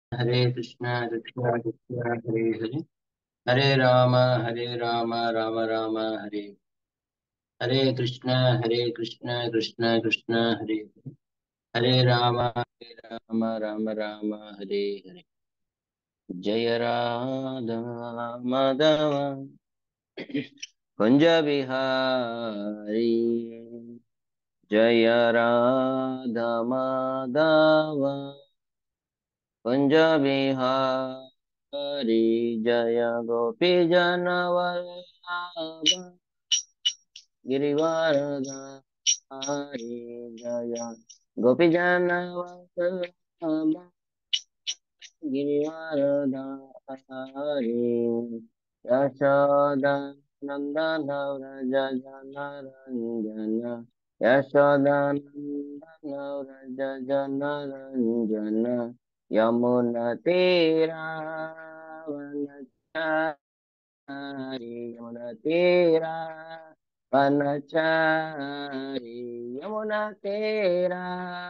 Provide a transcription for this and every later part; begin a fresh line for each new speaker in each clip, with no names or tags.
हरे कृष्ण कृष्ण कृष्ण हरे हरे हरे राम हरे राम राम राम हरे हरे कृष्ण हरे कृष्ण कृष्ण कृष्ण हरे हरे हरे राम हरे राम राम राम हरे हरे जय राधा माधव कुंज बिहारी जय राधा माधव कुंज बिहारी जय गोपी जनवल्लभ गिरिवारधारी जय गोपी जनवल्लभ गिरिवारधारी यशोदानन्दन व्रज जनरञ्जन यशोदानन्दन व्रज जनरञ्जन यमुनतीरावनचारि यमुनतीरा वनचारि यमुनतीरा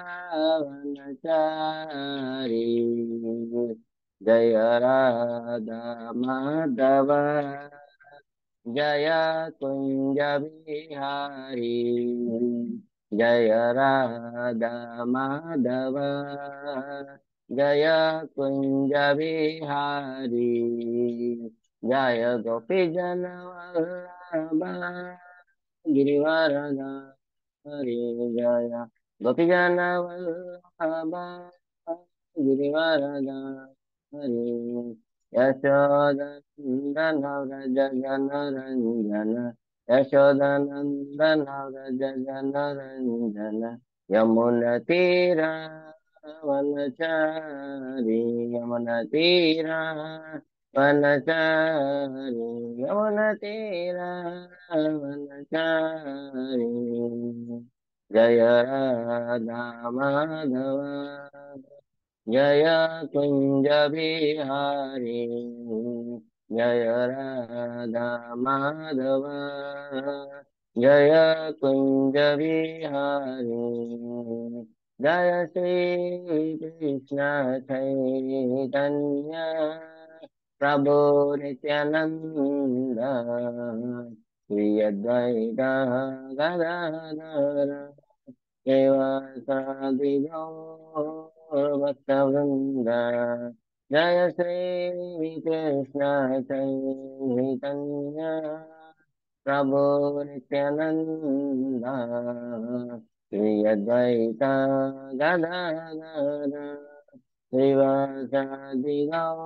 वनचारि जय राधा माधव जय कुञ्ज बिहारी जय राधा माधव जय कुञ्ज बिहारी जय गोपी जनवल्लभ गिरिवरदा हरे जय गोपी जनवल्लभ गिरिवरदा हरे यशोदनन्दन व्रज जनरञ्जन यशोदनन्दन व्रज जनरञ्जन यमुनतीरा वनचारि यमुनतीरा वनचारि यमुनतीरा वनचारि जय राधा माधव जय कुञ्ज बिहारी जय राधा माधव जय कुञ्ज बिहारी जय श्री कृष्ण चैतन्य प्रभु नित्यानन्द श्री अद्वैत गदाधर भक्तवृन्द जय श्री कृष्ण चैतन्य प्रभु नित्यानन्द श्री अद्वैत गदाधर श्रीवासादि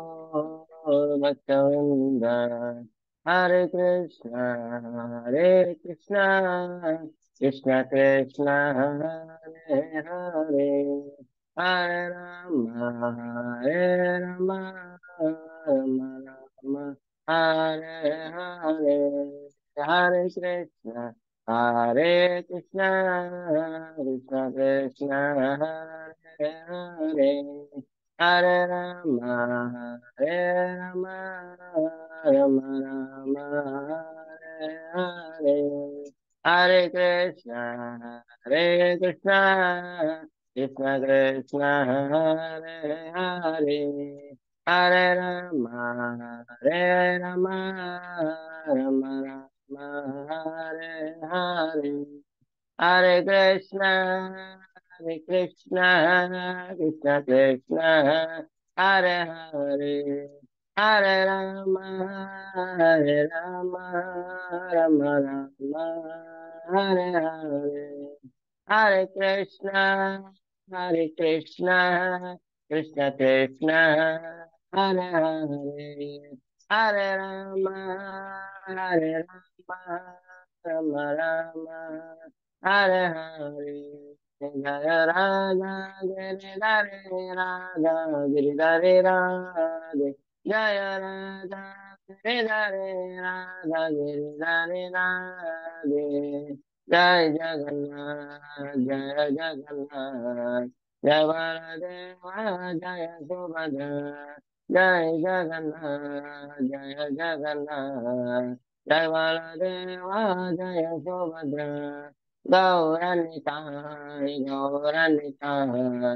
भक्तवृन्द हरे कृष्ण हरे कृष्ण कृष्ण कृष्ण हरे हरे हरे राम हरे राम राम राम हरे हरे हरे कृष्ण हरे कृष्ण कृष्ण कृष्ण हरे हरे हरे राम हरे राम राम राम हरे हरे हरे कृष्ण हरे कृष्ण कृष्ण कृष्ण हरे हरे हरे राम हरे राम राम राम हरे हरे हरे कृष्ण हरे कृष्ण कृष्ण कृष्ण हरे हरे हरे राम हरे राम राम राम हरे हरे हरे कृष्ण हरे कृष्ण कृष्ण कृष्ण हरे हरे हरे राम हरे राम राम राम हरे हरे जय राधा गिरिधरे राधा गिरिधरे राधे जय राधा गिरिधरे राधा गिरिधरे राधे जय जगन्नाथ जय जगन्नाथ जय बलदेव जय सुभद्रा जय जगन्नाथ जय जगन्नाथ जय बलदेव जय सुभद्रा गौरनिताय गौरनिताय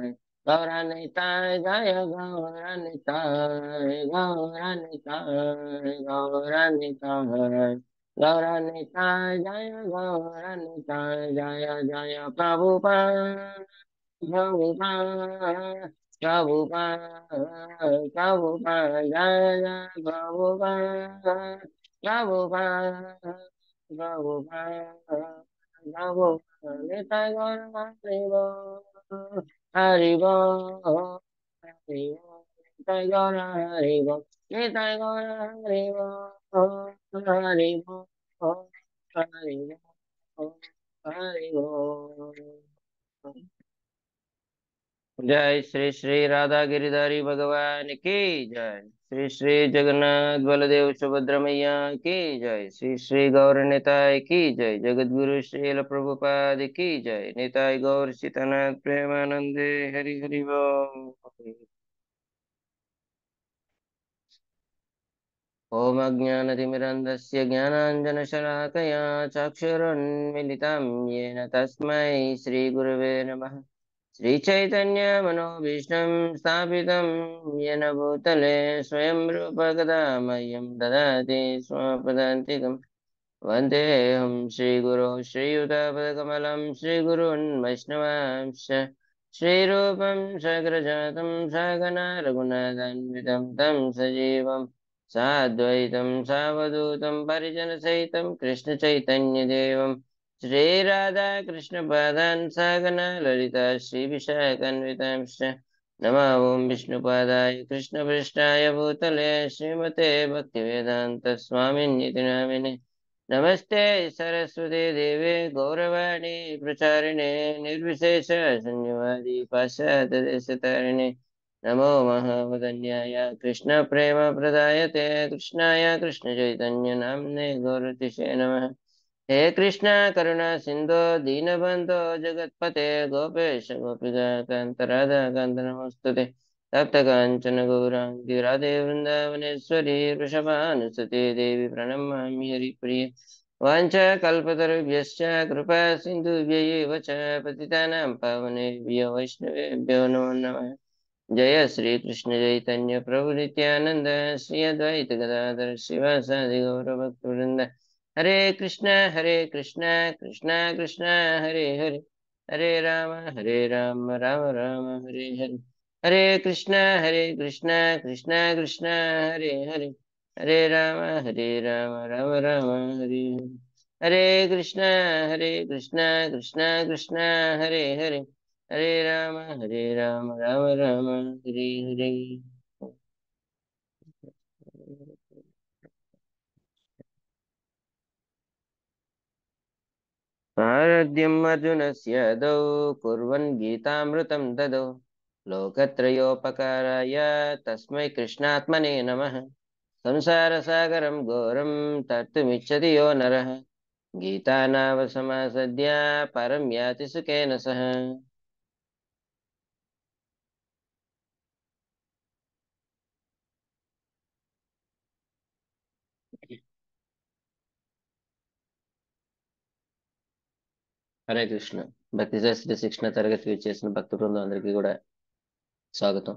गौरान्विताय जय गौरान्विताय गौरान्विताय गौरान्विताय गौरान्विताय जय गौरान्विताय जय जय प्रभुपाद प्रभुपाद प्रभुपाद प्रभुपाद जय जय प्रभुपाद प्रभुपाद प्रभुपाद प्रभुपाद निताय गौर हरि बोल हरि बोल निताय गौर हरि बोल निताय गौर हरि बोल हरि बोल हरि बोल हरि बोल जय श्री श्री राधा गिरिधारी भगवान की जय श्री श्री जगन्नाथ बलदेव सुभद्र मैया की जय श्री श्री गौर निताय की जय जगत गुरु श्रील प्रभुपाद की जय निताय गौर सीतानाथ प्रेमानंदे हरि हरि बोल ॐ अज्ञानतिमिरन्धस्य ज्ञानाञ्जनशलाकया चक्षुरुन्मिलितं येन तस्मै श्रीगुरवे नमः श्रीचैतन्यमनोभीष्टं स्थापितं येन भूतले स्वयं रूपगदा मह्यं ददाति स्वपदान्तिकम् वन्देऽहं श्रीगुरो श्रीयुतपदकमलं श्रीगुरून् वैष्णवांश्च श्रीरूपं सग्रजातं सगना रघुनाथान्वितं तं सजीवम् साद्वैतं सावधूतं परिजनसहितं कृष्णचैतन्यदेवं श्रीराधाकृष्णपादान् सगना ललिता श्रीविशाखन्वितांश्च नमः ॐ विष्णुपादाय कृष्णपृष्ठाय भूतले श्रीमते भक्तिवेदान्तस्वामिन्यति नामिने नमस्ते सरस्वती देवे गौरवाणी प्रचारिणे निर्विशेष शून्यवादी पाश्चात्यदेशतारिणे नमो महावदन्याय कृष्णप्रेमप्रदायते कृष्णाय कृष्णचैतन्यनाम्ने गौरतिशे नमः हे कृष्ण करुणा सिन्धो दीनबन्धो जगत्पते गोपेश गोपिका कान्तराधा कान्त नमस्तुते तप्तकाञ्चन गौराङ्गी राधे वृन्दावनेश्वरी वृषभानुसुते देवी प्रणमामि हरिप्रिये वाञ्छाकल्पतरुभ्यश्च कृपा सिन्धुभ्य एव च पतितानां पावनेभ्यो वैष्णवेभ्यो नमो नमः जय श्री कृष्ण चैतन्य प्रभु नित्यानंद श्री अद्वैत गदाधर शिवासादि गौर भक्त वृंद हरे कृष्ण हरे कृष्ण कृष्ण कृष्ण हरे हरे हरे राम हरे राम राम राम हरे हरे हरे कृष्ण हरे कृष्ण कृष्ण कृष्ण हरे हरे हरे राम हरे राम राम राम हरे हरे हरे कृष्ण हरे कृष्ण कृष्ण कृष्ण हरे हरे हरे राम हरे राम राम राम हरे हरे पारद्यम् अर्जुनस्य दौ कुर्वन् गीतामृतं ददौ लोकत्रयोपकाराय तस्मै कृष्णात्मने नमः संसारसागरं घोरं तर्तुमिच्छति यो नरः गीतानावसमासद्य परं याति सुखेन सह హరే కృష్ణ భక్తి శాస్త్ర శిక్షణ తరగతి చేసిన భక్త బృందం అందరికీ కూడా స్వాగతం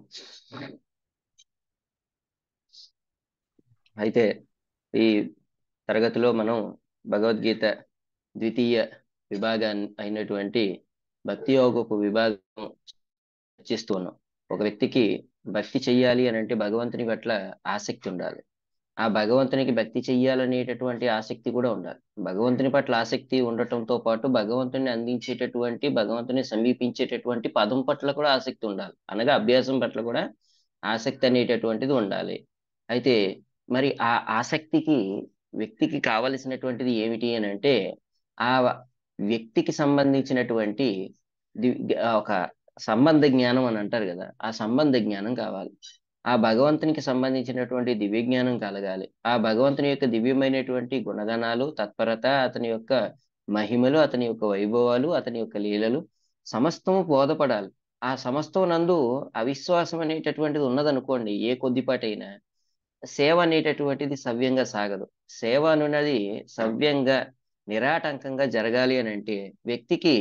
అయితే ఈ తరగతిలో మనం భగవద్గీత ద్వితీయ విభాగాన్ని అయినటువంటి భక్తి యోగపు విభాగం చర్చిస్తూ ఉన్నాం ఒక వ్యక్తికి భక్తి చెయ్యాలి అని అంటే భగవంతుని పట్ల ఆసక్తి ఉండాలి ఆ భగవంతునికి భక్తి చెయ్యాలనేటటువంటి ఆసక్తి కూడా ఉండాలి భగవంతుని పట్ల ఆసక్తి ఉండటంతో పాటు భగవంతుని అందించేటటువంటి భగవంతుని సమీపించేటటువంటి పదం పట్ల కూడా ఆసక్తి ఉండాలి అనగా అభ్యాసం పట్ల కూడా ఆసక్తి అనేటటువంటిది ఉండాలి అయితే మరి ఆ ఆసక్తికి వ్యక్తికి కావలసినటువంటిది ఏమిటి అని అంటే ఆ వ్యక్తికి సంబంధించినటువంటి ఒక సంబంధ జ్ఞానం అని అంటారు కదా ఆ సంబంధ జ్ఞానం కావాలి ఆ భగవంతునికి సంబంధించినటువంటి దివ్య జ్ఞానం కలగాలి ఆ భగవంతుని యొక్క దివ్యమైనటువంటి గుణగణాలు తత్పరత అతని యొక్క మహిమలు అతని యొక్క వైభవాలు అతని యొక్క లీలలు సమస్తము బోధపడాలి ఆ సమస్తం నందు అవిశ్వాసం అనేటటువంటిది ఉన్నదనుకోండి ఏ కొద్దిపాటైనా సేవ అనేటటువంటిది సవ్యంగా సాగదు సేవ అనున్నది సవ్యంగా నిరాటంకంగా జరగాలి అని అంటే వ్యక్తికి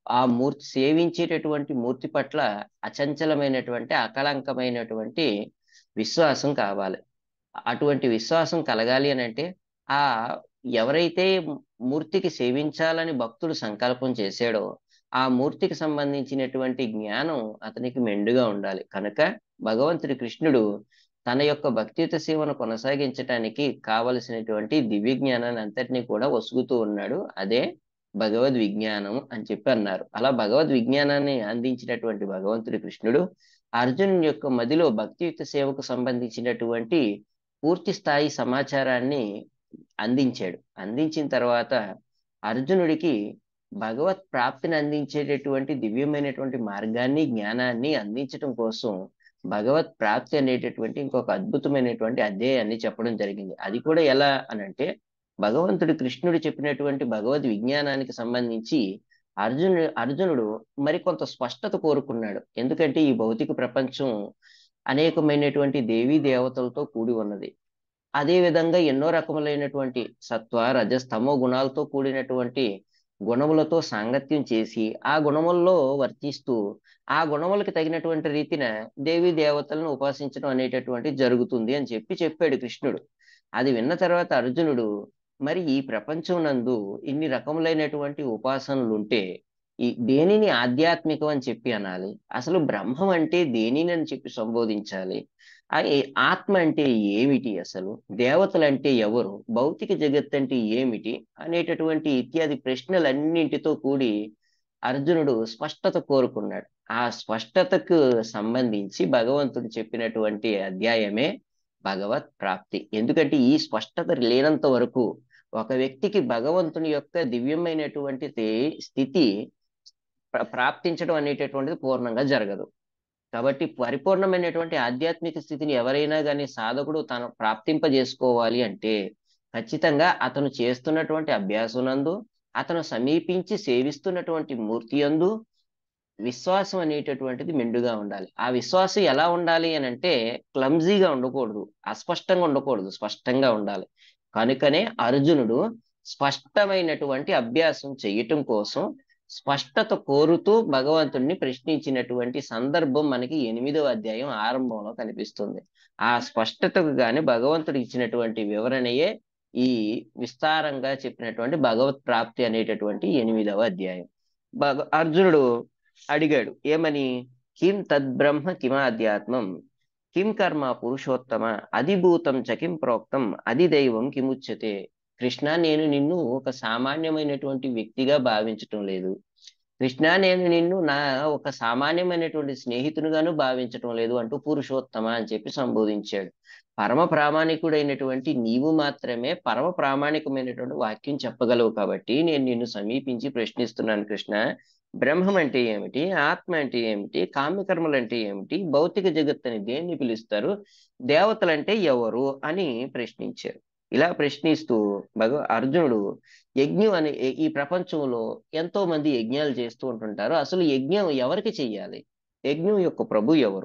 ఆ మూర్తి సేవించేటటువంటి మూర్తి పట్ల అచంచలమైనటువంటి అకలంకమైనటువంటి విశ్వాసం కావాలి అటువంటి విశ్వాసం కలగాలి అని అంటే ఆ ఎవరైతే మూర్తికి సేవించాలని భక్తుడు సంకల్పం చేశాడో ఆ మూర్తికి సంబంధించినటువంటి జ్ఞానం అతనికి మెండుగా ఉండాలి కనుక భగవంతుడి కృష్ణుడు తన యొక్క భక్తియుత సేవను కొనసాగించటానికి కావలసినటువంటి దివ్య జ్ఞానాన్ని అంతటినీ కూడా వసుగుతూ ఉన్నాడు అదే భగవద్ విజ్ఞానం అని చెప్పి అన్నారు అలా భగవద్ విజ్ఞానాన్ని అందించినటువంటి భగవంతుడి కృష్ణుడు అర్జునుని యొక్క మదిలో భక్తియుత సేవకు సంబంధించినటువంటి పూర్తి స్థాయి సమాచారాన్ని అందించాడు అందించిన తర్వాత అర్జునుడికి భగవత్ ప్రాప్తిని అందించేటటువంటి దివ్యమైనటువంటి మార్గాన్ని జ్ఞానాన్ని అందించడం కోసం భగవత్ ప్రాప్తి అనేటటువంటి ఇంకొక అద్భుతమైనటువంటి అధ్యాయాన్ని చెప్పడం జరిగింది అది కూడా ఎలా అనంటే భగవంతుడు కృష్ణుడు చెప్పినటువంటి భగవద్ విజ్ఞానానికి సంబంధించి అర్జునుడు అర్జునుడు మరికొంత స్పష్టత కోరుకున్నాడు ఎందుకంటే ఈ భౌతిక ప్రపంచం అనేకమైనటువంటి దేవీ దేవతలతో కూడి ఉన్నది అదే విధంగా ఎన్నో రకములైనటువంటి సత్వ రజస్తమో గుణాలతో కూడినటువంటి గుణములతో సాంగత్యం చేసి ఆ గుణముల్లో వర్తిస్తూ ఆ గుణములకు తగినటువంటి రీతిన దేవి దేవతలను ఉపాసించడం అనేటటువంటి జరుగుతుంది అని చెప్పి చెప్పాడు కృష్ణుడు అది విన్న తర్వాత అర్జునుడు మరి ఈ ప్రపంచం నందు ఇన్ని రకములైనటువంటి ఉపాసనలు ఉంటే ఈ దేనిని ఆధ్యాత్మికం అని చెప్పి అనాలి అసలు బ్రహ్మం అంటే దేనిని అని చెప్పి సంబోధించాలి ఆ ఏ- ఆత్మ అంటే ఏమిటి అసలు దేవతలు అంటే ఎవరు భౌతిక జగత్ అంటే ఏమిటి అనేటటువంటి ఇత్యాది ప్రశ్నలన్నింటితో కూడి అర్జునుడు స్పష్టత కోరుకున్నాడు ఆ స్పష్టతకు సంబంధించి భగవంతుడు చెప్పినటువంటి అధ్యాయమే భగవత్ ప్రాప్తి ఎందుకంటే ఈ స్పష్టత లేనంత వరకు ఒక వ్యక్తికి భగవంతుని యొక్క దివ్యమైనటువంటి తే- స్థితి ప్ర- ప్రాప్తించడం అనేటటువంటిది పూర్ణంగా జరగదు కాబట్టి పరిపూర్ణమైనటువంటి ఆధ్యాత్మిక స్థితిని ఎవరైనా కానీ సాధకుడు తను ప్రాప్తింపజేసుకోవాలి అంటే ఖచ్చితంగా అతను చేస్తున్నటువంటి అభ్యాసనందు అతను సమీపించి సేవిస్తున్నటువంటి మూర్తి యందు విశ్వాసం అనేటటువంటిది మెండుగా ఉండాలి ఆ విశ్వాసం ఎలా ఉండాలి అని అంటే క్లమ్జీగా ఉండకూడదు అస్పష్టంగా ఉండకూడదు స్పష్టంగా ఉండాలి కనుకనే అర్జునుడు స్పష్టమైనటువంటి అభ్యాసం చేయటం కోసం స్పష్టత కోరుతూ భగవంతుణ్ణి ప్రశ్నించినటువంటి సందర్భం మనకి ఎనిమిదవ అధ్యాయం ఆరంభంలో కనిపిస్తుంది ఆ స్పష్టతకు గాని భగవంతుడు ఇచ్చినటువంటి వివరణయే ఈ విస్తారంగా చెప్పినటువంటి భగవత్ ప్రాప్తి అనేటటువంటి ఎనిమిదవ అధ్యాయం భగ అర్జునుడు అడిగాడు ఏమని కిం తద్బ్రహ్మ కిమాధ్యాత్మం కిం కర్మ పురుషోత్తమ అధిభూతం చ కిం ప్రోక్తం అది దైవం కిముచ్యతే కృష్ణ నేను నిన్ను ఒక సామాన్యమైనటువంటి వ్యక్తిగా భావించటం లేదు కృష్ణ నేను నిన్ను నా ఒక సామాన్యమైనటువంటి స్నేహితునిగాను భావించటం లేదు అంటూ పురుషోత్తమ అని చెప్పి సంబోధించాడు పరమ ప్రామాణికుడైనటువంటి నీవు మాత్రమే పరమ ప్రామాణికమైనటువంటి వాక్యం చెప్పగలవు కాబట్టి నేను నిన్ను సమీపించి ప్రశ్నిస్తున్నాను కృష్ణ బ్రహ్మం అంటే ఏమిటి ఆత్మ అంటే ఏమిటి కామ్యకర్మలు అంటే ఏమిటి భౌతిక జగత్ అని దేన్ని పిలుస్తారు దేవతలంటే ఎవరు అని ప్రశ్నించారు ఇలా ప్రశ్నిస్తూ భగవ అర్జునుడు యజ్ఞం అనే ఈ ప్రపంచంలో ఎంతో మంది యజ్ఞాలు చేస్తూ ఉంటుంటారు అసలు యజ్ఞం ఎవరికి చెయ్యాలి యజ్ఞం యొక్క ప్రభు ఎవరు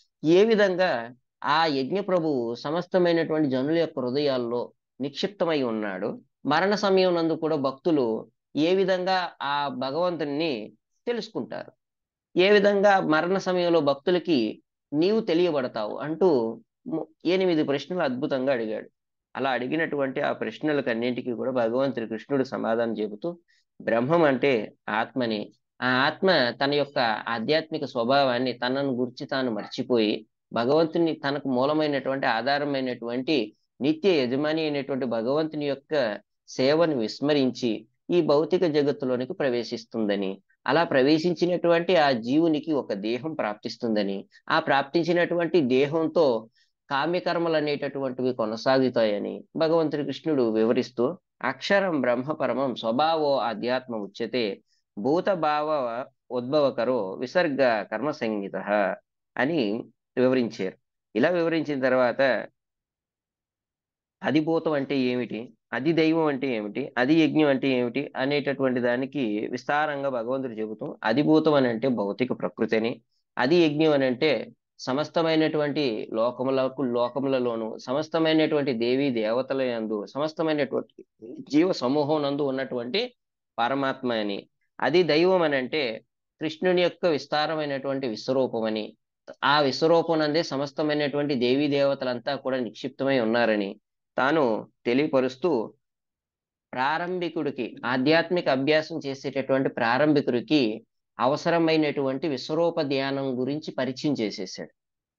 ఏ విధంగా ఆ యజ్ఞ ప్రభువు సమస్తమైనటువంటి జనుల యొక్క హృదయాల్లో నిక్షిప్తమై ఉన్నాడు మరణ సమయం నందు కూడా భక్తులు ఏ విధంగా ఆ భగవంతుని తెలుసుకుంటారు ఏ విధంగా మరణ సమయంలో భక్తులకి నీవు తెలియబడతావు అంటూ ము- ఎనిమిది ప్రశ్నలు అద్భుతంగా అడిగాడు అలా అడిగినటువంటి ఆ ప్రశ్నలకు అన్నింటికీ కూడా భగవంతుడి కృష్ణుడు సమాధానం చెబుతూ బ్రహ్మం అంటే ఆత్మని ఆ ఆత్మ తన యొక్క ఆధ్యాత్మిక స్వభావాన్ని తనను గురించి తాను మర్చిపోయి భగవంతుని తనకు మూలమైనటువంటి ఆధారమైనటువంటి నిత్య యజమాని అయినటువంటి భగవంతుని యొక్క సేవను విస్మరించి ఈ భౌతిక జగత్తులోనికి ప్రవేశిస్తుందని అలా ప్రవేశించినటువంటి ఆ జీవునికి ఒక దేహం ప్రాప్తిస్తుందని ఆ ప్రాప్తించినటువంటి దేహంతో కామ్యకర్మలు అనేటటువంటివి కొనసాగుతాయని భగవంతుడి కృష్ణుడు వివరిస్తూ అక్షరం బ్రహ్మ పరమం స్వభావో ఆధ్యాత్మ ఉచ్యతే భూత భావ ఉద్భవకరో విసర్గ కర్మ సంగీత అని వివరించారు ఇలా వివరించిన తర్వాత అధిభూతం అంటే ఏమిటి అది దైవం అంటే ఏమిటి అది యజ్ఞం అంటే ఏమిటి అనేటటువంటి దానికి విస్తారంగా భగవంతుడు చెబుతూ అధిభూతం అని అంటే భౌతిక ప్రకృతి అని అది యజ్ఞం అని అంటే సమస్తమైనటువంటి లోకములకు లోకములలోను సమస్తమైనటువంటి దేవి దేవతల యందు సమస్తమైనటువంటి జీవ సమూహం నందు ఉన్నటువంటి పరమాత్మ అని అది దైవం అని అంటే కృష్ణుని యొక్క విస్తారమైనటువంటి విశ్వరూపమని ఆ విశ్వరూపం నందే సమస్తమైనటువంటి దేవీ దేవతలంతా కూడా నిక్షిప్తమై ఉన్నారని తాను తెలియపరుస్తూ ప్రారంభికుడికి ఆధ్యాత్మిక అభ్యాసం చేసేటటువంటి ప్రారంభికుడికి అవసరమైనటువంటి విశ్వరూప ధ్యానం గురించి పరిచయం చేసేసాడు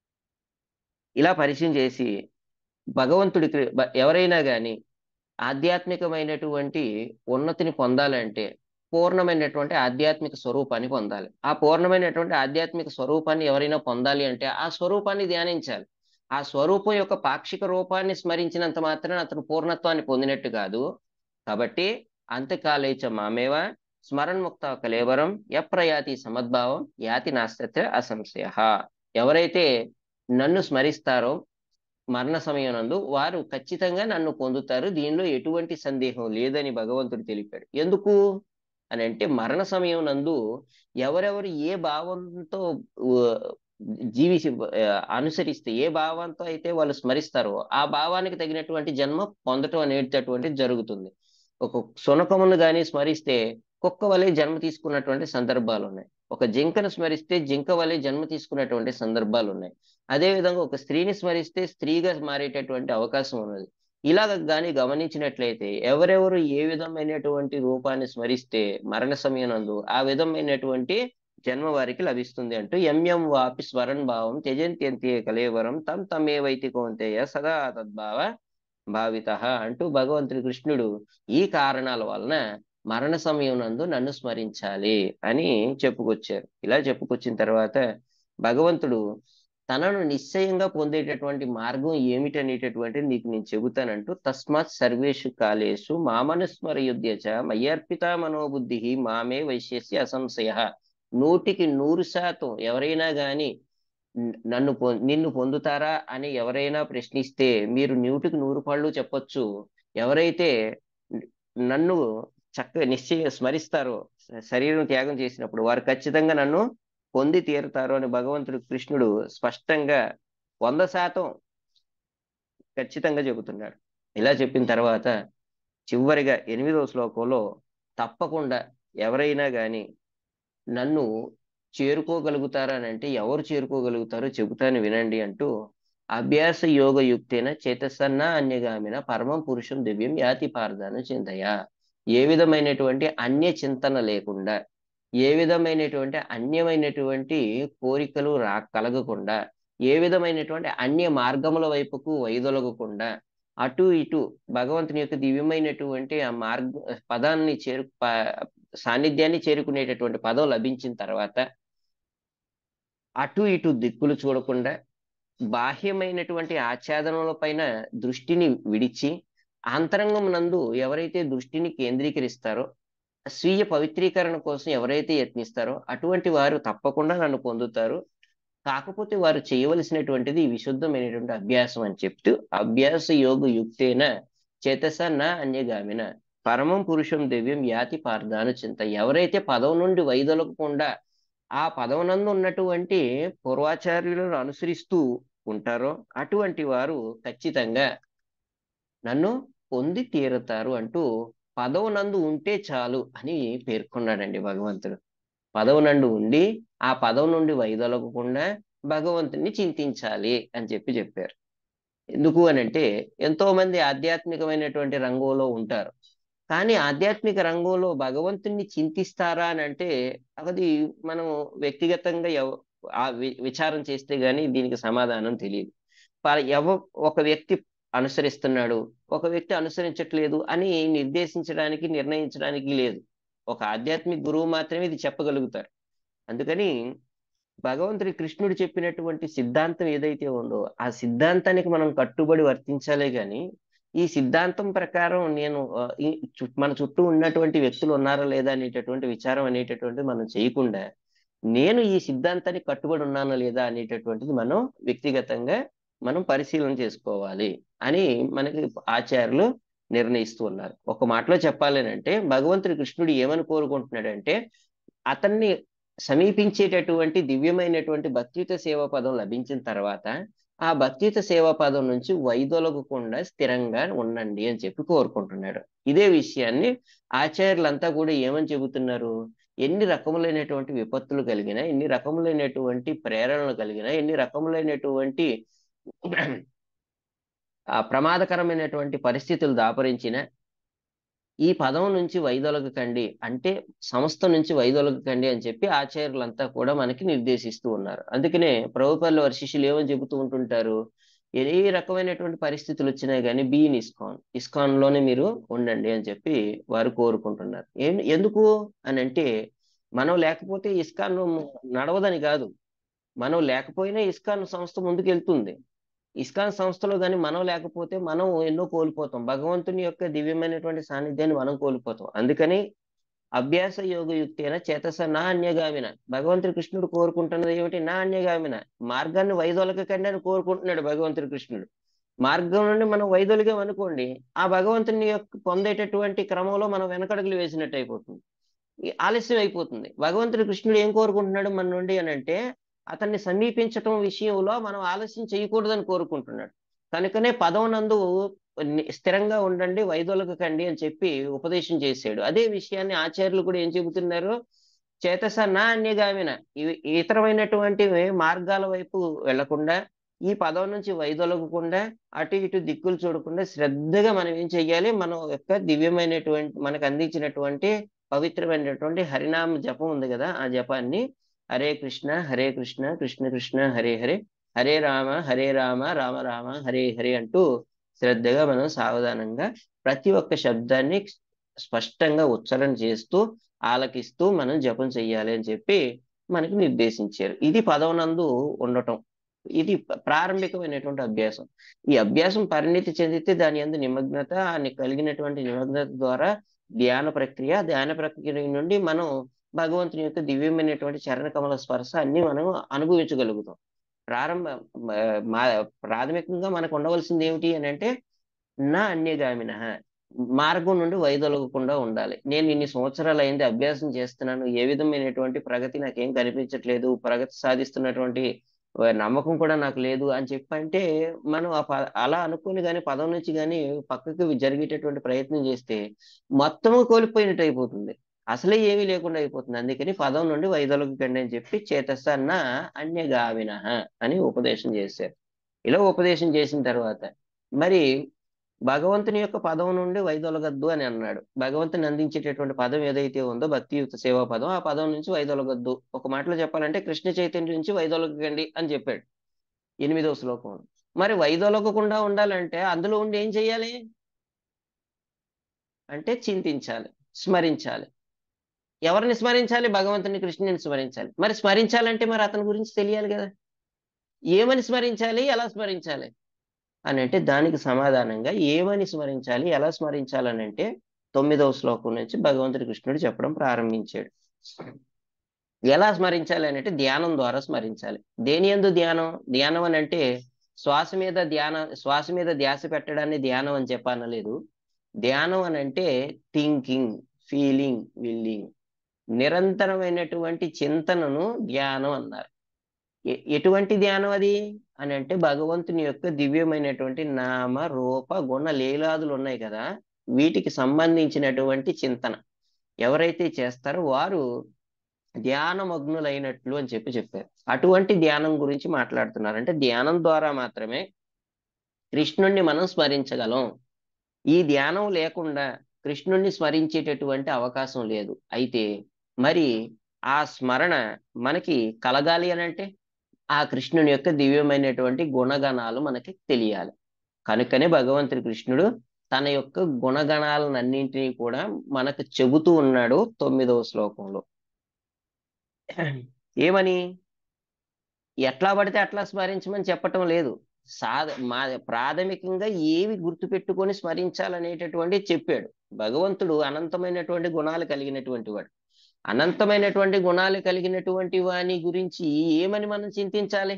ఇలా పరిచయం చేసి భగవంతుడికి బ- ఎవరైనా కానీ ఆధ్యాత్మికమైనటువంటి ఉన్నతిని పొందాలంటే పూర్ణమైనటువంటి ఆధ్యాత్మిక స్వరూపాన్ని పొందాలి ఆ పూర్ణమైనటువంటి ఆధ్యాత్మిక స్వరూపాన్ని ఎవరైనా పొందాలి అంటే ఆ స్వరూపాన్ని ధ్యానించాలి ఆ స్వరూపం యొక్క పాక్షిక రూపాన్ని స్మరించినంత మాత్రాన అతను పూర్ణత్వాన్ని పొందినట్టు కాదు కాబట్టి అంతకాలేచ మామేవ స్మరణముక్త కలేవరం ఎప్రయాతి సమద్భావం యాతి నాస్తత్ర అసంశయ ఎవరైతే నన్ను స్మరిస్తారో మరణ సమయనందు వారు ఖచ్చితంగా నన్ను పొందుతారు దీనిలో ఎటువంటి సందేహం లేదని భగవంతుడు తెలిపాడు ఎందుకు అని అంటే మరణ సమయం నందు ఎవరెవరు ఏ భావంతో ఉ, జీవిసి ఆ, అనుసరిస్తే ఏ భావంతో అయితే వాళ్ళు స్మరిస్తారో ఆ భావానికి తగినటువంటి జన్మ పొందటం అనేటటువంటిది జరుగుతుంది ఒక శునకమును గాని స్మరిస్తే కుక్క వలె జన్మ తీసుకున్నటువంటి సందర్భాలు ఉన్నాయి ఒక జింకను స్మరిస్తే జింక వలె జన్మ తీసుకున్నటువంటి సందర్భాలు ఉన్నాయి అదే విధంగా ఒక స్త్రీని స్మరిస్తే స్త్రీగా మారేటటువంటి అవకాశం ఉన్నది ఇలాగ గాని గమనించినట్లయితే ఎవరెవరు ఏ విధమైనటువంటి రూపాన్ని స్మరిస్తే మరణ సమయనందు ఆ విధమైనటువంటి జన్మ వారికి లభిస్తుంది అంటూ ఎంఎం వాపి స్మరణ్ భావం త్యజంత్యంతే కలేవరం తం తమేవైతి కౌంతేయ సదా తద్భావ భావిత అంటూ భగవంతుడి కృష్ణుడు ఈ కారణాల వలన మరణ సమయం నందు నన్ను స్మరించాలి అని చెప్పుకొచ్చారు ఇలా చెప్పుకొచ్చిన తర్వాత భగవంతుడు తనను నిశ్చయంగా పొందేటటువంటి మార్గం ఏమిటనేటటువంటిది నీకు నేను చెబుతానంటూ తస్మాత్ సర్వేషు కాలేషు మామనుస్మరయుద్ధ్యచ మయ్యర్పిత మనోబుద్ధి మామే వైశ్యస్య అసంశయ నూటికి నూరు శాతం ఎవరైనా గాని న- నన్ను పొ- నిన్ను పొందుతారా అని ఎవరైనా ప్రశ్నిస్తే మీరు నూటికి నూరు పళ్ళు చెప్పొచ్చు ఎవరైతే న- నన్ను చక్కగా నిశ్చయ స్మరిస్తారో శ- శరీరం త్యాగం చేసినప్పుడు వారు ఖచ్చితంగా నన్ను పొంది తీరుతారు అని భగవంతుడు కృష్ణుడు స్పష్టంగా వంద శాతం ఖచ్చితంగా చెబుతున్నాడు ఇలా చెప్పిన తర్వాత చివరిగా ఎనిమిదవ శ్లోకంలో తప్పకుండా ఎవరైనా గాని నన్ను చేరుకోగలుగుతారా అని అంటే ఎవరు చేరుకోగలుగుతారో చెబుతాను వినండి అంటూ అభ్యాస యోగ యుక్తేన చేతసన్న అన్యగామిన పరమం పురుషం దివ్యం యాతి పారదాను చింతయ ఏ విధమైనటువంటి అన్య చింతన లేకుండా ఏ విధమైనటువంటి అన్యమైనటువంటి కోరికలు రా కలగకుండా ఏ విధమైనటువంటి అన్య మార్గముల వైపుకు వైదొలగకుండా అటు ఇటు భగవంతుని యొక్క దివ్యమైనటువంటి ఆ మార్గ పదాన్ని చేరు ప- సాన్నిధ్యాన్ని చేరుకునేటటువంటి పదం లభించిన తర్వాత అటు ఇటు దిక్కులు చూడకుండా బాహ్యమైనటువంటి ఆచ్ఛాదనల పైన దృష్టిని విడిచి ఆంతరంగం నందు ఎవరైతే దృష్టిని కేంద్రీకరిస్తారో స్వీయ పవిత్రీకరణ కోసం ఎవరైతే యత్నిస్తారో అటువంటి వారు తప్పకుండా నన్ను పొందుతారు కాకపోతే వారు చేయవలసినటువంటిది విశుద్ధమైనటువంటి అభ్యాసం అని చెప్తూ అభ్యాస యోగ యుక్తేన చేతస నా అన్యగామిన పరమం పురుషం దివ్యం యాతి పార్థాను చింత ఎవరైతే పదం నుండి వైదొలగకుండా ఆ పదవనందు ఉన్నటువంటి పూర్వాచార్యులను అనుసరిస్తూ ఉంటారో అటువంటి వారు ఖచ్చితంగా నన్ను పొంది తీరుతారు అంటూ పదవునందు ఉంటే చాలు అని పేర్కొన్నాడండి భగవంతుడు పదవునందు ఉండి ఆ పదవి నుండి వైదొలగకుండా భగవంతుని చింతించాలి అని చెప్పి చెప్పారు ఎందుకు అని అంటే ఎంతో మంది ఆధ్యాత్మికమైనటువంటి రంగంలో ఉంటారు కానీ ఆధ్యాత్మిక రంగంలో భగవంతుణ్ణి చింతిస్తారా అని అంటే అది మనం వ్యక్తిగతంగా ఎవ- ఆ వి- విచారం చేస్తే గానీ దీనికి సమాధానం తెలియదు ప- ఎవ ఒక వ్యక్తి అనుసరిస్తున్నాడు ఒక వ్యక్తి అనుసరించట్లేదు అని నిర్దేశించడానికి నిర్ణయించడానికి లేదు ఒక ఆధ్యాత్మిక గురువు మాత్రమే ఇది చెప్పగలుగుతారు అందుకని భగవంతుడి కృష్ణుడు చెప్పినటువంటి సిద్ధాంతం ఏదైతే ఉందో ఆ సిద్ధాంతానికి మనం కట్టుబడి వర్తించాలే గాని ఈ సిద్ధాంతం ప్రకారం నేను ఆ, ఈ చు- మన చుట్టూ ఉన్నటువంటి వ్యక్తులు ఉన్నారా లేదా అనేటటువంటి విచారం అనేటటువంటిది మనం చేయకుండా నేను ఈ సిద్ధాంతానికి కట్టుబడి ఉన్నానా లేదా అనేటటువంటిది మనం వ్యక్తిగతంగా మనం పరిశీలన చేసుకోవాలి అని మనకి ఆచార్యులు నిర్ణయిస్తూ ఉన్నారు ఒక మాటలో చెప్పాలేనంటే భగవంతుడి కృష్ణుడు ఏమని కోరుకుంటున్నాడంటే అతన్ని సమీపించేటటువంటి దివ్యమైనటువంటి భక్తియుత సేవా పదం లభించిన తర్వాత ఆ భక్తియుత సేవా పదం నుంచి వైదొలగకుండా స్థిరంగా ఉండండి అని చెప్పి కోరుకుంటున్నాడు ఇదే విషయాన్ని ఆచార్యులంతా కూడా ఏమని చెబుతున్నారు ఎన్ని రకములైనటువంటి విపత్తులు కలిగినా ఎన్ని రకములైనటువంటి ప్రేరణలు కలిగినా ఎన్ని రకములైనటువంటి ఆ ప్రమాదకరమైనటువంటి పరిస్థితులు దాపరించిన ఈ పదం నుంచి వైదొలగకండి అంటే సంస్థ నుంచి వైదొలగకండి అని చెప్పి ఆచార్యులంతా కూడా మనకి నిర్దేశిస్తూ ఉన్నారు అందుకనే ప్రభుత్వాలు వారి శిష్యులు ఏమని చెబుతూ ఉంటుంటారు ఏ రకమైనటువంటి పరిస్థితులు వచ్చినా కానీ బీన్ ఇస్కాన్ ఇస్కాన్ లోనే మీరు ఉండండి అని చెప్పి వారు కోరుకుంటున్నారు ఏం ఎందుకు అని అంటే మనం లేకపోతే ఇస్కాన్ నడవదని కాదు మనం లేకపోయినా ఇస్కాన్ సంస్థ ముందుకు వెళ్తుంది ఇస్కాన్ సంస్థలో కానీ మనం లేకపోతే మనం ఎన్నో కోల్పోతాం భగవంతుని యొక్క దివ్యమైనటువంటి సాన్నిధ్యాన్ని మనం కోల్పోతాం అందుకని అభ్యాస యోగ యుక్తైన చేతస నా అన్యగామిన భగవంతుడి కృష్ణుడు కోరుకుంటున్నది ఏమిటి నా అన్యగామిన మార్గాన్ని వైదొలగకండి అని కోరుకుంటున్నాడు భగవంతుడి కృష్ణుడు మార్గం నుండి మనం వైదొలిగాం అనుకోండి ఆ భగవంతుని యొక్క పొందేటటువంటి క్రమంలో మనం వెనకడుగులు వేసినట్టు అయిపోతుంది ఈ ఆలస్యం అయిపోతుంది భగవంతుడి కృష్ణుడు ఏం కోరుకుంటున్నాడు మన నుండి అని అంటే అతన్ని సమీపించటం విషయంలో మనం ఆలస్యం చేయకూడదని కోరుకుంటున్నాడు కనుకనే పదం నందు ని- స్థిరంగా ఉండండి వైదొలగకండి అని చెప్పి ఉపదేశం చేశాడు అదే విషయాన్ని ఆచార్యులు కూడా ఏం చెబుతున్నారు చేతస నా అన్యగామిన ఇవి ఇతరమైనటువంటి మార్గాల వైపు వెళ్లకుండా ఈ పదం నుంచి వైదొలగకుండా అటు ఇటు దిక్కులు చూడకుండా శ్రద్ధగా మనం ఏం చెయ్యాలి మన యొక్క దివ్యమైనటువంటి మనకు అందించినటువంటి పవిత్రమైనటువంటి హరినామ జపం ఉంది కదా ఆ జపాన్ని హరే కృష్ణ హరే కృష్ణ కృష్ణ కృష్ణ హరే హరే హరే రామ హరే రామ రామ రామ హరే హరే అంటూ శ్రద్ధగా మనం సావధానంగా ప్రతి ఒక్క శబ్దాన్ని స్పష్టంగా ఉచ్చారణ చేస్తూ ఆలకిస్తూ మనం జపం చెయ్యాలి అని చెప్పి మనకి నిర్దేశించారు ఇది పదవనందు ఉండటం ఇది ప- ప్రారంభికమైనటువంటి అభ్యాసం ఈ అభ్యాసం పరిణితి చెందితే దాని అందు నిమగ్నత ఆ ని- కలిగినటువంటి నిమగ్నత ద్వారా ధ్యాన ప్రక్రియ ధ్యాన ప్రక్రియ నుండి మనం భగవంతుని యొక్క దివ్యమైనటువంటి చరణ కమల స్పర్శ అన్ని మనం అనుభవించగలుగుతాం ప్రారంభ మ- మా ప్రాథమికంగా మనకు ఉండవలసింది ఏమిటి అని అంటే నా అన్యగామిన మార్గం నుండి వైదొలగకుండా ఉండాలి నేను ఇన్ని సంవత్సరాలు అయింది అభ్యాసం చేస్తున్నాను ఏ విధమైనటువంటి ప్రగతి నాకేం కనిపించట్లేదు ప్రగతి సాధిస్తున్నటువంటి ఆ, నమ్మకం కూడా నాకు లేదు అని చెప్పంటే మనం ఆ ప- అలా అనుకుని కానీ పదం నుంచి కానీ పక్కకి జరిగేటటువంటి ప్రయత్నం చేస్తే మొత్తము కోల్పోయినట్టు అయిపోతుంది అసలే ఏమీ లేకుండా అయిపోతుంది అందుకని పదం నుండి వైదొలగకండి అని చెప్పి చేతసన్న అన్యగామిన అని ఉపదేశం చేశారు ఇలా ఉపదేశం చేసిన తర్వాత మరి భగవంతుని యొక్క పదం నుండి వైదొలగద్దు అని అన్నాడు భగవంతుని అందించేటటువంటి పదం ఏదైతే ఉందో భక్తియుక్త సేవా పదం ఆ పదం నుంచి వైదొలగద్దు ఒక మాటలో చెప్పాలంటే కృష్ణ చైతన్యం నుంచి వైదొలగకండి అని చెప్పాడు ఎనిమిదవ శ్లోకం మరి వైదొలగకుండా ఉండాలంటే అందులో ఉండి ఏం చేయాలి అంటే చింతించాలి స్మరించాలి ఎవరిని స్మరించాలి భగవంతుని కృష్ణుని స్మరించాలి మరి స్మరించాలంటే మరి అతని గురించి తెలియాలి కదా ఏమని స్మరించాలి ఎలా స్మరించాలి అని అంటే దానికి సమాధానంగా ఏమని స్మరించాలి ఎలా స్మరించాలి అని అంటే తొమ్మిదవ శ్లోకం నుంచి భగవంతుడి కృష్ణుడు చెప్పడం ప్రారంభించాడు ఎలా స్మరించాలి అని అంటే ధ్యానం ద్వారా స్మరించాలి దేని ఎందు ధ్యానం ధ్యానం అని అంటే శ్వాస మీద ధ్యాన శ్వాస మీద ధ్యాస పెట్టడాన్ని ధ్యానం అని చెప్పనలేదు ధ్యానం అని అంటే థింకింగ్ ఫీలింగ్ విల్లింగ్ నిరంతరమైనటువంటి చింతనను ధ్యానం అన్నారు ఎ- ఎటువంటి ధ్యానం అది అని అంటే భగవంతుని యొక్క దివ్యమైనటువంటి నామ రూప గుణ లీలాదులు ఉన్నాయి కదా వీటికి సంబంధించినటువంటి చింతన ఎవరైతే చేస్తారో వారు ధ్యానమగ్నులైనట్లు అని చెప్పి చెప్పారు అటువంటి ధ్యానం గురించి మాట్లాడుతున్నారు అంటే ధ్యానం ద్వారా మాత్రమే కృష్ణుణ్ణి మనం స్మరించగలం ఈ ధ్యానం లేకుండా కృష్ణుణ్ణి స్మరించేటటువంటి అవకాశం లేదు అయితే మరి ఆ స్మరణ మనకి కలగాలి అని అంటే ఆ కృష్ణుని యొక్క దివ్యమైనటువంటి గుణగణాలు మనకి తెలియాలి కనుకనే భగవంతుడి కృష్ణుడు తన యొక్క గుణగణాలన్నింటినీ కూడా మనకు చెబుతూ ఉన్నాడు తొమ్మిదవ శ్లోకంలో ఏమని ఎట్లా పడితే అట్లా స్మరించమని చెప్పటం లేదు సాధ మా ప్రాథమికంగా ఏవి గుర్తుపెట్టుకొని స్మరించాలనేటటువంటి చెప్పాడు భగవంతుడు అనంతమైనటువంటి గుణాలు కలిగినటువంటి వాడు అనంతమైనటువంటి గుణాలు కలిగినటువంటి వాని గురించి ఏమని మనం చింతించాలి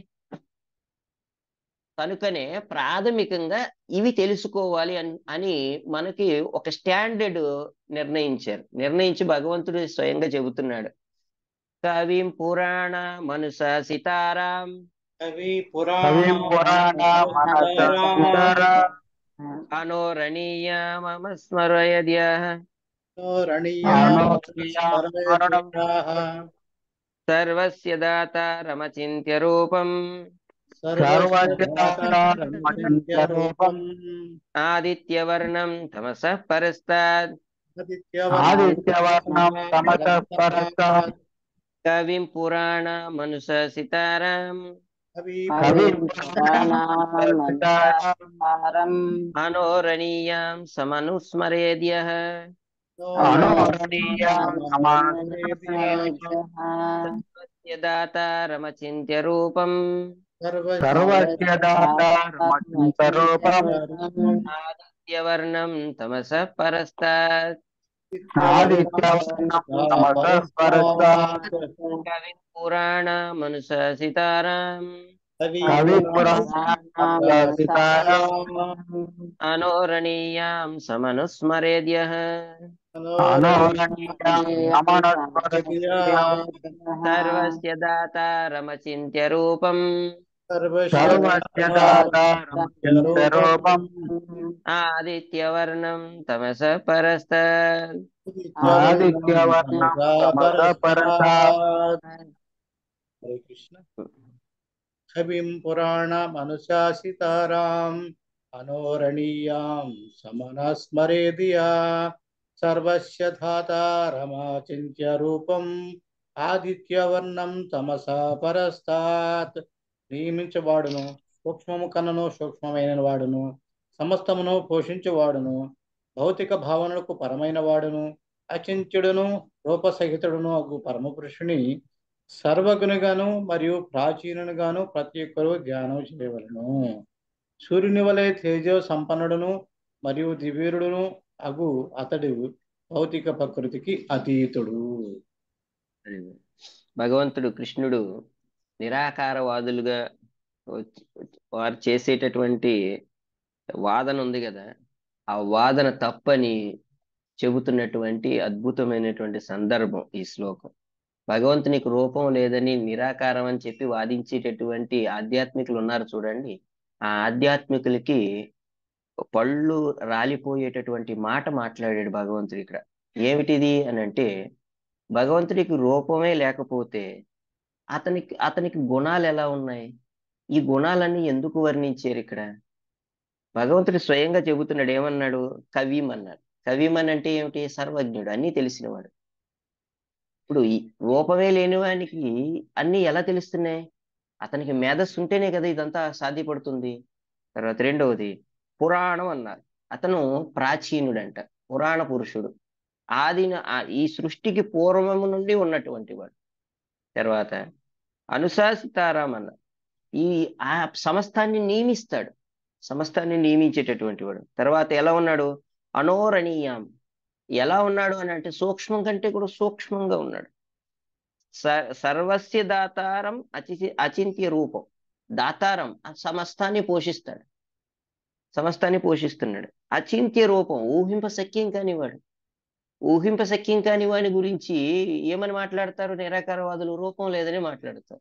కనుకనే ప్రాథమికంగా ఇవి తెలుసుకోవాలి అని అని మనకి ఒక స్టాండర్డ్ నిర్ణయించారు నిర్ణయించి భగవంతుడు స్వయంగా చెబుతున్నాడు కవిం పురాణ మనుష సితారాం
కవి
కవిం పురాణ మనస
పురాణ
సీతారా
అనోరణీయ మమ స్మరయద్య సర్వస్య దాతారమచింత్య రూపం
రూపం
ఆదిత్యవర్ణం తమసః పరస్తాద్
ఆదిత్యవర్ణం తమస పరస్తాత్
కవిం పురాణ మనుష సితారాం
కవిం
అనోరణీయాం సమనుస్మరేద్య
అనోరణీయాం
దాతారమచింత్య రూపం
సర్వస్య దాతారమచింతరూపం
ఆదిత్యవర్ణం తమసః పరస్తాత్
ఆదిత్యవర్ణం తమస పరస్తాత్
కవిం పురాణ మనుష సితారాం
కవి పురాణాం
అనోరణీయాం సమనుస్మరేద్య
అనోరణీయాం సమనస్మరస్యాం
సర్వస్య దాతారమచింత్య రూపం
సర్వస్య దాతారమచింతరూపం
ఆదిత్యవర్ణం తమసః పరస్తాత్
ఆదిత్యవర్ణం తమస పరస్తాత్
హరే కృష్ణ కవిం పురాణమనుశాసితారాం అనోరణీయాం సమనస్మరేదియా సర్వస్య ధాతారమాచింత్య రూపం ఆదిత్యవర్ణం తమసా పరస్తాత్ నియమించవాడును సూక్ష్మము కన్నను సూక్ష్మమైన వాడును సమస్తమును పోషించువాడును భౌతిక భావనలకు పరమైన వాడును అచింత్యుడును రూపసహితుడును అగు పరమపురుషుని సర్వగునిగాను మరియు ప్రాచీనునిగాను ప్రతి ఒక్కరూ ధ్యానం చేయవలను సూర్యుని వలె తేజో సంపన్నుడును మరియు దివ్యుడును అగు అతడు భౌతిక ప్రకృతికి అతీతుడు
భగవంతుడు కృష్ణుడు నిరాకారవాదులుగా వచ్చి- వారు చేసేటటువంటి వాదన ఉంది కదా ఆ వాదన తప్పని చెబుతున్నటువంటి అద్భుతమైనటువంటి సందర్భం ఈ శ్లోకం భగవంతునికి రూపం లేదని నిరాకారం అని చెప్పి వాదించేటటువంటి ఆధ్యాత్మికులు ఉన్నారు చూడండి ఆ ఆధ్యాత్మికులకి పళ్ళు రాలిపోయేటటువంటి మాట మాట్లాడాడు భగవంతుడు ఇక్కడ ఏమిటిది అని అంటే భగవంతుడికి రూపమే లేకపోతే అతనికి అతనికి గుణాలు ఎలా ఉన్నాయి ఈ గుణాలన్నీ ఎందుకు వర్ణించారు ఇక్కడ భగవంతుడు స్వయంగా చెబుతున్నాడు ఏమన్నాడు కవిం అన్నాడు కవిం అని అంటే ఏమిటి సర్వజ్ఞుడు అన్నీ తెలిసినవాడు ఇప్పుడు ఈ రూపమే లేని వానికి అన్నీ ఎలా తెలుస్తున్నాయి అతనికి మేధస్సు ఉంటేనే కదా ఇదంతా సాధ్యపడుతుంది తర్వాత రెండవది పురాణం అన్నారు అతను ప్రాచీనుడంట పురాణ పురుషుడు ఆదిన ఆ- ఈ సృష్టికి పూర్వము నుండి ఉన్నటువంటి వాడు తర్వాత అనుశాసితారాం అన్న ఈ ఆ సమస్తాన్ని నియమిస్తాడు సమస్తాన్ని నియమించేటటువంటి వాడు తర్వాత ఎలా ఉన్నాడు అనోరణీయం ఎలా ఉన్నాడు అని అంటే సూక్ష్మం కంటే కూడా సూక్ష్మంగా ఉన్నాడు స- సర్వస్య దాతారం అచి అచింత్య రూపం దాతారం ఆ సమస్తాన్ని పోషిస్తాడు సమస్తాన్ని పోషిస్తున్నాడు అచింత్య రూపం ఊహింప సఖ్యం కానివాడు ఊహింప సఖ్యం కాని వాని గురించి ఏమని మాట్లాడతారు నిరాకారవాదులు రూపం లేదని మాట్లాడతారు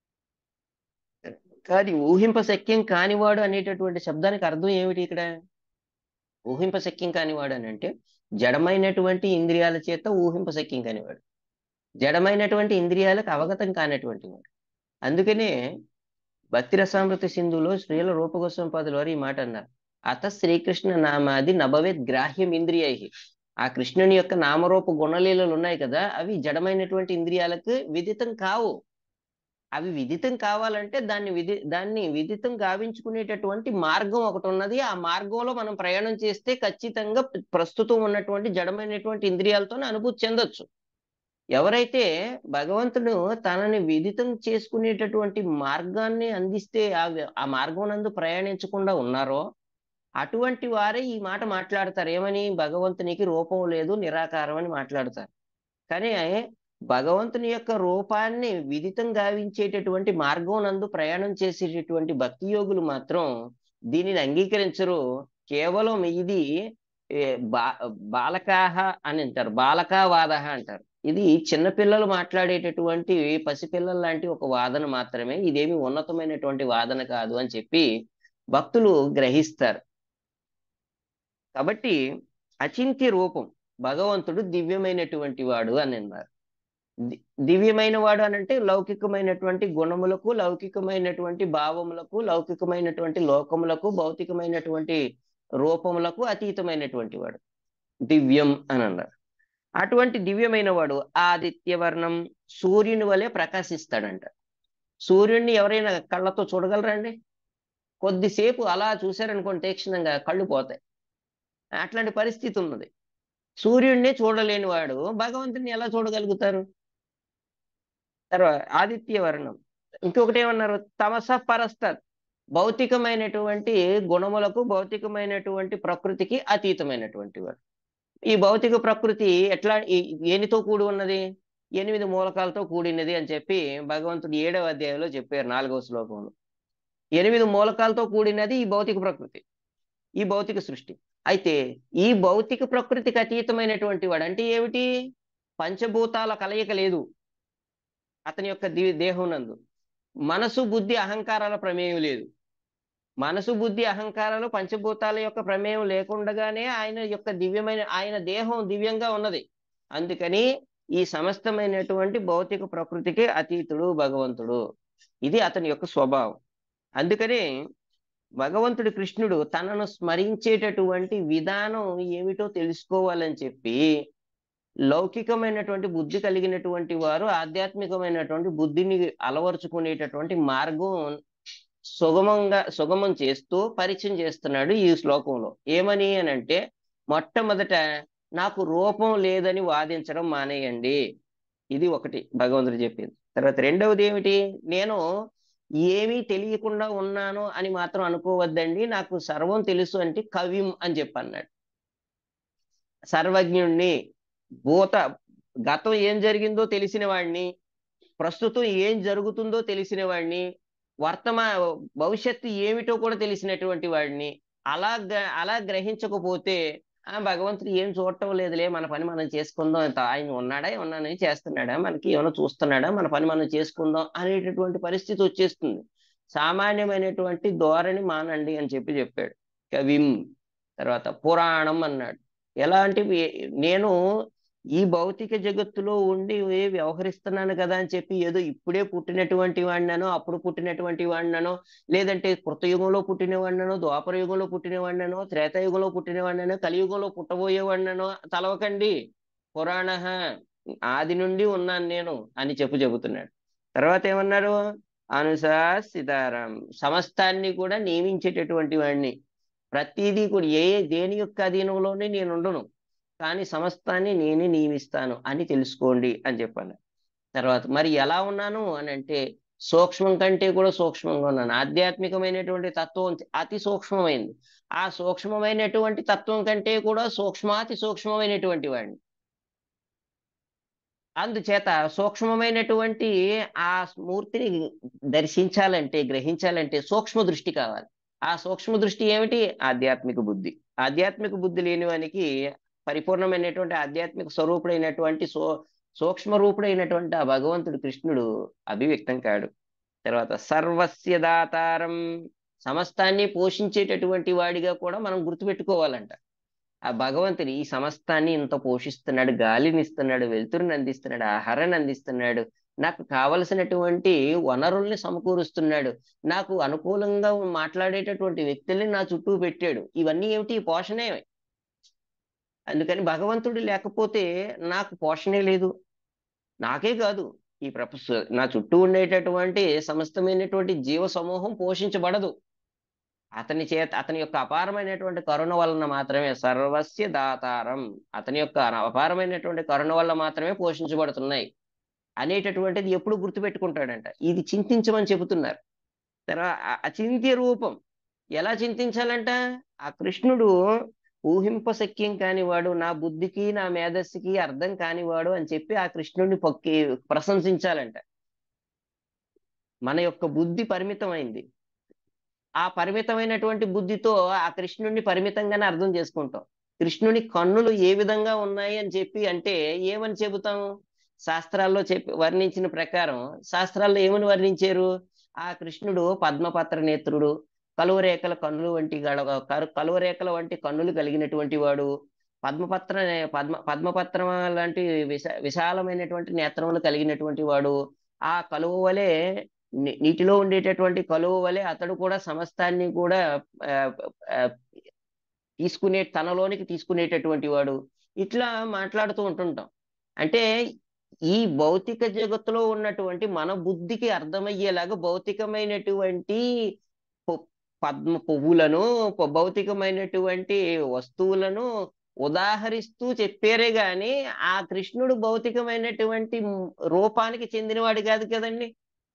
కానీ ఊహింప సఖ్యం కానివాడు అనేటటువంటి శబ్దానికి అర్థం ఏమిటి ఇక్కడ ఊహింప సఖ్యం కానివాడు అని అంటే జడమైనటువంటి ఇంద్రియాల చేత ఊహింప సఖ్యం కానివాడు జడమైనటువంటి ఇంద్రియాలకు అవగతం కానటువంటి వాడు అందుకనే భక్తి రసామృత సింధులో శ్రీల రూపగోస్వామిపాదుల వారు ఈ మాట అన్నారు అత శ్రీకృష్ణ నామాది నభవేత్ గ్రాహ్యం ఇంద్రియై ఆ కృష్ణుని యొక్క నామరూప గుణలీలలు ఉన్నాయి కదా అవి జడమైనటువంటి ఇంద్రియాలకు విదితం కావు అవి విదితం కావాలంటే దాన్ని విధి దాన్ని విదితం గావించుకునేటటువంటి మార్గం ఒకటి ఉన్నది ఆ మార్గంలో మనం ప్రయాణం చేస్తే ఖచ్చితంగా ప్ర- ప్రస్తుతం ఉన్నటువంటి జడమైనటువంటి ఇంద్రియాలతోనే అనుభూతి చెందొచ్చు ఎవరైతే భగవంతుడు తనని విదితం చేసుకునేటటువంటి మార్గాన్ని అందిస్తే ఆ వ్య- ఆ మార్గం నందు ప్రయాణించకుండా ఉన్నారో అటువంటి వారే ఈ మాట మాట్లాడతారు ఏమని భగవంతునికి రూపం లేదు నిరాకారం అని మాట్లాడతారు కానీ భగవంతుని యొక్క రూపాన్ని విదితం గావించేటటువంటి మార్గం నందు ప్రయాణం చేసేటటువంటి భక్తి యోగులు మాత్రం దీనిని అంగీకరించరు కేవలం ఇది ఏ, బా బాలకాహ అని అంటారు బాలకావాద అంటారు ఇది చిన్నపిల్లలు మాట్లాడేటటువంటి పసిపిల్లల లాంటి ఒక వాదన మాత్రమే ఇదేమి ఉన్నతమైనటువంటి వాదన కాదు అని చెప్పి భక్తులు గ్రహిస్తారు కాబట్టి అచింత్య రూపం భగవంతుడు దివ్యమైనటువంటి వాడు అని అన్నారు ది- దివ్యమైన వాడు అని అంటే లౌకికమైనటువంటి గుణములకు లౌకికమైనటువంటి భావములకు లౌకికమైనటువంటి లోకములకు భౌతికమైనటువంటి రూపములకు అతీతమైనటువంటి వాడు దివ్యం అని అన్నారు అటువంటి దివ్యమైన వాడు ఆదిత్యవర్ణం సూర్యుని వలె ప్రకాశిస్తాడంట సూర్యుడిని ఎవరైనా కళ్ళతో చూడగలరండి కొద్దిసేపు అలా చూశారనుకోండి తీక్షణంగా కళ్ళు పోతాయి అట్లాంటి పరిస్థితి ఉన్నది సూర్యుడిని చూడలేని వాడు భగవంతుని ఎలా చూడగలుగుతారు తర్వాత ఆదిత్య వర్ణం ఇంకొకటి ఏమన్నారు తమస పరస్తత్ భౌతికమైనటువంటి గుణములకు భౌతికమైనటువంటి ప్రకృతికి అతీతమైనటువంటి వాడు ఈ భౌతిక ప్రకృతి ఎట్లా ఈ- ఏనితో కూడి ఉన్నది ఎనిమిది మూలకాలతో కూడినది అని చెప్పి భగవంతుడు ఏడవ అధ్యాయంలో చెప్పారు నాలుగవ శ్లోకంలో ఎనిమిది మూలకాలతో కూడినది ఈ భౌతిక ప్రకృతి ఈ భౌతిక సృష్టి అయితే ఈ భౌతిక ప్రకృతికి అతీతమైనటువంటి వాడు అంటే ఏమిటి పంచభూతాల కలయిక లేదు అతని యొక్క ది- దేహం నందు మనసు బుద్ధి అహంకారాల ప్రమేయం లేదు మనసు బుద్ధి అహంకారాలు పంచభూతాల యొక్క ప్రమేయం లేకుండగానే ఆయన యొక్క దివ్యమైన ఆయన దేహం దివ్యంగా ఉన్నది అందుకని ఈ సమస్తమైనటువంటి భౌతిక ప్రకృతికి అతీతుడు భగవంతుడు ఇది అతని యొక్క స్వభావం అందుకని భగవంతుడు కృష్ణుడు తనను స్మరించేటటువంటి విధానం ఏమిటో తెలుసుకోవాలని చెప్పి లౌకికమైనటువంటి బుద్ధి కలిగినటువంటి వారు ఆధ్యాత్మికమైనటువంటి బుద్ధిని అలవరుచుకునేటటువంటి మార్గం సుగమంగా సుగమం చేస్తూ పరిచయం చేస్తున్నాడు ఈ శ్లోకంలో ఏమని అని అంటే మొట్టమొదట నాకు రూపం లేదని వాదించడం మానేయండి ఇది ఒకటి భగవంతుడు చెప్పింది తర్వాత రెండవది ఏమిటి నేను ఏమీ తెలియకుండా ఉన్నాను అని మాత్రం అనుకోవద్దండి నాకు సర్వం తెలుసు అంటే కవిం అని చెప్పన్నాడు సర్వజ్ఞుణ్ణి భూత గతం ఏం జరిగిందో తెలిసిన వాడిని ప్రస్తుతం ఏం జరుగుతుందో తెలిసిన వాడిని వర్తమా భవిష్యత్తు ఏమిటో కూడా తెలిసినటువంటి వాడిని అలా గ్ర- అలా గ్రహించకపోతే ఆ భగవంతుడు ఏం చూడటం లేదులే మన పని మనం చేసుకుందాం ఇంత ఆయన ఉన్నాడా ఉన్నానని చేస్తున్నాడా మనకి ఏమైనా చూస్తున్నాడా మన పని మనం చేసుకుందాం అనేటటువంటి పరిస్థితి వచ్చేస్తుంది సామాన్యమైనటువంటి ధోరణి మానండి అని చెప్పి చెప్పాడు కవిం తర్వాత పురాణం అన్నాడు ఎలాంటివి నేను ఈ భౌతిక జగత్తులో ఉండి వ్యవహరిస్తున్నాను కదా అని చెప్పి ఏదో ఇప్పుడే పుట్టినటువంటి వాడిననో అప్పుడు పుట్టినటువంటి వాడిననో లేదంటే కృతయుగంలో పుట్టిన వాడిననో ద్వాపర యుగంలో పుట్టిన వాడిననో త్రేతాయుగంలో పుట్టిన వాడిననో కలియుగంలో పుట్టబోయే వాడిననో తలవకండి పురాణ ఆది నుండి ఉన్నాను నేను అని చెప్పు చెబుతున్నాడు తర్వాత ఏమన్నారు అనుసా సీతారాం సమస్తాన్ని కూడా నియమించేటటువంటి వాడిని ప్రతిదీ కూడా ఏ దేని యొక్క అధీనంలోనే నేను ఉండను కానీ సమస్తాన్ని నేనే నియమిస్తాను అని తెలుసుకోండి అని చెప్పాను తర్వాత మరి ఎలా ఉన్నాను అని అంటే సూక్ష్మం కంటే కూడా సూక్ష్మంగా ఉన్నాను ఆధ్యాత్మికమైనటువంటి తత్వం అతి సూక్ష్మమైంది ఆ సూక్ష్మమైనటువంటి తత్వం కంటే కూడా సూక్ష్మాతి సూక్ష్మమైనటువంటి వాడిని అందుచేత సూక్ష్మమైనటువంటి ఆ మూర్తిని దర్శించాలంటే గ్రహించాలంటే సూక్ష్మ దృష్టి కావాలి ఆ సూక్ష్మ దృష్టి ఏమిటి ఆధ్యాత్మిక బుద్ధి ఆధ్యాత్మిక బుద్ధి లేని వానికి పరిపూర్ణమైనటువంటి ఆధ్యాత్మిక స్వరూపుడైనటువంటి సో సూక్ష్మ రూపుడైనటువంటి ఆ భగవంతుడు కృష్ణుడు అభివ్యక్తం కాడు తర్వాత సర్వస్య దాతారం సమస్తాన్ని పోషించేటటువంటి వాడిగా కూడా మనం గుర్తుపెట్టుకోవాలంట ఆ భగవంతుడు ఈ సమస్తాన్ని ఇంత పోషిస్తున్నాడు గాలిని ఇస్తున్నాడు వెలుతురుని అందిస్తున్నాడు ఆహారాన్ని అందిస్తున్నాడు నాకు కావలసినటువంటి వనరుల్ని సమకూరుస్తున్నాడు నాకు అనుకూలంగా మాట్లాడేటటువంటి వ్యక్తుల్ని నా చుట్టూ పెట్టాడు ఇవన్నీ ఏమిటి ఈ పోషణే అందుకని భగవంతుడు లేకపోతే నాకు పోషణే లేదు నాకే కాదు ఈ ప్రపంచ నా చుట్టూ ఉండేటటువంటి సమస్తమైనటువంటి జీవ సమూహం పోషించబడదు అతని చేత అతని యొక్క అపారమైనటువంటి కరుణ వలన మాత్రమే సర్వస్య దాతారం అతని యొక్క అపారమైనటువంటి కరుణ వల్ల మాత్రమే పోషించబడుతున్నాయి అనేటటువంటిది ఎప్పుడు గుర్తుపెట్టుకుంటాడంట ఇది చింతించమని చెబుతున్నారు తర్వాత అచింత్య రూపం ఎలా చింతించాలంట ఆ కృష్ణుడు ఊహింపశక్యం కానివాడు నా బుద్ధికి నా మేధస్సుకి అర్థం కానివాడు అని చెప్పి ఆ కృష్ణుడిని పొక్కి ప్రశంసించాలంట మన యొక్క బుద్ధి పరిమితమైంది ఆ పరిమితమైనటువంటి బుద్ధితో ఆ కృష్ణుడిని పరిమితంగానే అర్థం చేసుకుంటాం కృష్ణుని కన్నులు ఏ విధంగా ఉన్నాయి అని చెప్పి అంటే ఏమని చెబుతాం శాస్త్రాల్లో చెప్పి వర్ణించిన ప్రకారం శాస్త్రాల్లో ఏమని వర్ణించారు ఆ కృష్ణుడు పద్మపత్ర నేత్రుడు కలువరేఖల కన్నులు వంటి గడ కలువరేఖల వంటి కన్నులు కలిగినటువంటి వాడు పద్మపత్ర పద్మ పద్మపత్రం లాంటి విశ విశాలమైనటువంటి నేత్రములు కలిగినటువంటి వాడు ఆ కలువ వలె ని- నీటిలో ఉండేటటువంటి కలువ వలె అతడు కూడా సమస్తాన్ని కూడా ఆ, ఆ, తీసుకునే తనలోనికి తీసుకునేటటువంటి వాడు ఇట్లా మాట్లాడుతూ ఉంటుంటాం అంటే ఈ భౌతిక జగత్తులో ఉన్నటువంటి మన బుద్ధికి అర్థమయ్యేలాగా భౌతికమైనటువంటి పు- పద్మ పువ్వులను ప- భౌతికమైనటువంటి వస్తువులను ఉదాహరిస్తూ చెప్పారే గాని ఆ కృష్ణుడు భౌతికమైనటువంటి మ్- రూపానికి చెందినవాడు కాదు కదండి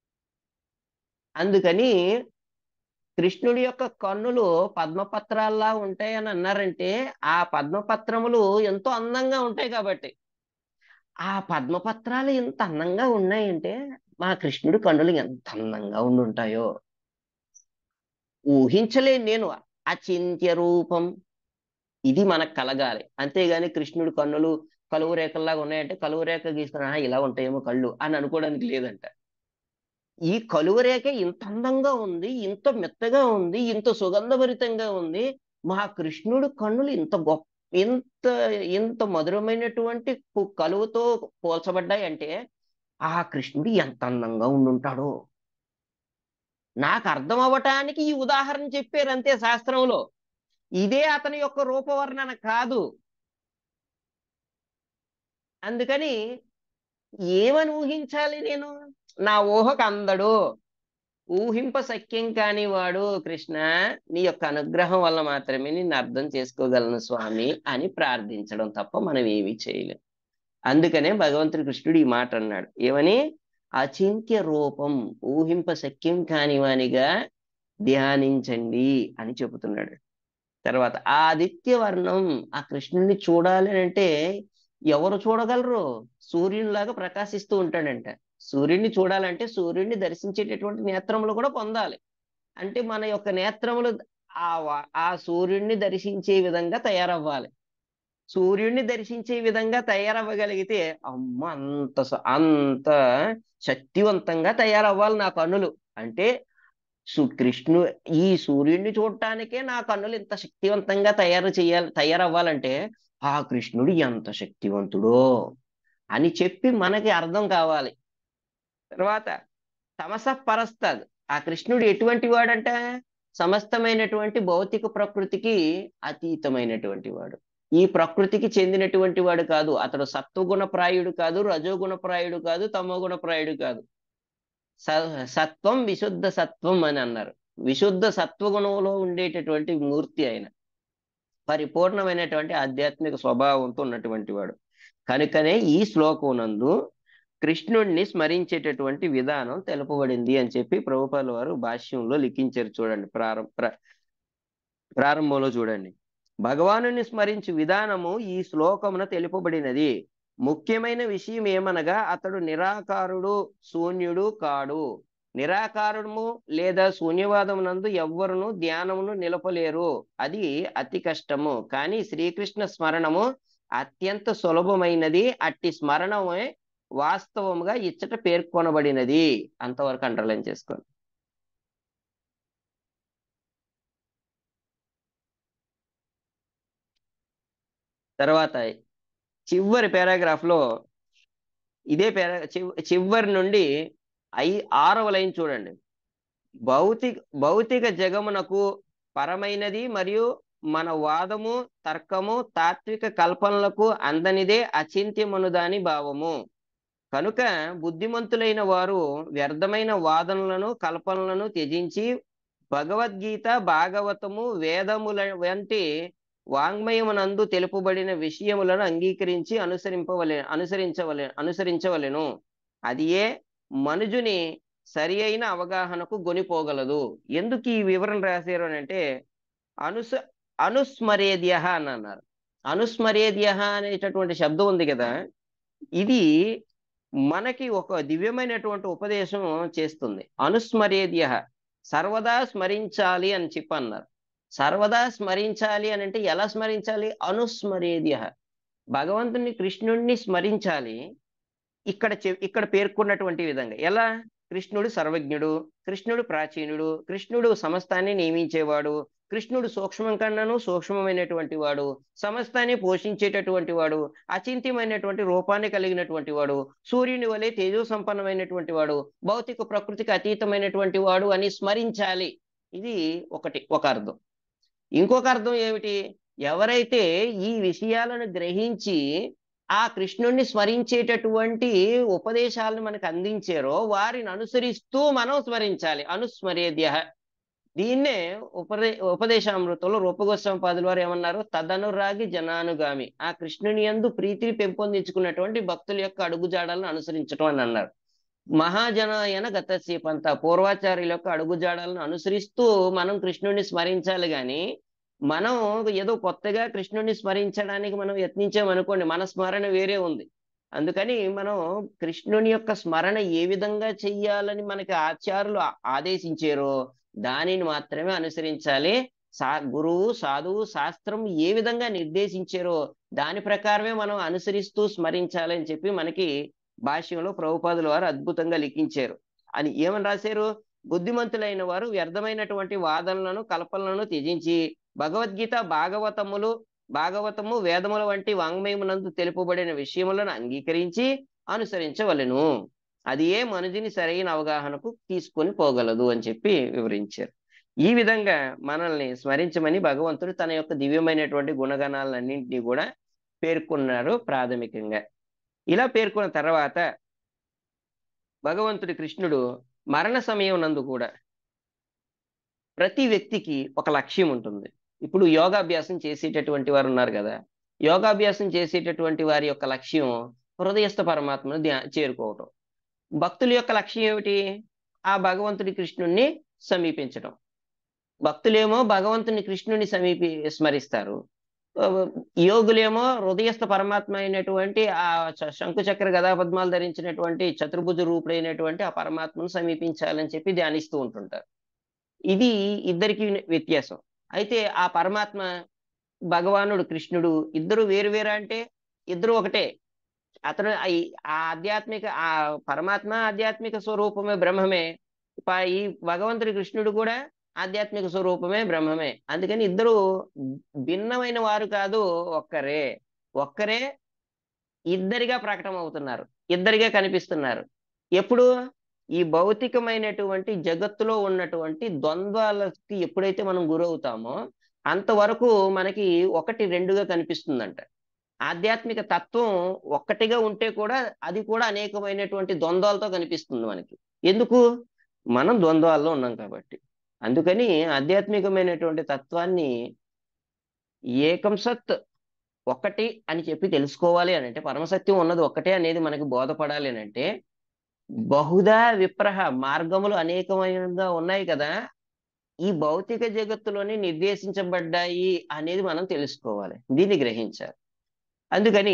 అందుకని కృష్ణుడి యొక్క కన్నులు పద్మపత్రాల్లా ఉంటాయని అన్నారంటే ఆ పద్మపత్రములు ఎంతో అందంగా ఉంటాయి కాబట్టి ఆ పద్మపత్రాలు ఎంత అందంగా ఉన్నాయంటే మా కృష్ణుడి కన్నులు ఎంత అందంగా ఉండి ఉంటాయో ఊహించలేను నేను అచింత్య రూపం ఇది మనకు కలగాలి అంతేగాని కృష్ణుడి కన్నులు కలువు రేఖల్లాగా ఉన్నాయంటే కలువు రేఖ గీసుకున్నా ఇలా ఉంటాయేమో కళ్ళు అని అనుకోవడానికి లేదంట ఈ కలువ రేఖ ఇంత అందంగా ఉంది ఇంత మెత్తగా ఉంది ఇంత సుగంధభరితంగా ఉంది మా కృష్ణుడు కన్నులు ఇంత గొప్ప ఇంత ఇంత మధురమైనటువంటి పు- కలువతో పోల్చబడ్డాయి అంటే ఆ కృష్ణుడు ఎంత అందంగా ఉండుంటాడో నాకు అర్థం అవ్వటానికి ఈ ఉదాహరణ చెప్పారు అంతే శాస్త్రంలో ఇదే అతని యొక్క రూపవర్ణన కాదు అందుకని ఏమని ఊహించాలి నేను నా ఊహకు అందడు ఊహింప సఖ్యం కాని వాడు కృష్ణ నీ యొక్క అనుగ్రహం వల్ల మాత్రమే నిన్ను అర్థం చేసుకోగలను స్వామి అని ప్రార్థించడం తప్ప మనం ఏమీ చేయలేం అందుకనే భగవంతుడి కృష్ణుడు ఈ మాట అన్నాడు ఏమని అచింత్య రూపం ఊహింప సఖ్యం కాని వానిగా ధ్యానించండి అని చెబుతున్నాడు తర్వాత ఆదిత్య వర్ణం ఆ కృష్ణుడిని చూడాలి అని అంటే ఎవరు చూడగలరు సూర్యునిలాగా ప్రకాశిస్తూ ఉంటాడంట సూర్యుడిని చూడాలంటే సూర్యుడిని దర్శించేటటువంటి నేత్రములు కూడా పొందాలి అంటే మన యొక్క నేత్రములు ఆ వా- ఆ సూర్యుడిని దర్శించే విధంగా తయారవ్వాలి సూర్యుడిని దర్శించే విధంగా తయారవ్వగలిగితే అమ్మ అంత స- అంత శక్తివంతంగా తయారవ్వాలి నా కన్నులు అంటే సు- కృష్ణు ఈ సూర్యుడిని చూడటానికే నా కన్నులు ఇంత శక్తివంతంగా తయారు చేయాలి తయారవ్వాలంటే ఆ కృష్ణుడు ఎంత శక్తివంతుడో అని చెప్పి మనకి అర్థం కావాలి తర్వాత తమస పరస్తద్ ఆ కృష్ణుడు ఎటువంటి వాడంట సమస్తమైనటువంటి భౌతిక ప్రకృతికి అతీతమైనటువంటి వాడు ఈ ప్రకృతికి చెందినటువంటి వాడు కాదు అతడు సత్వగుణ ప్రాయుడు కాదు రజోగుణ ప్రాయుడు కాదు తమోగుణ ప్రాయుడు కాదు స- సత్వం విశుద్ధ సత్వం అని అన్నారు విశుద్ధ సత్వగుణంలో ఉండేటటువంటి మూర్తి ఆయన పరిపూర్ణమైనటువంటి ఆధ్యాత్మిక స్వభావంతో ఉన్నటువంటి వాడు కనుకనే ఈ శ్లోకం నందు కృష్ణుడిని స్మరించేటటువంటి విధానం తెలుపబడింది అని చెప్పి ప్రభుపాల వారు భాష్యంలో లిఖించారు చూడండి ప్రారంభ ప్ర- ప్రారంభంలో చూడండి భగవానుని స్మరించు విధానము ఈ శ్లోకమున తెలుపబడినది ముఖ్యమైన విషయం ఏమనగా అతడు నిరాకారుడు శూన్యుడు కాడు నిరాకారుడము లేదా శూన్యవాదం నందు ఎవ్వరును ధ్యానమును నిలపలేరు అది అతి కష్టము కానీ శ్రీకృష్ణ స్మరణము అత్యంత సులభమైనది అట్టి స్మరణమే వాస్తవముగా ఇచ్చట పేర్కొనబడినది అంతవరకు అండర్లైన్ చేసుకోండి తర్వాత చివరి పారాగ్రాఫ్ లో ఇదే పారా చివ- చివరి నుండి ఐ ఆరవ లైన్ చూడండి భౌతిక భౌతిక జగమునకు పరమైనది మరియు మన వాదము తర్కము తాత్విక కల్పనలకు అందనిదే అచింత్యమనుదాని భావము కనుక బుద్ధిమంతులైన వారు వ్యర్థమైన వాదనలను కల్పనలను త్యజించి భగవద్గీత భాగవతము వేదముల వంటి వాంగ్మయమునందు తెలుపబడిన విషయములను అంగీకరించి అనుసరింపవలె అనుసరించవలె అనుసరించవలెను అది ఏ మనుజుని సరి అయిన అవగాహనకు గొనిపోగలదు ఎందుకు ఈ వివరణ రాశారు అని అంటే అనుస అనుస్మరేద్య అని అన్నారు అనుస్మరేద్య అనేటటువంటి శబ్దం ఉంది కదా ఇది మనకి ఒక దివ్యమైనటువంటి ఉపదేశం చేస్తుంది అనుస్మరేద్య సర్వదా స్మరించాలి అని చెప్పి అన్నారు సర్వదా స్మరించాలి అని అంటే ఎలా స్మరించాలి అనుస్మరేద్య భగవంతుని కృష్ణుడిని స్మరించాలి ఇక్కడ చె- ఇక్కడ పేర్కొన్నటువంటి విధంగా ఎలా కృష్ణుడు సర్వజ్ఞుడు కృష్ణుడు ప్రాచీనుడు కృష్ణుడు సమస్తాన్ని నియమించేవాడు కృష్ణుడు సూక్ష్మం కన్నాను సూక్ష్మమైనటువంటి వాడు సమస్తాన్ని పోషించేటటువంటి వాడు అచింత్యమైనటువంటి రూపాన్ని కలిగినటువంటి వాడు సూర్యుని వలె తేజో సంపన్నమైనటువంటి వాడు భౌతిక ప్రకృతికి అతీతమైనటువంటి వాడు అని స్మరించాలి ఇది ఒకటి ఒక అర్థం ఇంకొక అర్థం ఏమిటి ఎవరైతే ఈ విషయాలను గ్రహించి ఆ కృష్ణుణ్ణి స్మరించేటటువంటి ఉపదేశాలను మనకు అందించారో వారిని అనుసరిస్తూ మనం స్మరించాలి అనుస్మరేద్య దీన్నే ఉపదే ఉపదేశామృతంలో రూపగోస్వామి వారు ఏమన్నారు తదనురాగి జనానుగామి ఆ కృష్ణుని యందు ప్రీతిని పెంపొందించుకున్నటువంటి భక్తుల యొక్క అడుగుజాడలను అనుసరించడం అని అన్నారు మహాజనాయన గతసేపంత పూర్వాచార్యుల యొక్క అడుగుజాడలను అనుసరిస్తూ మనం కృష్ణుడిని స్మరించాలి గాని మనం ఏదో కొత్తగా కృష్ణుడిని స్మరించడానికి మనం యత్నించామనుకోండి మన స్మరణ వేరే ఉంది అందుకని మనం కృష్ణుని యొక్క స్మరణ ఏ విధంగా చెయ్యాలని మనకి ఆచార్యులు ఆ- ఆదేశించారో దానిని మాత్రమే అనుసరించాలి సా గురువు సాధువు శాస్త్రం ఏ విధంగా నిర్దేశించారో దాని ప్రకారమే మనం అనుసరిస్తూ స్మరించాలి అని చెప్పి మనకి భాష్యంలో ప్రభుపాదుల వారు అద్భుతంగా లిఖించారు అని ఏమని రాశారు బుద్ధిమంతులైన వారు వ్యర్థమైనటువంటి వాదనలను కల్పనలను త్యజించి భగవద్గీత భాగవతములు భాగవతము వేదముల వంటి వాంగ్మయమునందు తెలుపబడిన విషయములను అంగీకరించి అనుసరించవలెను అది ఏ మనుజుని సరైన అవగాహనకు తీసుకొని పోగలదు అని చెప్పి వివరించారు ఈ విధంగా మనల్ని స్మరించమని భగవంతుడు తన యొక్క దివ్యమైనటువంటి గుణగణాలన్నింటినీ కూడా పేర్కొన్నారు ప్రాథమికంగా ఇలా పేర్కొన్న తర్వాత భగవంతుడి కృష్ణుడు మరణ సమయం నందు కూడా ప్రతి వ్యక్తికి ఒక లక్ష్యం ఉంటుంది ఇప్పుడు యోగాభ్యాసం చేసేటటువంటి వారు ఉన్నారు కదా యోగాభ్యాసం చేసేటటువంటి వారి యొక్క లక్ష్యం హృదయస్థ పరమాత్మను ధ్యా చేరుకోవటం భక్తుల యొక్క లక్ష్యం ఏమిటి ఆ భగవంతుడి కృష్ణుణ్ణి సమీపించడం భక్తులేమో భగవంతుని కృష్ణుని సమీపి స్మరిస్తారు ఆ, యోగులేమో హృదయస్థ పరమాత్మ అయినటువంటి ఆ చ- శంకు చక్ర గదా పద్మాలు ధరించినటువంటి చతుర్భుజ రూపుడైనటువంటి ఆ పరమాత్మను సమీపించాలని చెప్పి ధ్యానిస్తూ ఉంటుంటారు ఇది ఇద్దరికి వ్యత్యాసం అయితే ఆ పరమాత్మ భగవానుడు కృష్ణుడు ఇద్దరు వేరు వేరు అంటే ఇద్దరు ఒకటే అతను ఆ- ఆ ఆధ్యాత్మిక ఆ పరమాత్మ ఆధ్యాత్మిక స్వరూపమే బ్రహ్మమే ప- ఈ భగవంతుడి కృష్ణుడు కూడా ఆధ్యాత్మిక స్వరూపమే బ్రహ్మమే అందుకని ఇద్దరు భిన్నమైన వారు కాదు ఒక్కరే ఒక్కరే ఇద్దరిగా ప్రకటన అవుతున్నారు ఇద్దరిగా కనిపిస్తున్నారు ఎప్పుడు ఈ భౌతికమైనటువంటి జగత్తులో ఉన్నటువంటి ద్వంద్వాలకి ఎప్పుడైతే మనం గురవుతామో అంతవరకు మనకి ఒకటి రెండుగా కనిపిస్తుందంట ఆధ్యాత్మిక తత్వం ఒక్కటిగా ఉంటే కూడా అది కూడా అనేకమైనటువంటి ద్వంద్వాలతో కనిపిస్తుంది మనకి ఎందుకు మనం ద్వంద్వాల్లో ఉన్నాం కాబట్టి అందుకని ఆధ్యాత్మికమైనటువంటి తత్వాన్ని ఏకం సత్ ఒక్కటి అని చెప్పి తెలుసుకోవాలి అని అంటే పరమసత్యం ఉన్నది ఒక్కటే అనేది మనకి బోధపడాలి అని అంటే బహుదా విప్రహ మార్గములు అనేకమైనగా ఉన్నాయి కదా ఈ భౌతిక జగత్తులోనే నిర్దేశించబడ్డాయి అనేది మనం తెలుసుకోవాలి దీన్ని గ్రహించాలి అందుకని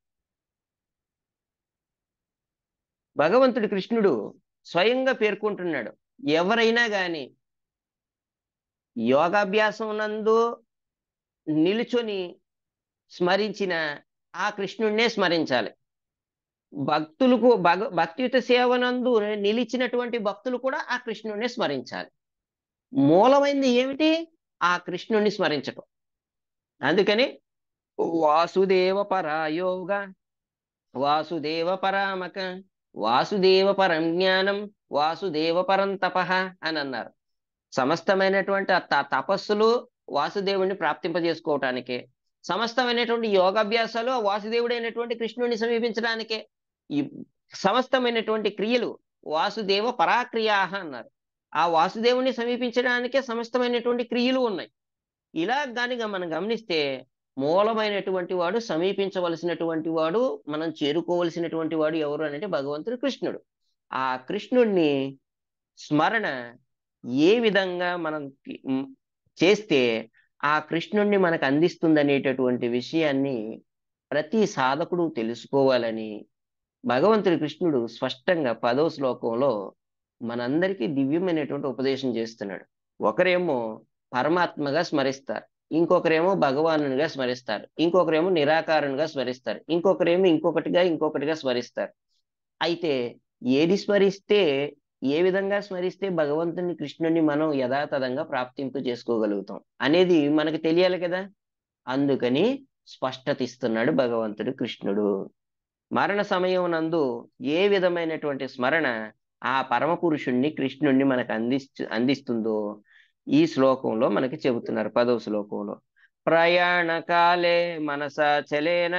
భగవంతుడి కృష్ణుడు స్వయంగా పేర్కొంటున్నాడు ఎవరైనా గాని యోగాభ్యాసం నందు నిలుచొని స్మరించిన ఆ కృష్ణుడినే స్మరించాలి భక్తులకు భగ భక్తియుత సేవనందు నిలిచినటువంటి భక్తులు కూడా ఆ కృష్ణుడినే స్మరించాలి మూలమైంది ఏమిటి ఆ కృష్ణుడిని స్మరించటం అందుకని వాసుదేవ పరాయోగ వాసుదేవ పరామక వాసుదేవ పరం జ్ఞానం వాసుదేవ పరం తపః అని అన్నారు సమస్తమైనటువంటి ఆ త- తపస్సులు వాసుదేవుడిని ప్రాప్తింపజేసుకోవటానికే సమస్తమైనటువంటి యోగాభ్యాసాలు ఆ వాసుదేవుడైనటువంటి కృష్ణుడిని సమీపించడానికే ఈ సమస్తమైనటువంటి క్రియలు వాసుదేవ పరాక్రియాహ అన్నారు ఆ వాసుదేవుని సమీపించడానికే సమస్తమైనటువంటి క్రియలు ఉన్నాయి ఇలా గానిగా మనం గమనిస్తే మూలమైనటువంటి వాడు సమీపించవలసినటువంటి వాడు మనం చేరుకోవలసినటువంటి వాడు ఎవరు అని అంటే భగవంతుడు కృష్ణుడు ఆ కృష్ణుడిని స్మరణ ఏ విధంగా మనం కి- మ్, చేస్తే ఆ కృష్ణుణ్ణి మనకు అందిస్తుంది అనేటటువంటి విషయాన్ని ప్రతి సాధకుడు తెలుసుకోవాలని భగవంతుడి కృష్ణుడు స్పష్టంగా పదో శ్లోకంలో మనందరికీ దివ్యమైనటువంటి ఉపదేశం చేస్తున్నాడు ఒకరేమో పరమాత్మగా స్మరిస్తారు ఇంకొకరేమో భగవానునిగా స్మరిస్తారు ఇంకొకరేమో నిరాకారునిగా స్మరిస్తారు ఇంకొకరేమో ఇంకొకటిగా ఇంకొకటిగా స్మరిస్తారు అయితే ఏది స్మరిస్తే ఏ విధంగా స్మరిస్తే భగవంతుని కృష్ణుని మనం యథాతథంగా ప్రాప్తింపు చేసుకోగలుగుతాం అనేది మనకు తెలియాలి కదా అందుకని స్పష్టత ఇస్తున్నాడు భగవంతుడు కృష్ణుడు మరణ సమయం నందు ఏ విధమైనటువంటి స్మరణ ఆ పరమ పురుషుణ్ణి కృష్ణుణ్ణి మనకు అందిస్తు అందిస్తుందో ఈ శ్లోకంలో మనకి చెబుతున్నారు పదవ శ్లోకంలో ప్రయాణ కాలే మనసాచలేన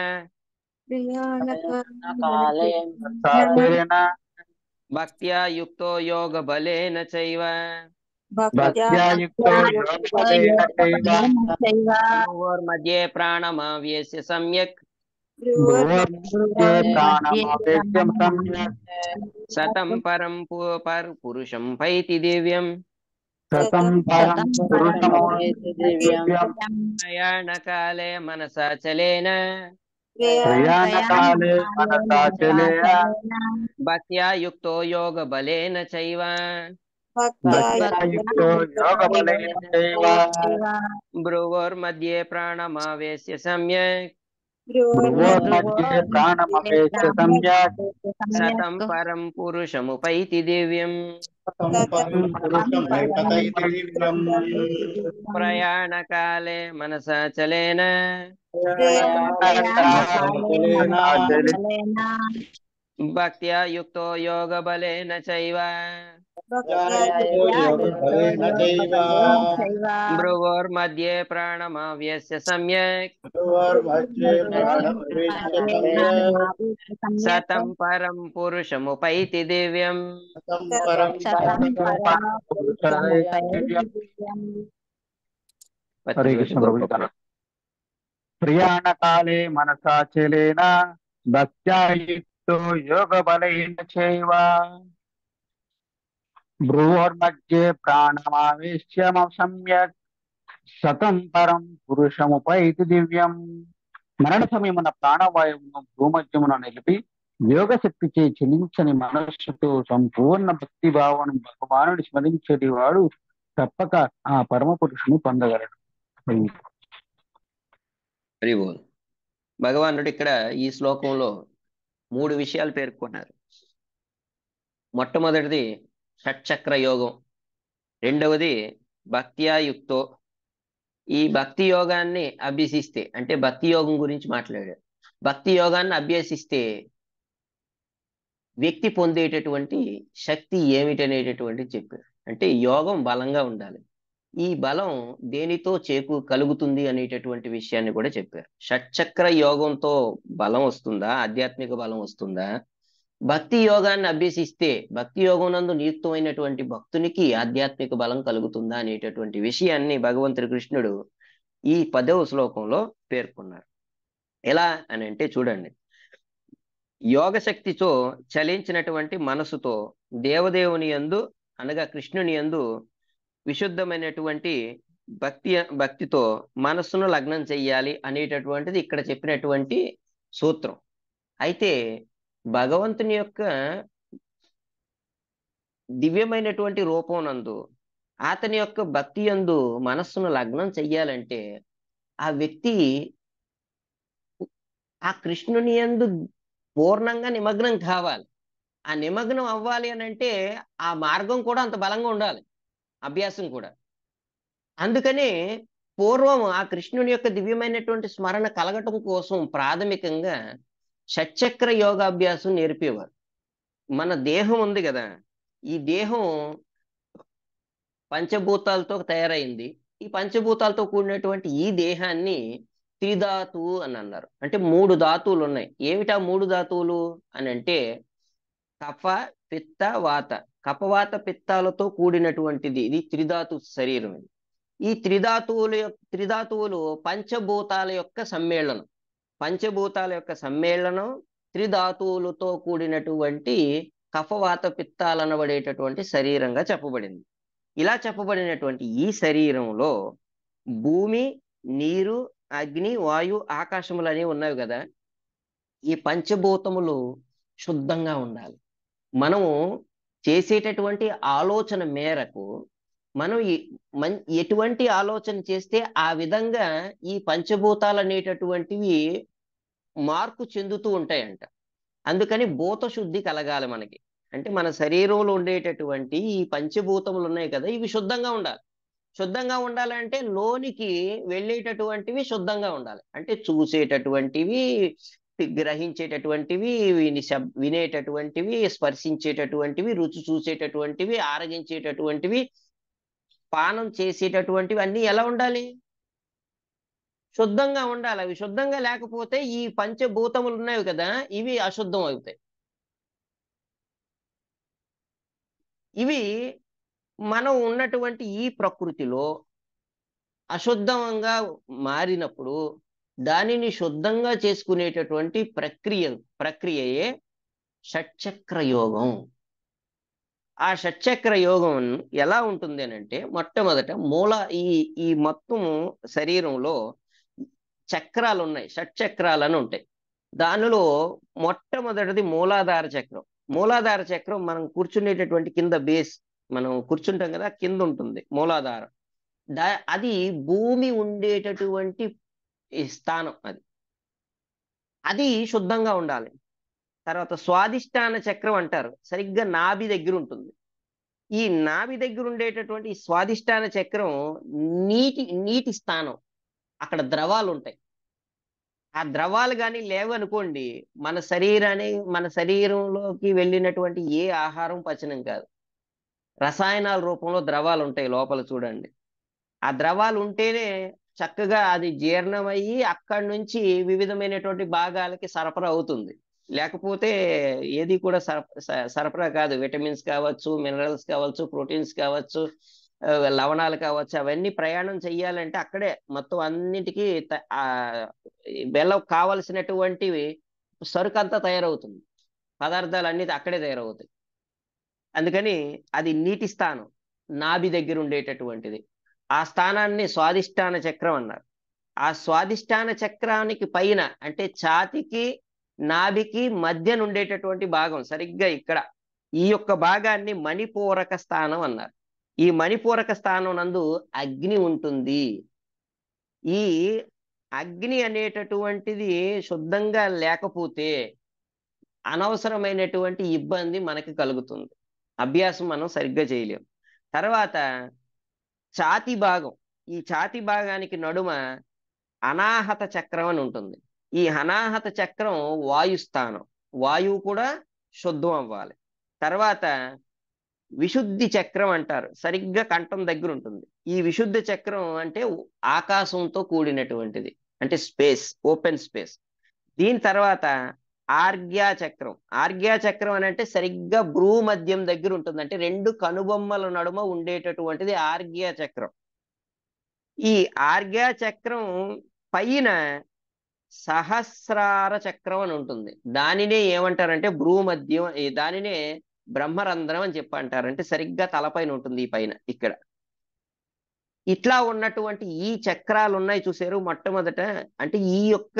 సాధేన
భక్త్యా యుక్తో యోగ బలేన చైవ
భక్త్యాయుక్తో యోగబలేన చైవ
మధ్యే ప్రాణమావేశ్య సమ్యక్
భువర్మధ్యే ప్రాణమావేశ్యం సమ్యక్
సతం పరం పు- పర్ పురుషం పైతి దివ్యం
సతం పరం పురుషమో దివ్యం
ప్రయాణ కాలే మనసాచలేన
ప్రయాణకాలే మనసాచలేన
భక్త్యా యుక్తో యోగ బలేన చైవ
భక్త్యాయుక్తో యోగబలేన చైవ
భ్రువోర్మధ్యే ప్రాణమావేశ్య సమ్యక్
భువర్మధ్యే ప్రాణమవేశ్య సమ్యక్
సతం పరం పురుషముపైతి దివ్యం ప్రయాణ కాలే మనసాచలేన భక్త్యా యుక్తో యోగ బలేన చైవ భ్రువోర్మధ్యే ప్రాణమావ్యస్య సమ్యక్ సతం పరం పురుషముపైతి దివ్యం
హరే కృష్ణ ప్రభు ప్రయాణకాలే మనసాచలేన భక్త్యాయుక్తో యోగబలైన చైవ భ్రువోర్మధ్యే ప్రాణమావేశ్య సమ్యక్ శతం పరం పురుషముపైతి దివ్యం మరణ సమయమున ప్రాణవాయువును భూమధ్యమున నిలిపి యోగ శక్తిచే చెలించని మనస్సుతో సంపూర్ణ భక్తి భావన భగవానుడి స్మరించేటి వాడు తప్పక ఆ పరమ పురుషుని పొందగలడు
హరి బోల్ భగవానుడు ఇక్కడ ఈ శ్లోకంలో మూడు విషయాలు పేర్కొన్నారు మొట్టమొదటిది షట్చక్ర యోగం రెండవది భక్త్యాయుక్తో ఈ భక్తి యోగాన్ని అభ్యసిస్తే అంటే భక్తి యోగం గురించి మాట్లాడాడు భక్తి యోగాన్ని అభ్యసిస్తే వ్యక్తి పొందేటటువంటి శక్తి ఏమిటనేటటువంటి చెప్పారు అంటే యోగం బలంగా ఉండాలి ఈ బలం దేనితో చేకు కలుగుతుంది అనేటటువంటి విషయాన్ని కూడా చెప్పారు షట్చక్ర యోగంతో బలం వస్తుందా ఆధ్యాత్మిక బలం వస్తుందా భక్తి యోగాన్ని అభ్యసిస్తే భక్తి యోగం నందు నియుక్తమైనటువంటి భక్తునికి ఆధ్యాత్మిక బలం కలుగుతుందా అనేటటువంటి విషయాన్ని భగవంతుడి కృష్ణుడు ఈ పదవ శ్లోకంలో పేర్కొన్నారు ఎలా అని అంటే చూడండి యోగ శక్తితో చలించినటువంటి మనసుతో దేవదేవుని యందు అనగా కృష్ణుని యందు విశుద్ధమైనటువంటి భక్తి భక్తితో మనస్సును లగ్నం చెయ్యాలి అనేటటువంటిది ఇక్కడ చెప్పినటువంటి సూత్రం అయితే భగవంతుని యొక్క దివ్యమైనటువంటి రూపం నందు అతని యొక్క భక్తి యందు మనస్సును లగ్నం చెయ్యాలంటే ఆ వ్యక్తి ఆ కృష్ణుని యందు పూర్ణంగా నిమగ్నం కావాలి ఆ నిమగ్నం అవ్వాలి అని అంటే ఆ మార్గం కూడా అంత బలంగా ఉండాలి అభ్యాసం కూడా అందుకని పూర్వం ఆ కృష్ణుని యొక్క దివ్యమైనటువంటి స్మరణ కలగటం కోసం ప్రాథమికంగా షట్చక్ర యోగాభ్యాసం నేర్పేవారు మన దేహం ఉంది కదా ఈ దేహం పంచభూతాలతో తయారైంది ఈ పంచభూతాలతో కూడినటువంటి ఈ దేహాన్ని త్రిధాతు అని అన్నారు అంటే మూడు ధాతువులు ఉన్నాయి ఏమిటా మూడు ధాతువులు అని అంటే కఫ పిత్త వాత కపవాత పిత్తాలతో కూడినటువంటిది ఇది త్రిధాతు శరీరం ఇది ఈ త్రిధాతువుల యొక్క త్రిధాతువులు పంచభూతాల యొక్క సమ్మేళనం పంచభూతాల యొక్క సమ్మేళనం త్రిధాతువులతో కూడినటువంటి కఫవాత పిత్తాలనబడేటటువంటి శరీరంగా చెప్పబడింది ఇలా చెప్పబడినటువంటి ఈ శరీరంలో భూమి నీరు అగ్ని వాయు ఆకాశములు అనేవి ఉన్నాయి కదా ఈ పంచభూతములు శుద్ధంగా ఉండాలి మనము చేసేటటువంటి ఆలోచన మేరకు మనం మన్ ఎటువంటి ఆలోచన చేస్తే ఆ విధంగా ఈ పంచభూతాలు అనేటటువంటివి మార్పు చెందుతూ ఉంటాయంట అందుకని భూత శుద్ధి కలగాలి మనకి అంటే మన శరీరంలో ఉండేటటువంటి ఈ పంచభూతములు ఉన్నాయి కదా ఇవి శుద్ధంగా ఉండాలి శుద్ధంగా ఉండాలంటే లోనికి వెళ్ళేటటువంటివి శుద్ధంగా ఉండాలి అంటే చూసేటటువంటివి గ్రహించేటటువంటివి విని శబ్- వినేటటువంటివి స్పర్శించేటటువంటివి రుచి చూసేటటువంటివి ఆరగించేటటువంటివి పానం చేసేటటువంటివి అన్నీ ఎలా ఉండాలి శుద్ధంగా ఉండాలి అవి శుద్ధంగా లేకపోతే ఈ పంచభూతములు ఉన్నాయి కదా ఇవి అశుద్ధం అవుతాయి ఇవి మనం ఉన్నటువంటి ఈ ప్రకృతిలో అశుద్ధంగా మారినప్పుడు దానిని శుద్ధంగా చేసుకునేటటువంటి ప్రక్రియ ప్రక్రియయే షట్చక్ర యోగం ఆ షట్చక్ర యోగం ఎలా ఉంటుంది అని అంటే మొట్టమొదట మూల ఈ ఈ మొత్తం శరీరంలో చక్రాలు ఉన్నాయి షట్చక్రాలు అని ఉంటాయి దానిలో మొట్టమొదటిది మూలాధార చక్రం మూలాధార చక్రం మనం కూర్చునేటటువంటి కింద బేస్ మనం కూర్చుంటాం కదా కింద ఉంటుంది మూలాధారం దా అది భూమి ఉండేటటువంటి ఈ స్థానం అది అది శుద్ధంగా ఉండాలి తర్వాత స్వాదిష్టాన చక్రం అంటారు సరిగ్గా నాభి దగ్గర ఉంటుంది ఈ నాభి దగ్గర ఉండేటటువంటి ఈ స్వాదిష్టాన చక్రం నీటి నీటి స్థానం అక్కడ ద్రవాలు ఉంటాయి ఆ ద్రవాలు కానీ లేవనుకోండి మన శరీరాన్ని మన శరీరంలోకి వెళ్ళినటువంటి ఏ ఆహారం పచనం కాదు రసాయనాల రూపంలో ద్రవాలు ఉంటాయి లోపల చూడండి ఆ ద్రవాలు ఉంటేనే చక్కగా అది జీర్ణమయ్యి అక్కడి నుంచి వివిధమైనటువంటి భాగాలకి సరఫరా అవుతుంది లేకపోతే ఏది కూడా సరఫ- స- సరఫరా కాదు విటమిన్స్ కావచ్చు మినరల్స్ కావచ్చు ప్రోటీన్స్ కావచ్చు ఆ, లవణాలు కావచ్చు అవన్నీ ప్రయాణం చెయ్యాలంటే అక్కడే మొత్తం అన్నిటికీ త- ఆ వెళ్ళ కావలసినటువంటివి సరుకు అంతా తయారవుతుంది పదార్థాలు అన్ని అక్కడే తయారవుతాయి అందుకని అది నీటి స్థానం నాభి దగ్గర ఉండేటటువంటిది ఆ స్థానాన్ని స్వాదిష్టాన చక్రం అన్నారు ఆ స్వాదిష్టాన చక్రానికి పైన అంటే ఛాతికి నాభికి మధ్యన ఉండేటటువంటి భాగం సరిగ్గా ఇక్కడ ఈ యొక్క భాగాన్ని మణిపూరక స్థానం అన్నారు ఈ మణిపూరక స్థానం నందు అగ్ని ఉంటుంది ఈ అగ్ని అనేటటువంటిది శుద్ధంగా లేకపోతే అనవసరమైనటువంటి ఇబ్బంది మనకి కలుగుతుంది అభ్యాసం మనం సరిగ్గా చేయలేం తర్వాత ఛాతి భాగం ఈ ఛాతి భాగానికి నడుమ అనాహత చక్రం అని ఉంటుంది ఈ అనాహత చక్రం వాయుస్థానం వాయువు కూడా శుద్ధం అవ్వాలి తర్వాత విశుద్ధి చక్రం అంటారు సరిగ్గా కంఠం దగ్గర ఉంటుంది ఈ విశుద్ధ చక్రం అంటే ఆకాశంతో కూడినటువంటిది అంటే స్పేస్ ఓపెన్ స్పేస్ దీని తర్వాత ఆర్గ్యా చక్రం ఆర్గ్యా చక్రం అని అంటే సరిగ్గా భ్రూ మధ్యం దగ్గర ఉంటుంది అంటే రెండు కనుబొమ్మల నడుమ ఉండేటటువంటిది ఆర్గ్యా చక్రం ఈ ఆర్గ్యా చక్రం పైన సహస్రార చక్రం అని ఉంటుంది దానినే ఏమంటారంటే భ్రూమధ్యం ఈ దానినే బ్రహ్మరంధ్రం అని చెప్పి అంటారు అంటే సరిగ్గా తలపైన ఉంటుంది ఈ పైన ఇక్కడ ఇట్లా ఉన్నటువంటి ఈ చక్రాలు ఉన్నాయి చూసారు మొట్టమొదట అంటే ఈ యొక్క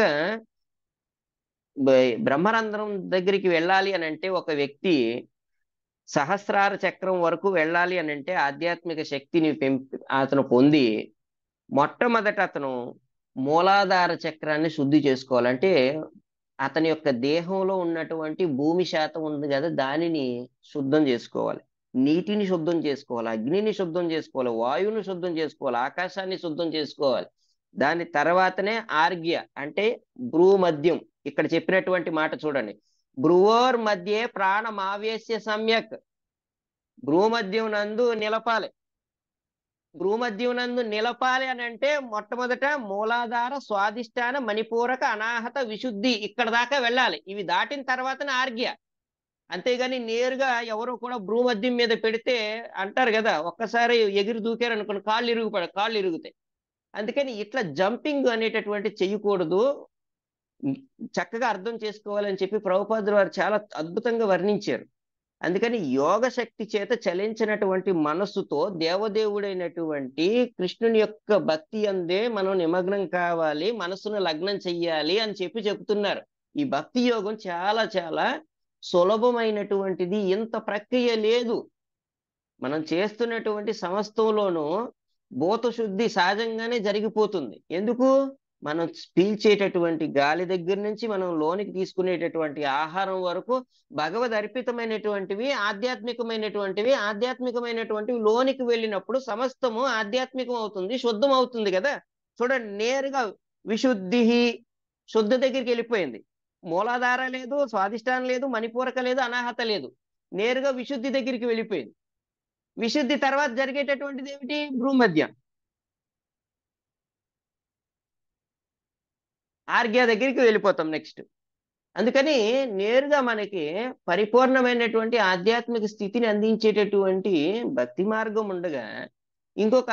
బ- బ్రహ్మరంధ్రం దగ్గరికి వెళ్ళాలి అని అంటే ఒక వ్యక్తి సహస్రార చక్రం వరకు వెళ్ళాలి అని అంటే ఆధ్యాత్మిక శక్తిని పెంపి అతను పొంది మొట్టమొదట అతను మూలాధార చక్రాన్ని శుద్ధి చేసుకోవాలంటే అతని యొక్క దేహంలో ఉన్నటువంటి భూమి శాతం ఉంది కదా దానిని శుద్ధం చేసుకోవాలి నీటిని శుద్ధం చేసుకోవాలి అగ్నిని శుద్ధం చేసుకోవాలి వాయువుని శుద్ధం చేసుకోవాలి ఆకాశాన్ని శుద్ధం చేసుకోవాలి దాని తర్వాతనే ఆర్గ్య అంటే భ్రూమధ్యం ఇక్కడ చెప్పినటువంటి మాట చూడండి భ్రువోర్ మధ్యే ప్రాణమావేశ్య సమ్యక్ భ్రూమధ్యం నందు నిలపాలి భ్రూమధ్యం నందు నిలపాలి అని అంటే మొట్టమొదట మూలాధార స్వాదిష్టాన మణిపూరక అనాహత విశుద్ధి ఇక్కడ దాకా వెళ్ళాలి ఇవి దాటిన తర్వాతనే ఆర్గ్య అంతేగాని నేరుగా ఎవరు కూడా భ్రూమధ్యం మీద పెడితే అంటారు కదా ఒక్కసారి ఎగిరి దూకారు అనుకుని కాళ్ళు ఇరుగుపడ కాళ్ళు ఇరుగుతాయి అందుకని ఇట్లా జంపింగ్ అనేటటువంటి చెయ్యకూడదు చక్కగా అర్థం చేసుకోవాలని చెప్పి ప్రభుపాదులు వారు చాలా అద్భుతంగా వర్ణించారు అందుకని యోగ శక్తి చేత చలించినటువంటి మనస్సుతో దేవదేవుడైనటువంటి కృష్ణుని యొక్క భక్తి అందే మనం నిమగ్నం కావాలి మనసును లగ్నం చెయ్యాలి అని చెప్పి చెప్తున్నారు ఈ భక్తి యోగం చాలా చాలా సులభమైనటువంటిది ఇంత ప్రక్రియ లేదు మనం చేస్తున్నటువంటి సమస్తంలోనూ భూత శుద్ధి సహజంగానే జరిగిపోతుంది ఎందుకు మనం పీల్చేటటువంటి గాలి దగ్గర నుంచి మనం లోనికి తీసుకునేటటువంటి ఆహారం వరకు భగవద్ అర్పితమైనటువంటివి ఆధ్యాత్మికమైనటువంటివి ఆధ్యాత్మికమైనటువంటివి లోనికి వెళ్ళినప్పుడు సమస్తము ఆధ్యాత్మికం అవుతుంది శుద్ధం అవుతుంది కదా చూడండి నేరుగా విశుద్ధి శుద్ధ దగ్గరికి వెళ్ళిపోయింది మూలాధార లేదు స్వాదిష్టానం లేదు మణిపూరక లేదు అనాహత లేదు నేరుగా విశుద్ధి దగ్గరికి వెళ్ళిపోయింది విశుద్ధి తర్వాత జరిగేటటువంటిది ఏమిటి భూమధ్యం ఆర్గ్య దగ్గరికి వెళ్ళిపోతాం నెక్స్ట్ అందుకని నేరుగా మనకి పరిపూర్ణమైనటువంటి ఆధ్యాత్మిక స్థితిని అందించేటటువంటి భక్తి మార్గం ఉండగా ఇంకొక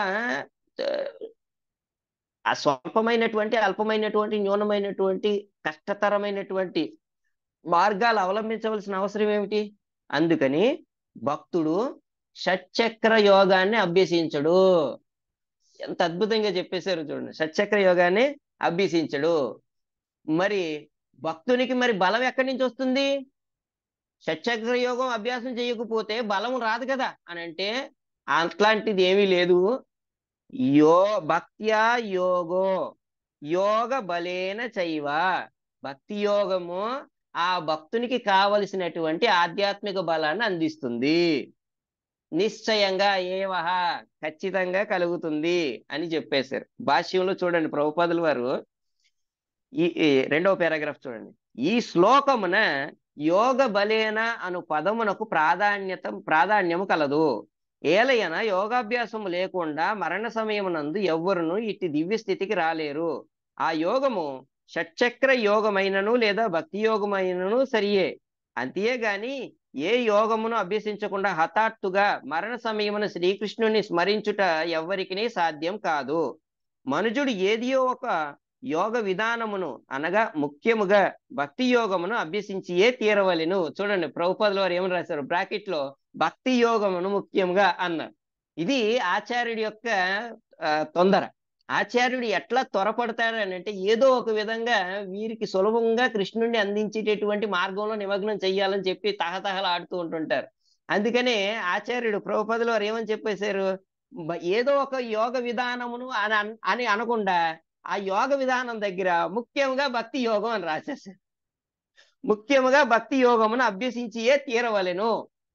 ఆ స్వల్పమైనటువంటి అల్పమైనటువంటి న్యూనమైనటువంటి కష్టతరమైనటువంటి మార్గాలు అవలంబించవలసిన అవసరం ఏమిటి అందుకని భక్తుడు షట్చక్ర యోగాన్ని అభ్యసించడు ఎంత అద్భుతంగా చెప్పేశారు చూడండి షట్చక్ర యోగాన్ని అభ్యసించడు మరి భక్తునికి మరి బలం ఎక్కడి నుంచి వస్తుంది షట్చక్ర యోగం అభ్యాసం చేయకపోతే బలం రాదు కదా అని అంటే అట్లాంటిది ఏమీ లేదు యో భక్త్యా యోగో యోగ బలేన చైవ భక్తి యోగము ఆ భక్తునికి కావలసినటువంటి ఆధ్యాత్మిక బలాన్ని అందిస్తుంది నిశ్చయంగా ఏవహ ఖచ్చితంగా కలుగుతుంది అని చెప్పేశారు భాష్యంలో చూడండి ప్రభుపాదుల వారు ఈ ఈ రెండవ పారాగ్రాఫ్ చూడండి ఈ శ్లోకమున యోగ బలేన అను పదమునకు ప్రాధాన్యత ప్రాధాన్యము కలదు ఏలయన యోగాభ్యాసము లేకుండా మరణ సమయమునందు ఎవ్వరును ఇట్టి దివ్య స్థితికి రాలేరు ఆ యోగము షట్చక్ర యోగమైనను లేదా భక్తి యోగమైనను సరియే అంతే గాని ఏ యోగమును అభ్యసించకుండా హఠాత్తుగా మరణ సమయమున శ్రీకృష్ణుని స్మరించుట ఎవ్వరికి సాధ్యం కాదు మనుజుడు ఏదియో ఒక యోగ విధానమును అనగా ముఖ్యముగా భక్తి యోగమును అభ్యసించియే తీరవలెను చూడండి ప్రభుపదుల వారు ఏమని రాశారు బ్రాకెట్ లో భక్తి యోగమును ముఖ్యంగా అన్నారు ఇది ఆచార్యుడి యొక్క ఆ, తొందర ఆచార్యుడు ఎట్లా త్వరపడతాడు అని అంటే ఏదో ఒక విధంగా వీరికి సులభంగా కృష్ణుడిని అందించేటటువంటి మార్గంలో నిమగ్నం చెయ్యాలని చెప్పి తహతహలు ఆడుతూ ఉంటుంటారు అందుకనే ఆచార్యుడు ప్రభుపదులు వారు ఏమని చెప్పేశారు బ- ఏదో ఒక యోగ విధానమును అని అన్- అని అనకుండా ఆ యోగ విధానం దగ్గర ముఖ్యంగా భక్తి యోగం అని రాసేసారు ముఖ్యముగా భక్తి యోగమును అభ్యసించియే తీరవలెను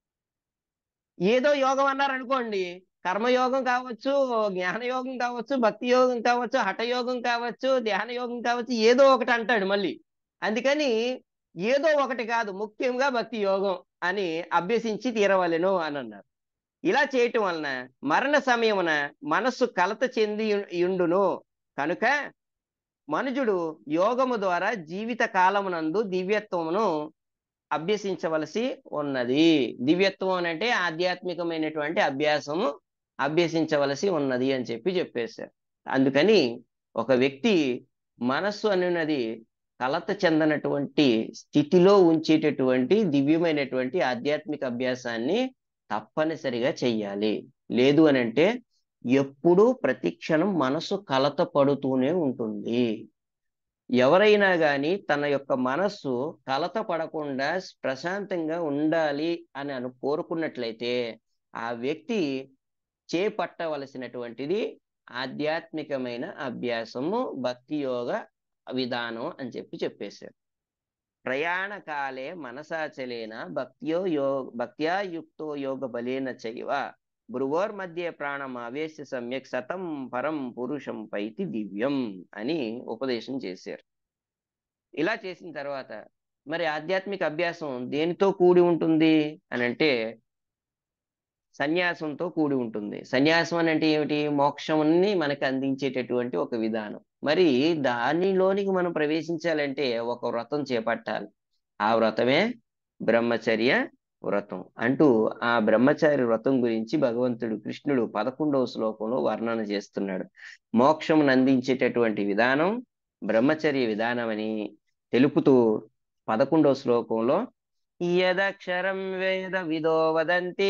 ఏదో యోగం అన్నారు అనుకోండి కర్మయోగం కావచ్చు జ్ఞాన యోగం కావచ్చు భక్తి యోగం కావచ్చు హఠయోగం కావచ్చు ధ్యాన యోగం కావచ్చు ఏదో ఒకటి అంటాడు మళ్ళీ అందుకని ఏదో ఒకటి కాదు ముఖ్యంగా భక్తి యోగం అని అభ్యసించి తీరవలెను అని అన్నారు ఇలా చేయటం వలన మరణ సమయమున మనస్సు కలత చెంది యుండును కనుక మనుజుడు యోగము ద్వారా జీవిత కాలమునందు దివ్యత్వమును అభ్యసించవలసి ఉన్నది దివ్యత్వం అని అంటే ఆధ్యాత్మికమైనటువంటి అభ్యాసము అభ్యసించవలసి ఉన్నది అని చెప్పి చెప్పేశారు అందుకని ఒక వ్యక్తి మనస్సు అనున్నది కలత చెందనటువంటి స్థితిలో ఉంచేటటువంటి దివ్యమైనటువంటి ఆధ్యాత్మిక అభ్యాసాన్ని తప్పనిసరిగా చెయ్యాలి లేదు అని అంటే ఎప్పుడూ ప్రతి క్షణం మనసు కలత పడుతూనే ఉంటుంది ఎవరైనా గాని తన యొక్క మనస్సు కలత పడకుండా ప్రశాంతంగా ఉండాలి అని అను కోరుకున్నట్లయితే ఆ వ్యక్తి చేపట్టవలసినటువంటిది ఆధ్యాత్మికమైన అభ్యాసము భక్తి యోగ విధానం అని చెప్పి చెప్పేశారు ప్రయాణ కాలే మనసాచలేన భక్త్యో యో భక్త్యా యుక్తో యోగ బలేన చైవ భ్రువోర్ మధ్య ప్రాణం ఆవేశ సమ్యక్ సతం పరం పురుషం పైతి దివ్యం అని ఉపదేశం చేశారు ఇలా చేసిన తర్వాత మరి ఆధ్యాత్మిక అభ్యాసం దేనితో కూడి ఉంటుంది అని అంటే సన్యాసంతో కూడి ఉంటుంది సన్యాసం అని అంటే ఏమిటి మోక్షముని మనకు అందించేటటువంటి ఒక విధానం మరి దానిలోనికి మనం ప్రవేశించాలంటే ఒక వ్రతం చేపట్టాలి ఆ వ్రతమే బ్రహ్మచర్య వ్రతం అంటూ ఆ బ్రహ్మచారి వ్రతం గురించి భగవంతుడు కృష్ణుడు పదకొండవ శ్లోకంలో వర్ణన చేస్తున్నాడు మోక్షమును అందించేటటువంటి విధానం బ్రహ్మచర్య విధానం అని తెలుపుతూ పదకొండవ శ్లోకంలో యదక్షరం వేద విదో వదంతి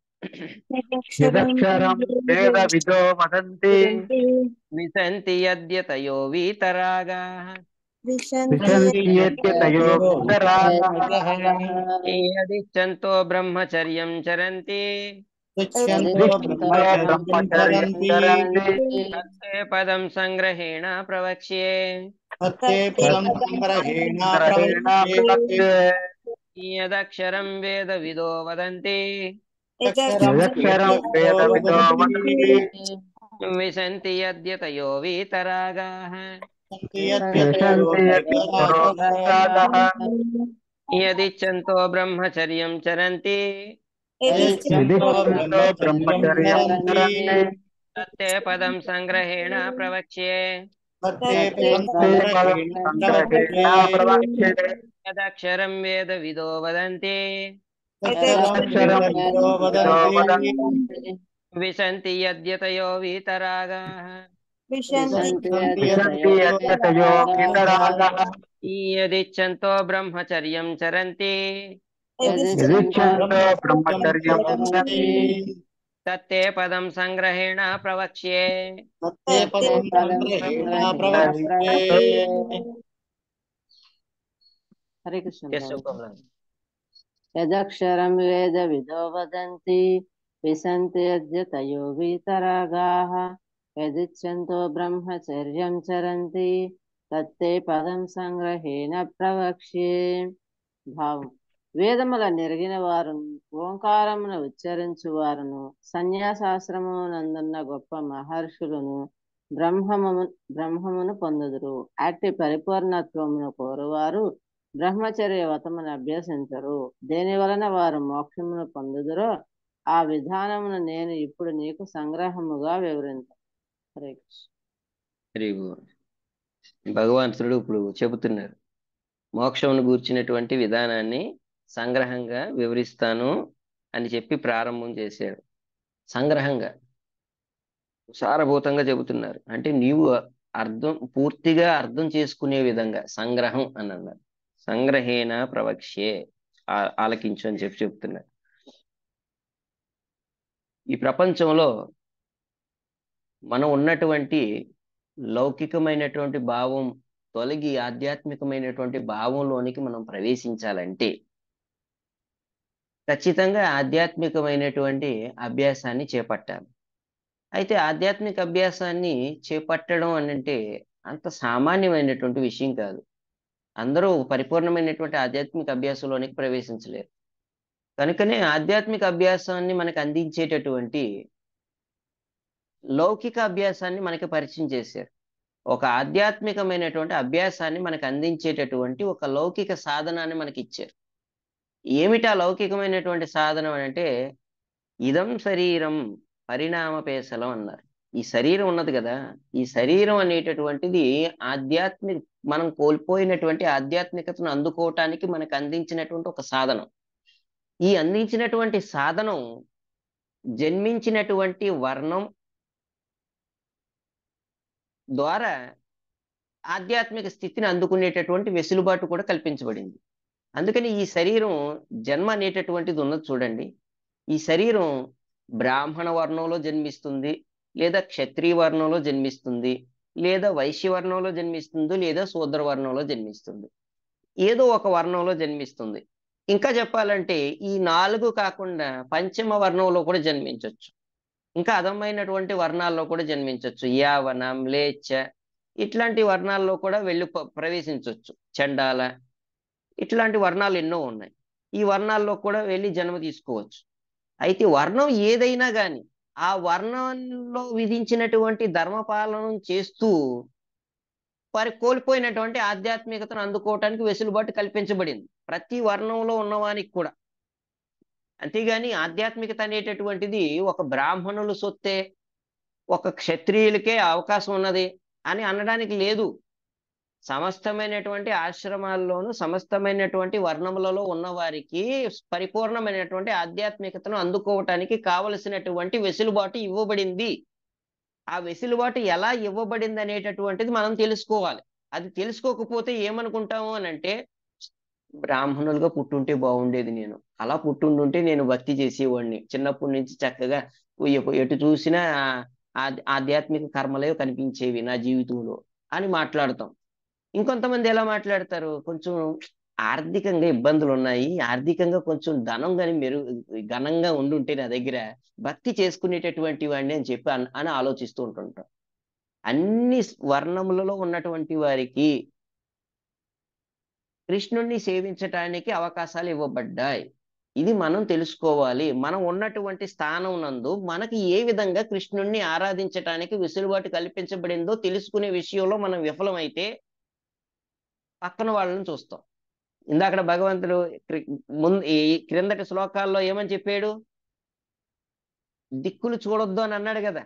యదక్షరం వేద విదో వదంతి
విసంతి యద్యతయో వీతరాగా
విశంతి యద్యతయో వితరాగః.
యదిచ్చంతో బ్రహ్మచర్యం చరంతి
తుష్యంతో బ్రహ్మచర్యం చరంతి
తత్తే పదం సంగ్రహేణ ప్రవక్ష్యే
మత్తే పదం సంగ్రహేణ ప్రవక్ష్యే
యదక్షరం వేద విదో వదంతి
యదక్షరం వేద విదో వదంతి
విశంతి యద్యతయో వీతరాగాః
యశంతి యత్పురోగతాః
యదిచ్ఛంతో బ్రహ్మచర్యం చరంతి
విధిష్ఠంతో బ్రహ్మచర్యం చరంతి
తత్తే పదం సంగ్రహేణ ప్రవక్ష్యే
మత్తే
తే పదం సంగ్రహేణ ప్రవక్ష్యే
యదక్షరం వేద విదో వదంతి
యదక్షరం వేద విదో వదంతి
విశంతి యద్యతయో వీతరాగాః
విశంతి యత్యతయో వితరాగః
యదిచ్ఛంతో బ్రహ్మచర్యం చరంతి
విధిష్ఠంతో బ్రహ్మచర్యం చరంతి
తత్తే పదం సంగ్రహేణ ప్రవక్ష్యే
మత్తే పదం సంగ్రహేణ ప్రవక్ష్యే
హరే కృష్ణ
Yes,
ప్రభు.
శుభం.
యదక్షరం వేద విదో వదంతి విశంతి యద్యతయో వీతరాగాః యదిచ్ఛంతో బ్రహ్మచర్యం చరంతి తత్తే పదం సంగ్రహేణ ప్రవక్ష్యే భావం వేదముల నెరిగిన వారును ఓంకారమును ఉచ్చరించు వారును సన్యాసాశ్రమమునందున్న గొప్ప మహర్షులను బ్రహ్మము బ్రహ్మమును పొందుదురు అట్టి పరిపూర్ణత్వమును కోరువారు బ్రహ్మచర్య వ్రతమును అభ్యసించరు దేని వలన వారు మోక్షమును పొందుదురో ఆ విధానమును నేను ఇప్పుడు నీకు సంగ్రహముగా వివరించు హరే కృష్ణ
వెరీ గుడ్ భగవంతుడు ఇప్పుడు చెబుతున్నారు మోక్షమును గూర్చినటువంటి విధానాన్ని సంగ్రహంగా వివరిస్తాను అని చెప్పి ప్రారంభం చేశాడు సంగ్రహంగా సారభూతంగా చెబుతున్నారు అంటే నీవు అర్థం పూర్తిగా అర్థం చేసుకునే విధంగా సంగ్రహం అని అన్నారు సంగ్రహేణ ప్రవక్ష్యే ఆ- ఆలకించు అని చెప్పి చెప్తున్నారు ఈ ప్రపంచంలో మనం ఉన్నటువంటి లౌకికమైనటువంటి భావం తొలగి ఆధ్యాత్మికమైనటువంటి భావంలోనికి మనం ప్రవేశించాలంటే ఖచ్చితంగా ఆధ్యాత్మికమైనటువంటి అభ్యాసాన్ని చేపట్టాలి అయితే ఆధ్యాత్మిక అభ్యాసాన్ని చేపట్టడం అని అంటే అంత సామాన్యమైనటువంటి విషయం కాదు అందరూ పరిపూర్ణమైనటువంటి ఆధ్యాత్మిక అభ్యాసంలోనికి ప్రవేశించలేరు కనుకనే ఆధ్యాత్మిక అభ్యాసాన్ని మనకు అందించేటటువంటి లౌకిక అభ్యాసాన్ని మనకి పరిచయం చేశారు ఒక ఆధ్యాత్మికమైనటువంటి అభ్యాసాన్ని మనకు అందించేటటువంటి ఒక లౌకిక సాధనాన్ని మనకి ఇచ్చారు ఏమిటి ఆ లౌకికమైనటువంటి సాధనం అని అంటే ఇదం శరీరం పరిణామపేసలం అన్నారు ఈ శరీరం ఉన్నది కదా ఈ శరీరం అనేటటువంటిది ఆధ్యాత్మిక మనం కోల్పోయినటువంటి ఆధ్యాత్మికతను అందుకోవటానికి మనకు అందించినటువంటి ఒక సాధనం ఈ అందించినటువంటి సాధనం జన్మించినటువంటి వర్ణం ద్వారా ఆధ్యాత్మిక స్థితిని అందుకునేటటువంటి వెసులుబాటు కూడా కల్పించబడింది అందుకని ఈ శరీరం జన్మ అనేటటువంటిది ఉన్నది చూడండి ఈ శరీరం బ్రాహ్మణ వర్ణంలో జన్మిస్తుంది లేదా క్షత్రియ వర్ణంలో జన్మిస్తుంది లేదా వైశ్య వర్ణంలో జన్మిస్తుంది లేదా శూద్ర వర్ణంలో జన్మిస్తుంది ఏదో ఒక వర్ణంలో జన్మిస్తుంది ఇంకా చెప్పాలంటే ఈ నాలుగు కాకుండా పంచమ వర్ణంలో కూడా జన్మించవచ్చు ఇంకా అదమైనటువంటి వర్ణాల్లో కూడా జన్మించవచ్చు యావన మ్లేచ్ఛ ఇట్లాంటి వర్ణాల్లో కూడా వెళ్ళి ప- ప్రవేశించవచ్చు చండాల ఇట్లాంటి వర్ణాలు ఎన్నో ఉన్నాయి ఈ వర్ణాల్లో కూడా వెళ్ళి జన్మ తీసుకోవచ్చు అయితే వర్ణం ఏదైనా కానీ ఆ వర్ణంలో విధించినటువంటి ధర్మపాలనం చేస్తూ వారి కోల్పోయినటువంటి ఆధ్యాత్మికతను అందుకోవటానికి వెసులుబాటు కల్పించబడింది ప్రతి వర్ణంలో ఉన్నవానికి కూడా అంతేగాని ఆధ్యాత్మికత అనేటటువంటిది ఒక బ్రాహ్మణులు సొత్తే ఒక క్షత్రియులకే అవకాశం ఉన్నది అని అనడానికి లేదు సమస్తమైనటువంటి ఆశ్రమాల్లోనూ సమస్తమైనటువంటి వర్ణములలో ఉన్న వారికి పరిపూర్ణమైనటువంటి ఆధ్యాత్మికతను అందుకోవటానికి కావలసినటువంటి వెసులుబాటు ఇవ్వబడింది ఆ వెసులుబాటు ఎలా ఇవ్వబడింది అనేటటువంటిది మనం తెలుసుకోవాలి అది తెలుసుకోకపోతే ఏమనుకుంటాము అని అంటే బ్రాహ్మణులుగా పుట్టుంటే బాగుండేది నేను అలా పుట్టుండుంటే నేను భక్తి చేసేవాడిని చిన్నప్పటి నుంచి చక్కగా ఎ- ఎటు చూసినా ఆ- ఆధ్యాత్మిక కర్మలే కనిపించేవి నా జీవితంలో అని మాట్లాడతాం ఇంకొంతమంది ఎలా మాట్లాడతారు కొంచెం ఆర్థికంగా ఇబ్బందులు ఉన్నాయి ఆర్థికంగా కొంచెం ధనం కానీ మెరు ఘనంగా ఉండుంటే నా దగ్గర భక్తి చేసుకునేటటువంటి వాడిని అని చెప్పి అన్- అని ఆలోచిస్తూ ఉంటుంటాం అన్ని వర్ణములలో ఉన్నటువంటి వారికి కృష్ణుణ్ణి సేవించటానికి అవకాశాలు ఇవ్వబడ్డాయి ఇది మనం తెలుసుకోవాలి మనం ఉన్నటువంటి స్థానం నందు మనకి ఏ విధంగా కృష్ణుణ్ణి ఆరాధించటానికి వెసులుబాటు కల్పించబడిందో తెలుసుకునే విషయంలో మనం విఫలమైతే పక్కన వాళ్ళని చూస్తాం ఇందాక భగవంతుడు క్రి- ముందు ఈ క్రిందటి శ్లోకాల్లో ఏమని చెప్పాడు దిక్కులు చూడొద్దు అని అన్నాడు కదా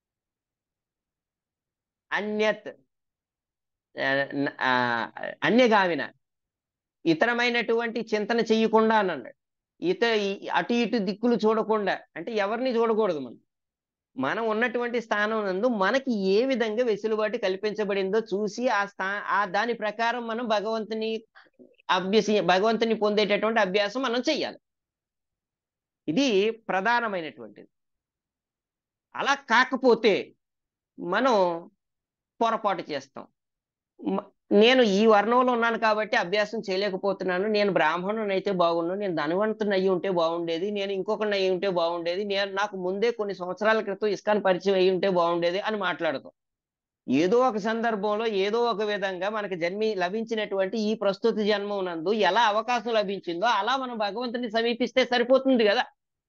అన్యత్ ఆ, న- ఆ, అన్యగామిన ఇతరమైనటువంటి చింతన చెయ్యకుండా అని అన్నాడు ఇత ఈ- అటు ఇటు దిక్కులు చూడకుండా అంటే ఎవరిని చూడకూడదు మనం మనం ఉన్నటువంటి స్థానం నందు మనకి ఏ విధంగా వెసులుబాటు కల్పించబడిందో చూసి ఆ స్థా ఆ దాని ప్రకారం మనం భగవంతుని అభ్యసి భగవంతుని పొందేటటువంటి అభ్యాసం మనం చెయ్యాలి ఇది ప్రధానమైనటువంటిది అలా కాకపోతే మనం పొరపాటు చేస్తాం మ- నేను ఈ వర్ణంలో ఉన్నాను కాబట్టి అభ్యాసం చేయలేకపోతున్నాను నేను బ్రాహ్మణుని అయితే బాగుండు నేను ధనవంతుని అయ్యి ఉంటే బాగుండేది నేను ఇంకొకరిని అయ్యి ఉంటే బాగుండేది నేను నాకు ముందే కొన్ని సంవత్సరాల క్రితం ఇస్కాన్ పరిచయం అయ్యి ఉంటే బాగుండేది అని మాట్లాడతాం ఏదో ఒక సందర్భంలో ఏదో ఒక విధంగా మనకి జన్మి లభించినటువంటి ఈ ప్రస్తుత జన్మం నందు ఎలా అవకాశం లభించిందో అలా మనం భగవంతుని సమీపిస్తే సరిపోతుంది కదా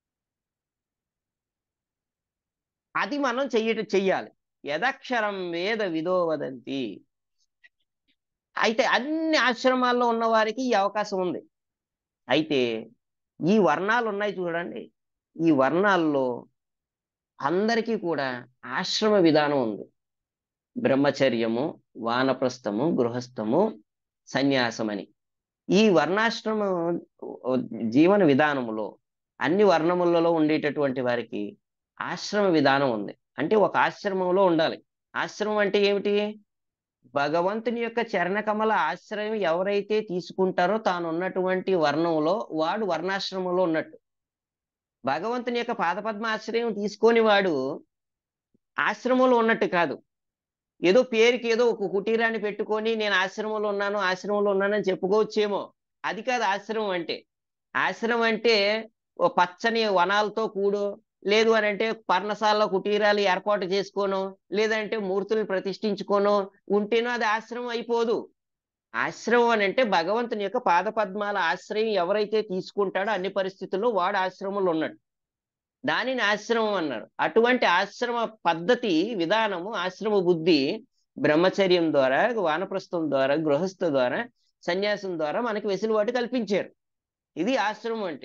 అది మనం చెయ్యట చెయ్యాలి యదక్షరం వేద విదో వదంతి అయితే అన్ని ఆశ్రమాల్లో ఉన్న వారికి ఈ అవకాశం ఉంది అయితే ఈ వర్ణాలు ఉన్నాయి చూడండి ఈ వర్ణాల్లో అందరికీ కూడా ఆశ్రమ విధానం ఉంది బ్రహ్మచర్యము వానప్రస్థము గృహస్థము సన్యాసమని ఈ వర్ణాశ్రమ జీవన విధానములో అన్ని వర్ణములలో ఉండేటటువంటి వారికి ఆశ్రమ విధానం ఉంది అంటే ఒక ఆశ్రమంలో ఉండాలి ఆశ్రమం అంటే ఏమిటి భగవంతుని యొక్క చరణ కమల ఆశ్రయం ఎవరైతే తీసుకుంటారో తాను ఉన్నటువంటి వర్ణంలో వాడు వర్ణాశ్రమంలో ఉన్నట్టు భగవంతుని యొక్క పాదపద్మ ఆశ్రయం తీసుకొని వాడు ఆశ్రమంలో ఉన్నట్టు కాదు ఏదో పేరుకి ఏదో ఒక కుటీరాన్ని పెట్టుకొని నేను ఆశ్రమంలో ఉన్నాను ఆశ్రమంలో ఉన్నానని చెప్పుకోవచ్చేమో అది కాదు ఆశ్రమం అంటే ఆశ్రమం అంటే ఓ పచ్చని వనాలతో కూడు లేదు అని అంటే పర్ణశాలలో కుటీరాలు ఏర్పాటు చేసుకోను లేదంటే మూర్తులు ప్రతిష్ఠించుకోను ఉంటేనో అది ఆశ్రమం అయిపోదు ఆశ్రమం అని అంటే భగవంతుని యొక్క పాదపద్మాల ఆశ్రయం ఎవరైతే తీసుకుంటాడో అన్ని పరిస్థితుల్లో వాడు ఆశ్రమంలో ఉన్నాడు దానిని ఆశ్రమం అన్నారు అటువంటి ఆశ్రమ పద్ధతి విధానము ఆశ్రమ బుద్ధి బ్రహ్మచర్యం ద్వారా వానప్రస్థం ద్వారా గృహస్థ ద్వారా సన్యాసం ద్వారా మనకి వెసులుబాటు కల్పించారు ఇది ఆశ్రమం అంటే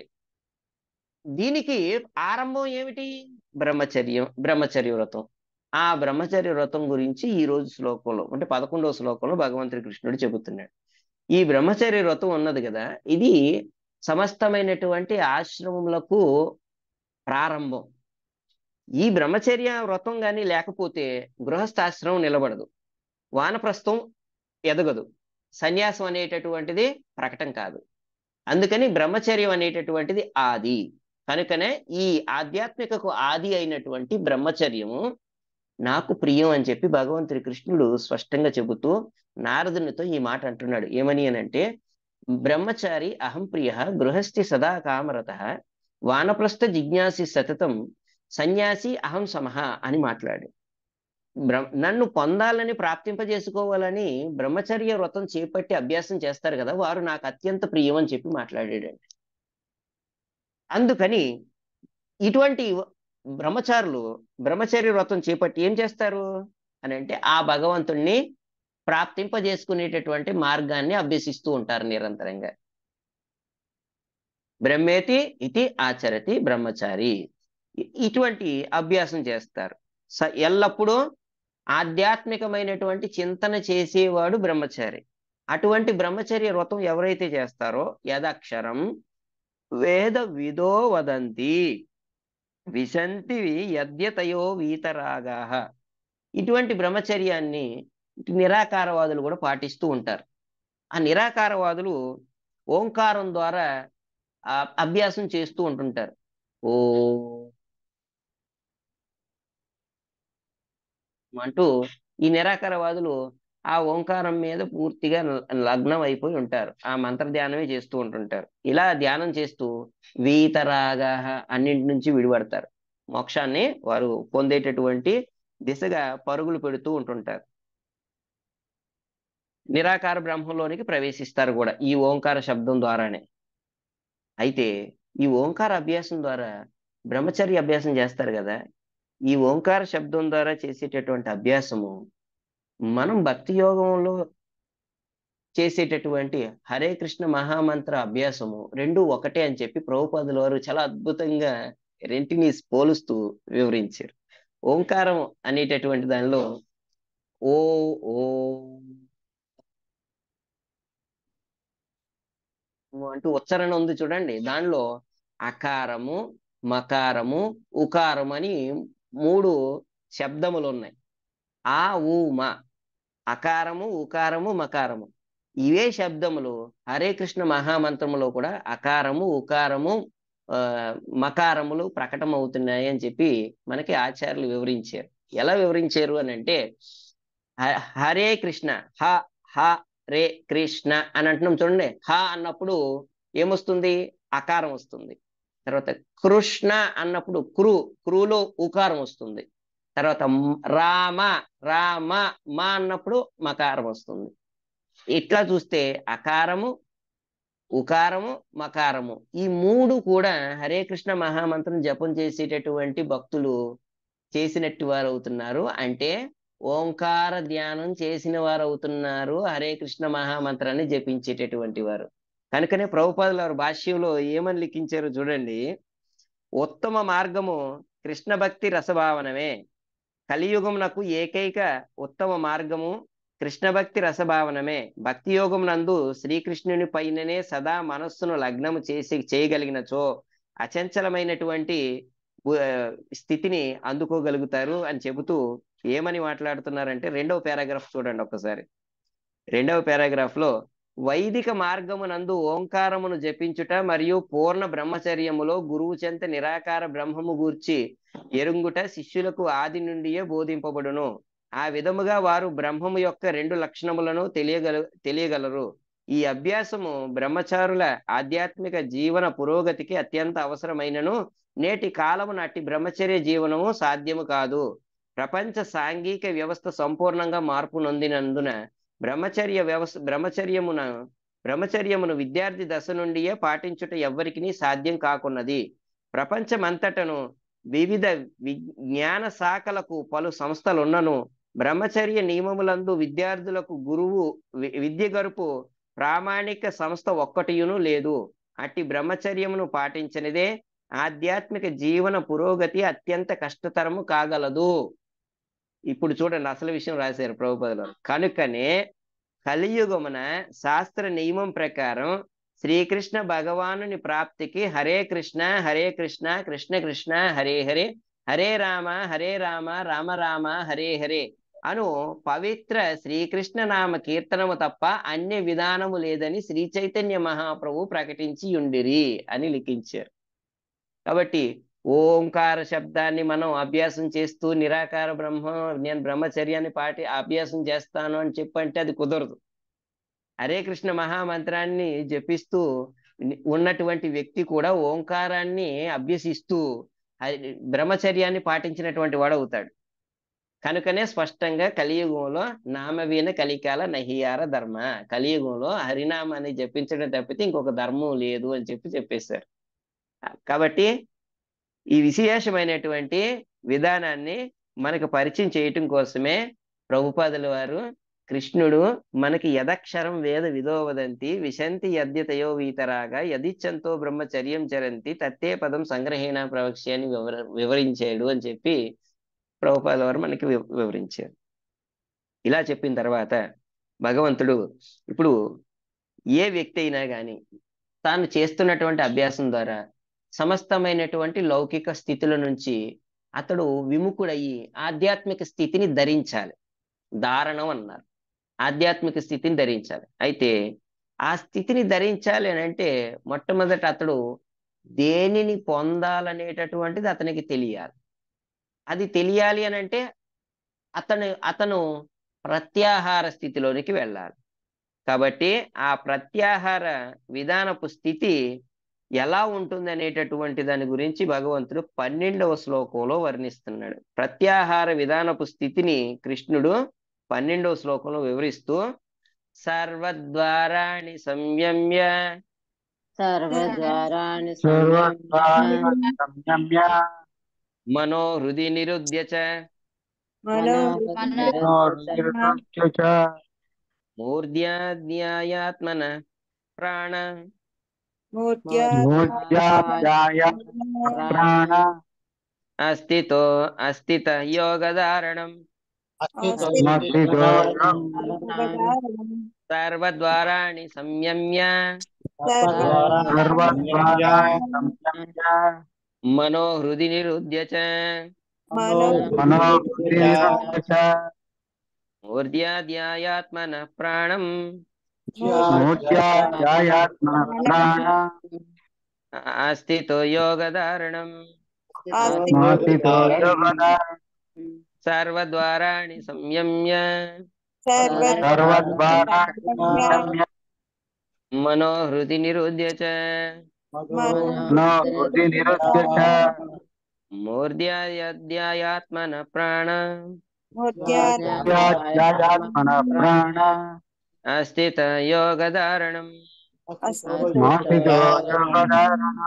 దీనికి ఆరంభం ఏమిటి బ్రహ్మచర్యం బ్రహ్మచర్య వ్రతం ఆ బ్రహ్మచర్య వ్రతం గురించి ఈ రోజు శ్లోకంలో అంటే పదకొండవ శ్లోకంలో భగవంతుడి కృష్ణుడు చెబుతున్నాడు ఈ బ్రహ్మచర్య వ్రతం ఉన్నది కదా ఇది సమస్తమైనటువంటి ఆశ్రమములకు ప్రారంభం ఈ బ్రహ్మచర్య వ్రతం కానీ లేకపోతే గృహస్థాశ్రమం నిలబడదు వానప్రస్థం ఎదగదు సన్యాసం అనేటటువంటిది ప్రకటన కాదు అందుకని బ్రహ్మచర్యం అనేటటువంటిది ఆది కనుకనే ఈ ఆధ్యాత్మికకు ఆది అయినటువంటి బ్రహ్మచర్యము నాకు ప్రియం అని చెప్పి భగవంతుడి కృష్ణుడు స్పష్టంగా చెబుతూ నారదునితో ఈ మాట అంటున్నాడు ఏమని అని అంటే బ్రహ్మచారి అహం ప్రియ గృహస్థి సదా కామరత వానప్రస్థ జిజ్ఞాసి సతతం సన్యాసి అహం సమహ అని మాట్లాడు బ్ర నన్ను పొందాలని ప్రాప్తింపజేసుకోవాలని బ్రహ్మచర్య వ్రతం చేపట్టి అభ్యాసం చేస్తారు కదా వారు నాకు అత్యంత ప్రియం అని చెప్పి మాట్లాడాడండి అందుకని ఇటువంటి బ్రహ్మచారులు బ్రహ్మచర్య వ్రతం చేపట్టి ఏం చేస్తారు అని అంటే ఆ భగవంతుణ్ణి ప్రాప్తింపజేసుకునేటటువంటి మార్గాన్ని అభ్యసిస్తూ ఉంటారు నిరంతరంగా బ్రహ్మేతి ఇది ఆచరతి బ్రహ్మచారి ఇ- ఇటువంటి అభ్యాసం చేస్తారు స ఎల్లప్పుడూ ఆధ్యాత్మికమైనటువంటి చింతన చేసేవాడు బ్రహ్మచారి అటువంటి బ్రహ్మచర్య వ్రతం ఎవరైతే చేస్తారో యదక్షరం వేద విదో వదంతి విశంతి యద్యతయో వీతరాగా ఇటువంటి బ్రహ్మచర్యాన్ని నిరాకారవాదులు కూడా పాటిస్తూ ఉంటారు ఆ నిరాకారవాదులు ఓంకారం ద్వారా ఆ అభ్యాసం చేస్తూ ఉంటుంటారు ఓ అంటూ ఈ నిరాకారవాదులు ఆ ఓంకారం మీద పూర్తిగా ల- లగ్నం అయిపోయి ఉంటారు ఆ మంత్ర ధ్యానమే చేస్తూ ఉంటుంటారు ఇలా ధ్యానం చేస్తూ వీతరాగా అన్నింటి నుంచి విడిపడతారు మోక్షాన్ని వారు పొందేటటువంటి దిశగా పరుగులు పెడుతూ ఉంటుంటారు నిరాకార బ్రహ్మంలోనికి ప్రవేశిస్తారు కూడా ఈ ఓంకార శబ్దం ద్వారానే అయితే ఈ ఓంకార అభ్యాసం ద్వారా బ్రహ్మచర్య అభ్యాసం చేస్తారు కదా ఈ ఓంకార శబ్దం ద్వారా చేసేటటువంటి అభ్యాసము మనం భక్తి యోగంలో చేసేటటువంటి హరే కృష్ణ మహామంత్ర అభ్యాసము రెండు ఒకటే అని చెప్పి ప్రభుపాదుల వారు చాలా అద్భుతంగా రెంటిని పోలుస్తూ వివరించారు ఓంకారం అనేటటువంటి దానిలో ఓ ఓ అంటూ ఉచ్చారణ ఉంది చూడండి దానిలో అకారము మకారము ఉకారం అని మూడు శబ్దములు ఉన్నాయి ఆ ఊ మ అకారము ఉకారము మకారము ఇవే శబ్దములు హరే కృష్ణ మహామంత్రములో కూడా అకారము ఉకారము ఆ, మకారములు ప్రకటమవుతున్నాయి అని చెప్పి మనకి ఆచార్యులు వివరించారు ఎలా వివరించారు అని అంటే హ- హరే కృష్ణ హ హ రే కృష్ణ అని అంటున్నాం చూడండి హ అన్నప్పుడు ఏమొస్తుంది అకారం వస్తుంది తర్వాత కృష్ణ అన్నప్పుడు క్రు క్రూలో ఉకారం వస్తుంది తర్వాత మ్- రామ రామ మా అన్నప్పుడు మకారం వస్తుంది ఇట్లా చూస్తే అకారము ఉకారము మకారము ఈ మూడు కూడా హరే కృష్ణ మహామంత్రం జపం చేసేటటువంటి భక్తులు చేసినట్టు వారు అవుతున్నారు అంటే ఓంకార ధ్యానం చేసిన వారు అవుతున్నారు హరే కృష్ణ మహామంత్రాన్ని జపించేటటువంటి వారు కనుకనే ప్రభుపాదుల వారు భాష్యంలో ఏమని లిఖించారు చూడండి ఉత్తమ మార్గము కృష్ణ భక్తి రసభావనమే కలియుగమునకు ఏకైక ఉత్తమ మార్గము కృష్ణ భక్తి రసభావనమే భక్తి యోగం నందు శ్రీకృష్ణుని పైననే సదా మనస్సును లగ్నము చేసి చేయగలిగినచో అచంచలమైనటువంటి ఉ- స్థితిని అందుకోగలుగుతారు అని చెబుతూ ఏమని మాట్లాడుతున్నారంటే రెండవ పారాగ్రాఫ్ చూడండి ఒక్కసారి రెండవ పారాగ్రాఫ్ లో వైదిక మార్గమునందు ఓంకారమును జపించుట మరియు పూర్ణ బ్రహ్మచర్యములో గురువు చెంత నిరాకార బ్రహ్మము గూర్చి ఎరుంగుట శిష్యులకు ఆది నుండియే బోధింపబడును ఆ విధముగా వారు బ్రహ్మము యొక్క రెండు లక్షణములను తెలియగల తెలియగలరు ఈ అభ్యాసము బ్రహ్మచారుల ఆధ్యాత్మిక జీవన పురోగతికి అత్యంత అవసరమైనను నేటి కాలము నాటి బ్రహ్మచర్య జీవనము సాధ్యము కాదు ప్రపంచ సాంఘిక వ్యవస్థ సంపూర్ణంగా మార్పు నొందినందున బ్రహ్మచర్య వ్యవస్థ బ్రహ్మచర్యమున బ్రహ్మచర్యమును విద్యార్థి దశ నుండియే పాటించుట ఎవ్వరికిని సాధ్యం కాకున్నది ప్రపంచమంతటను వివిధ విజ్ఞాన శాఖలకు పలు సంస్థలున్నను బ్రహ్మచర్య నియమములందు విద్యార్థులకు గురువు వి- విద్య గరుపు ప్రామాణిక సంస్థ ఒక్కటియును లేదు అట్టి బ్రహ్మచర్యమును పాటించనిదే ఆధ్యాత్మిక జీవన పురోగతి అత్యంత కష్టతరము కాగలదు ఇప్పుడు చూడండి అసలు విషయం రాశారు ప్రభుపదులు కనుకనే కలియుగమున శాస్త్ర నియమం ప్రకారం శ్రీకృష్ణ భగవానుని ప్రాప్తికి హరే కృష్ణ హరే కృష్ణ కృష్ణ కృష్ణ హరే హరే హరే రామ హరే రామ రామ రామ హరే హరే అను పవిత్ర శ్రీకృష్ణ నామ కీర్తనము తప్ప అన్య విధానము లేదని శ్రీ చైతన్య మహాప్రభు ప్రకటించి ఉండిరి అని లిఖించారు కాబట్టి ఓంకార శబ్దాన్ని మనం అభ్యాసం చేస్తూ నిరాకార బ్రహ్మ నేను బ్రహ్మచర్యాన్ని పాటి అభ్యాసం చేస్తాను అని చెప్పంటే అది కుదరదు హరే కృష్ణ మహామంత్రాన్ని జపిస్తూ ని- ఉన్నటువంటి వ్యక్తి కూడా ఓంకారాన్ని అభ్యసిస్తూ హరి- బ్రహ్మచర్యాన్ని పాటించినటువంటి వాడు అవుతాడు కనుకనే స్పష్టంగా కలియుగంలో నామవీన కలికాల నహియార ధర్మ కలియుగంలో హరినామాన్ని జపించడం తప్పితే ఇంకొక ధర్మం లేదు అని చెప్పి చెప్పేశారు కాబట్టి ఈ విశేషమైనటువంటి విధానాన్ని మనకు పరిచయం చేయటం కోసమే ప్రభుపాదుల వారు కృష్ణుడు మనకి యదక్షరం వేద విదో వదంతి విశంతి యద్యతయో వీతరాగా యదిచ్చంతో బ్రహ్మచర్యం చరంతి తత్తే పదం సంగ్రహేణ ప్రవక్ష్య అని వివర వివరించాడు అని చెప్పి ప్రభుపాదుల వారు మనకి వివ- వివరించారు ఇలా చెప్పిన తర్వాత భగవంతుడు ఇప్పుడు ఏ వ్యక్తి అయినా కానీ తాను చేస్తున్నటువంటి అభ్యాసం ద్వారా సమస్తమైనటువంటి లౌకిక స్థితుల నుంచి అతడు విముఖుడయ్యి ఆధ్యాత్మిక స్థితిని ధరించాలి ధారణం అన్నారు ఆధ్యాత్మిక స్థితిని ధరించాలి అయితే ఆ స్థితిని ధరించాలి అని అంటే మొట్టమొదట అతడు దేనిని పొందాలనేటటువంటిది అతనికి తెలియాలి అది తెలియాలి అని అంటే అతను అతను ప్రత్యాహార స్థితిలోనికి వెళ్ళాలి కాబట్టి ఆ ప్రత్యాహార విధానపు స్థితి ఎలా ఉంటుంది అనేటటువంటి దాని గురించి భగవంతుడు పన్నెండవ శ్లోకంలో వర్ణిస్తున్నాడు ప్రత్యాహార విధానపు స్థితిని కృష్ణుడు పన్నెండవ శ్లోకంలో వివరిస్తూ సర్వద్వారాణి సంయమ్య
సర్వద్వారాణి
సర్వద్వారాణి సంయమ్య
మనోహృది నిరుద్య చ
మనోనిర్ముక్త్య చ
మూర్ధ్యాధ్యాయాత్మన ప్రాణ
మూర్ధ్యాధ్యాయ ప్రాణ
అస్థితో అస్థిత యోగధారణం
మత్తితో
సర్వద్వారాణి సంయమ్య
సర్వద్వారాణి సంయమ్య
మనోహృది నిరుద్య చ
మనోబుద్ధినిరుద్ధ్య చ
మూర్ధ్యాధ్యాయాత్మన ప్రాణం
మూర్ధ్యాధ్యాయాత్మ ప్రాణ
అస్థితో యోగధారణం
మత్తితో యోగదా
సర్వద్వారాణి సంయమ్య
సర్వద్వారాణి సంయమ్య
మనోహృది నిరుద్య చ
మనోబుద్ధినిరుద్ధ్య చ
మూర్ధ్యాధ్యాయాత్మన ప్రాణ
మూర్ధ్యాధ్యాయాత్మన ప్రాణ
అస్థిత యోగధారణం
మత్తితో యోగదారణం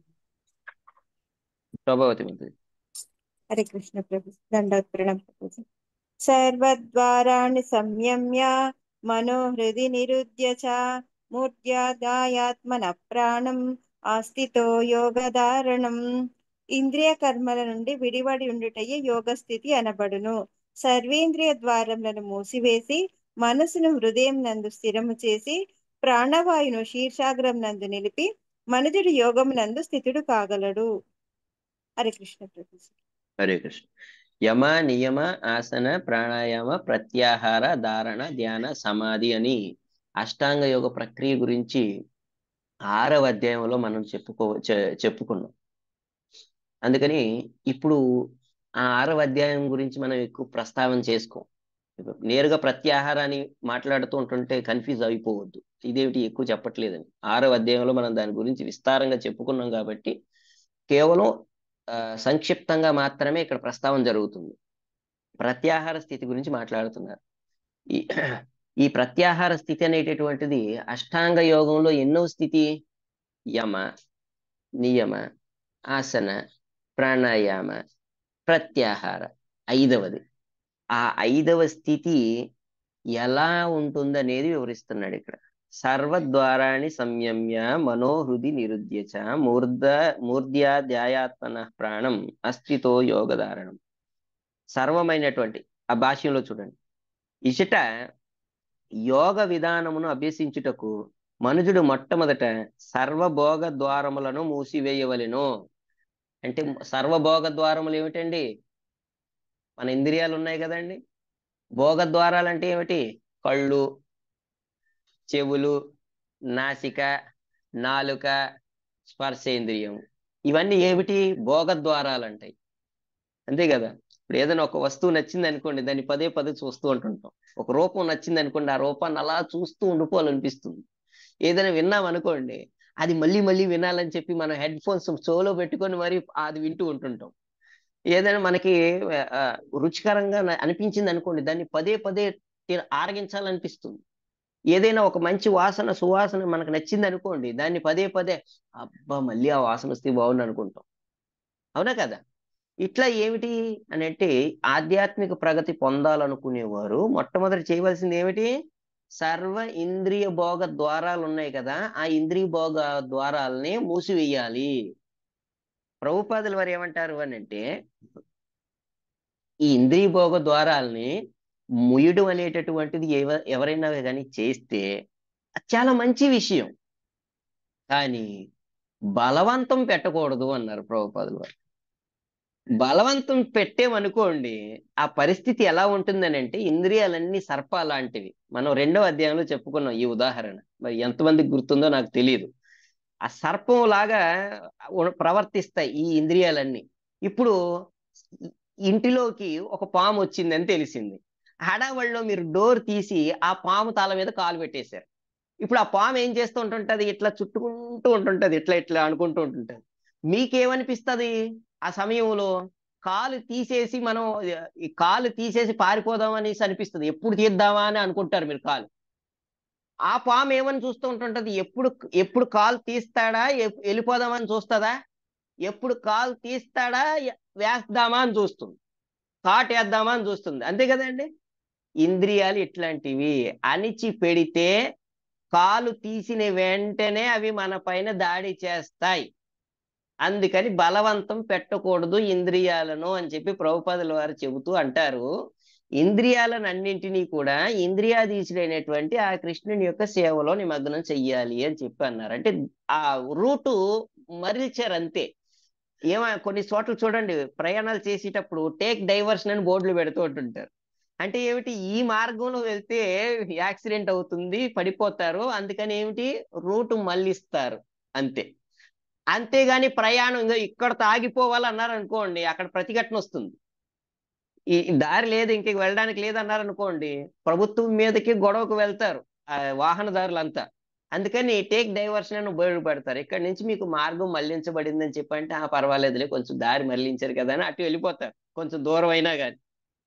ప్రభావతి మంత్రి
హరే కృష్ణ ప్రభు దండవత్ ప్రణామ ప్రభుజీ సర్వద్వారాణి సంయమ్య మనోహృది నిరుద్య చ మూర్ధ్యాదాయాత్మన ప్రాణం ఆస్థితో యోగధారణం ఇంద్రియ కర్మల నుండి విడివడి ఉండుటయే యోగ స్థితి అనబడును సర్వేంద్రియ ద్వారములను మూసివేసి మనసును హృదయం నందు స్థిరము చేసి ప్రాణవాయును శీర్షాగ్రం నందు నిలిపి మనుజుడు యోగం నందు స్థితుడు కాగలడు హరే కృష్ణ ప్రభు
హరే కృష్ణ యమ నియమ ఆసన ప్రాణాయామ ప్రత్యాహార ధారణ ధ్యాన సమాధి అని అష్టాంగ యోగ ప్రక్రియ గురించి ఆరవ అధ్యాయంలో మనం చెప్పుకో చె- చెప్పుకున్నాం అందుకని ఇప్పుడు ఆ ఆరవ అధ్యాయం గురించి మనం ఎక్కువ ప్రస్తావన చేసుకోం నేరుగా ప్రత్యాహారాన్ని మాట్లాడుతూ ఉంటుంటే కన్ఫ్యూజ్ అయిపోవద్దు ఇదేమిటి ఎక్కువ చెప్పట్లేదని ఆరవ అధ్యాయంలో మనం దాని గురించి విస్తారంగా చెప్పుకున్నాం కాబట్టి కేవలం ఆ, సంక్షిప్తంగా మాత్రమే ఇక్కడ ప్రస్తావన జరుగుతుంది ప్రత్యాహార స్థితి గురించి మాట్లాడుతున్నారు ఈ ఈ ప్రత్యాహార స్థితి అనేటటువంటిది అష్టాంగ యోగంలో ఎన్నో స్థితి యమ నియమ ఆసన ప్రాణాయామ ప్రత్యాహార ఐదవది ఆ ఐదవ స్థితి ఎలా ఉంటుందనేది వివరిస్తున్నాడు ఇక్కడ సర్వద్వారాణి సంయమ్య మనోహృది నిరుద్యచ మూర్ధ మూర్ధ్యాధ్యాయాత్మన ప్రాణం అస్థితో యోగధారణం సర్వమైనటువంటి ఆ భాష్యంలో చూడండి ఇచట యోగ విధానమును అభ్యసించుటకు మనుజుడు మొట్టమొదట సర్వభోగ ద్వారములను మూసివేయవలెను అంటే సర్వభోగ ద్వారములు ఏమిటండి మన ఇంద్రియాలు ఉన్నాయి కదండి భోగ ద్వారాలు అంటే ఏమిటి కళ్ళు చెవులు నాసిక నాలుక స్పర్శేంద్రియం ఇవన్నీ ఏమిటి భోగ ద్వారాలు అంటాయి అంతే కదా ఇప్పుడు ఏదైనా ఒక వస్తువు నచ్చింది అనుకోండి దాన్ని పదే పదే చూస్తూ ఉంటుంటాం ఒక రూపం నచ్చింది అనుకోండి ఆ రూపాన్ని అలా చూస్తూ ఉండిపోవాలనిపిస్తుంది ఏదైనా విన్నాం అనుకోండి అది మళ్ళీ మళ్ళీ వినాలని చెప్పి మనం హెడ్ ఫోన్స్ చెవులో పెట్టుకొని మరి అది వింటూ ఉంటుంటాం ఏదైనా మనకి ఆ, రుచికరంగా న- అనిపించింది అనుకోండి దాన్ని పదే పదే తి- ఆరగించాలనిపిస్తుంది ఏదైనా ఒక మంచి వాసన సువాసన మనకు నచ్చింది అనుకోండి దాన్ని పదే పదే అబ్బా మళ్ళీ ఆ వాసన వస్తే బాగుంది అనుకుంటాం అవునా కదా ఇట్లా ఏమిటి అని అంటే ఆధ్యాత్మిక ప్రగతి పొందాలనుకునేవారు మొట్టమొదటి చేయవలసింది ఏమిటి సర్వ ఇంద్రియ భోగ ద్వారాలు ఉన్నాయి కదా ఆ ఇంద్రియ భోగ ద్వారాలని మూసివేయాలి ప్రభుపాదులు వారు ఏమంటారు అని అంటే ఈ ఇంద్రియ భోగ ద్వారాలని ముయ్యడం అనేటటువంటిది ఎవ ఎవరైనా కానీ చేస్తే అది చాలా మంచి విషయం కానీ బలవంతం పెట్టకూడదు అన్నారు ప్రభుపాదులు వారు బలవంతం పెట్టేమనుకోండి ఆ పరిస్థితి ఎలా ఉంటుందని అంటే ఇంద్రియాలన్నీ సర్ప లాంటివి మనం రెండో అధ్యాయంలో చెప్పుకున్నాం ఈ ఉదాహరణ మరి ఎంతమందికి గుర్తుందో నాకు తెలియదు ఆ సర్పం లాగా ఉ- ప్రవర్తిస్తాయి ఈ ఇంద్రియాలన్నీ ఇప్పుడు ఇంటిలోకి ఒక పాము వచ్చిందని తెలిసింది హడావడిలో మీరు డోర్ తీసి ఆ పాము తల మీద కాలు పెట్టేశారు ఇప్పుడు ఆ పాము ఏం చేస్తూ ఉంటుంటది ఇట్లా చుట్టుకుంటూ ఉంటుంటది ఇట్లా ఇట్లా అనుకుంటూ ఉంటుంటది మీకేమనిపిస్తుంది ఆ సమయంలో కాలు తీసేసి మనం ఈ కాలు తీసేసి పారిపోదాం అనేసి అనిపిస్తుంది ఎప్పుడు తీద్దామా అని అనుకుంటారు మీరు కాలు ఆ పాము ఏమని చూస్తూ ఉంటుంటది ఎప్పుడు ఎప్పుడు కాలు తీస్తాడా ఎప్- వెళ్ళిపోదామని చూస్తుందా ఎప్పుడు కాలు తీస్తాడా ఎ- వేస్తామా అని చూస్తుంది థాట్ వేద్దామా అని చూస్తుంది అంతే కదండి ఇంద్రియాలు ఇట్లాంటివి అణిచి పెడితే కాలు తీసిన వెంటనే అవి మన పైన దాడి చేస్తాయి అందుకని బలవంతం పెట్టకూడదు ఇంద్రియాలను అని చెప్పి ప్రభుపాదుల వారు చెబుతూ అంటారు ఇంద్రియాలను అన్నింటినీ కూడా ఇంద్రియాధీశుడైనటువంటి ఆ కృష్ణుని యొక్క సేవలో నిమగ్నం చెయ్యాలి అని చెప్పి అన్నారు అంటే ఆ రూటు మరిల్చారు అంతే ఏమ కొన్ని చోట్ల చూడండి ప్రయాణాలు చేసేటప్పుడు టేక్ డైవర్షన్ అని బోర్డులు పెడుతూ ఉంటుంటారు అంటే ఏమిటి ఈ మార్గంలో వెళ్తే యాక్సిడెంట్ అవుతుంది పడిపోతారు అందుకని ఏమిటి రూట్ మళ్ళిస్తారు అంతే అంతేగాని ప్రయాణం ఇంకా ఇక్కడ తాగిపోవాలి అన్నారు అనుకోండి అక్కడ ప్రతిఘటన వస్తుంది ఈ ఈ దారి లేదు ఇంక వెళ్ళడానికి లేదు అన్నారు అనుకోండి ప్రభుత్వం మీదకి గొడవకు వెళ్తారు ఆ వాహనదారులంతా అందుకని టేక్ డైవర్షన్ అని బోర్డు పెడతారు ఇక్కడ నుంచి మీకు మార్గం మళ్లించబడిందని చెప్పంటే ఆ పర్వాలేదులే కొంచెం దారి మళ్లించారు కదా అని అటు వెళ్ళిపోతారు కొంచెం దూరం అయినా కానీ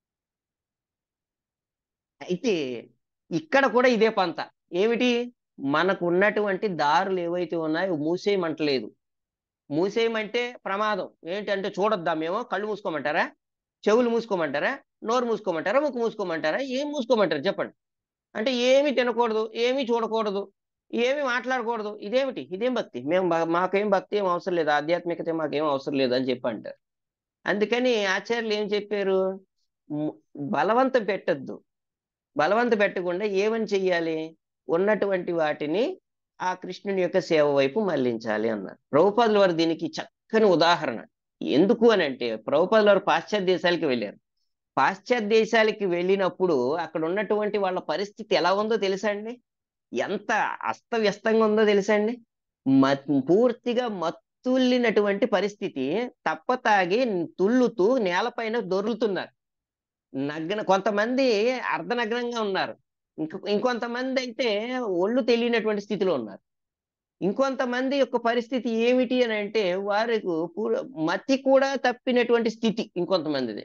అయితే ఇక్కడ కూడా ఇదే పంత ఏమిటి మనకు ఉన్నటువంటి దారులు ఏవైతే ఉన్నాయో మూసేయమంటలేదు మూసేయమంటే ప్రమాదం ఏంటంటే చూడొద్దా మేము కళ్ళు మూసుకోమంటారా చెవులు మూసుకోమంటారా నోరు మూసుకోమంటారా ముక్కు మూసుకోమంటారా ఏం మూసుకోమంటారు చెప్పండి అంటే ఏమి తినకూడదు ఏమి చూడకూడదు ఏమి మాట్లాడకూడదు ఇదేమిటి ఇదేం భక్తి మేము బ- మాకేం భక్తి ఏం అవసరం లేదు ఆధ్యాత్మికత మాకేం అవసరం లేదు అని చెప్పి అంటారు అందుకని ఆచార్యులు ఏం చెప్పారు ము- బలవంతం పెట్టద్దు బలవంత పెట్టకుండా ఏమని చెయ్యాలి ఉన్నటువంటి వాటిని ఆ కృష్ణుని యొక్క సేవ వైపు మళ్లించాలి అన్నారు ప్రభుపాదుల వారు దీనికి చక్కని ఉదాహరణ ఎందుకు అని అంటే ప్రభుపాదుల వారు పాశ్చాత్య దేశాలకి వెళ్ళారు పాశ్చాత్య దేశాలకి వెళ్ళినప్పుడు అక్కడ ఉన్నటువంటి వాళ్ళ పరిస్థితి ఎలా ఉందో తెలుసా అండి ఎంత అస్తవ్యస్తంగా ఉందో తెలుసా అండి మ- పూర్తిగా మత్తుల్లినటువంటి పరిస్థితి తప్ప తాగి తుళ్ళుతూ నేలపైన దొర్లుతున్నారు నగ్న కొంతమంది అర్ధనగ్నంగా ఉన్నారు ఇంక ఇంకొంతమంది అయితే ఒళ్ళు తెలియనటువంటి స్థితిలో ఉన్నారు ఇంకొంతమంది యొక్క పరిస్థితి ఏమిటి అని అంటే వారికి పూర- మతి కూడా తప్పినటువంటి స్థితి ఇంకొంతమందిది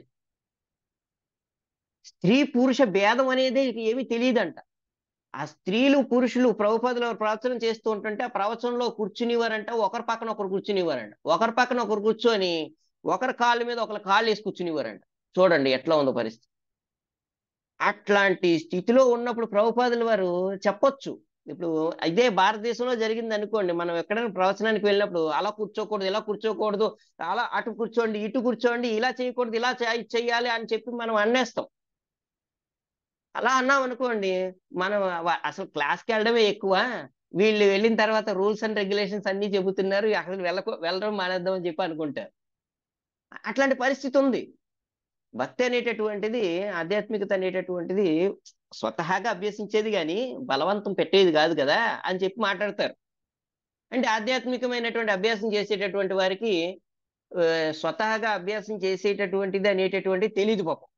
స్త్రీ పురుష భేదం అనేది ఏమీ తెలియదంట ఆ స్త్రీలు పురుషులు ప్రభుపదిలో ప్రవచనం చేస్తూ ఉంటుంటే ఆ ప్రవచనంలో కూర్చునివారంట ఒకరి పక్కన ఒకరు కూర్చునివారంట ఒకరి పక్కన ఒకరు కూర్చొని ఒకరి కాళ్ళ మీద ఒకరి కాళ్ళు వేసి కూర్చునివారంట చూడండి ఎట్లా ఉందో పరిస్థితి అట్లాంటి స్థితిలో ఉన్నప్పుడు ప్రభుపాదుల వారు చెప్పొచ్చు ఇప్పుడు ఇదే భారతదేశంలో జరిగింది అనుకోండి మనం ఎక్కడైనా ప్రవచనానికి వెళ్ళినప్పుడు అలా కూర్చోకూడదు ఇలా కూర్చోకూడదు అలా అటు కూర్చోండి ఇటు కూర్చోండి ఇలా చేయకూడదు ఇలా చేయ- చెయ్యాలి అని చెప్పి మనం అనేస్తాం అలా అన్నాం అనుకోండి మనం వ- అసలు క్లాస్కి వెళ్ళడమే ఎక్కువ వీళ్ళు వెళ్ళిన తర్వాత రూల్స్ అండ్ రెగ్యులేషన్స్ అన్ని చెబుతున్నారు అసలు వెళ్ళకు వెళ్ళడం మానేద్దాం అని చెప్పి అనుకుంటారు అట్లాంటి పరిస్థితి ఉంది భక్తి అనేటటువంటిది ఆధ్యాత్మికత అనేటటువంటిది స్వతహాగా అభ్యసించేది కానీ బలవంతం పెట్టేది కాదు కదా అని చెప్పి మాట్లాడతారు అంటే ఆధ్యాత్మికమైనటువంటి అభ్యాసం చేసేటటువంటి వారికి ఆ, స్వతహాగా అభ్యాసం చేసేటటువంటిది అనేటటువంటి తెలియదు పాపం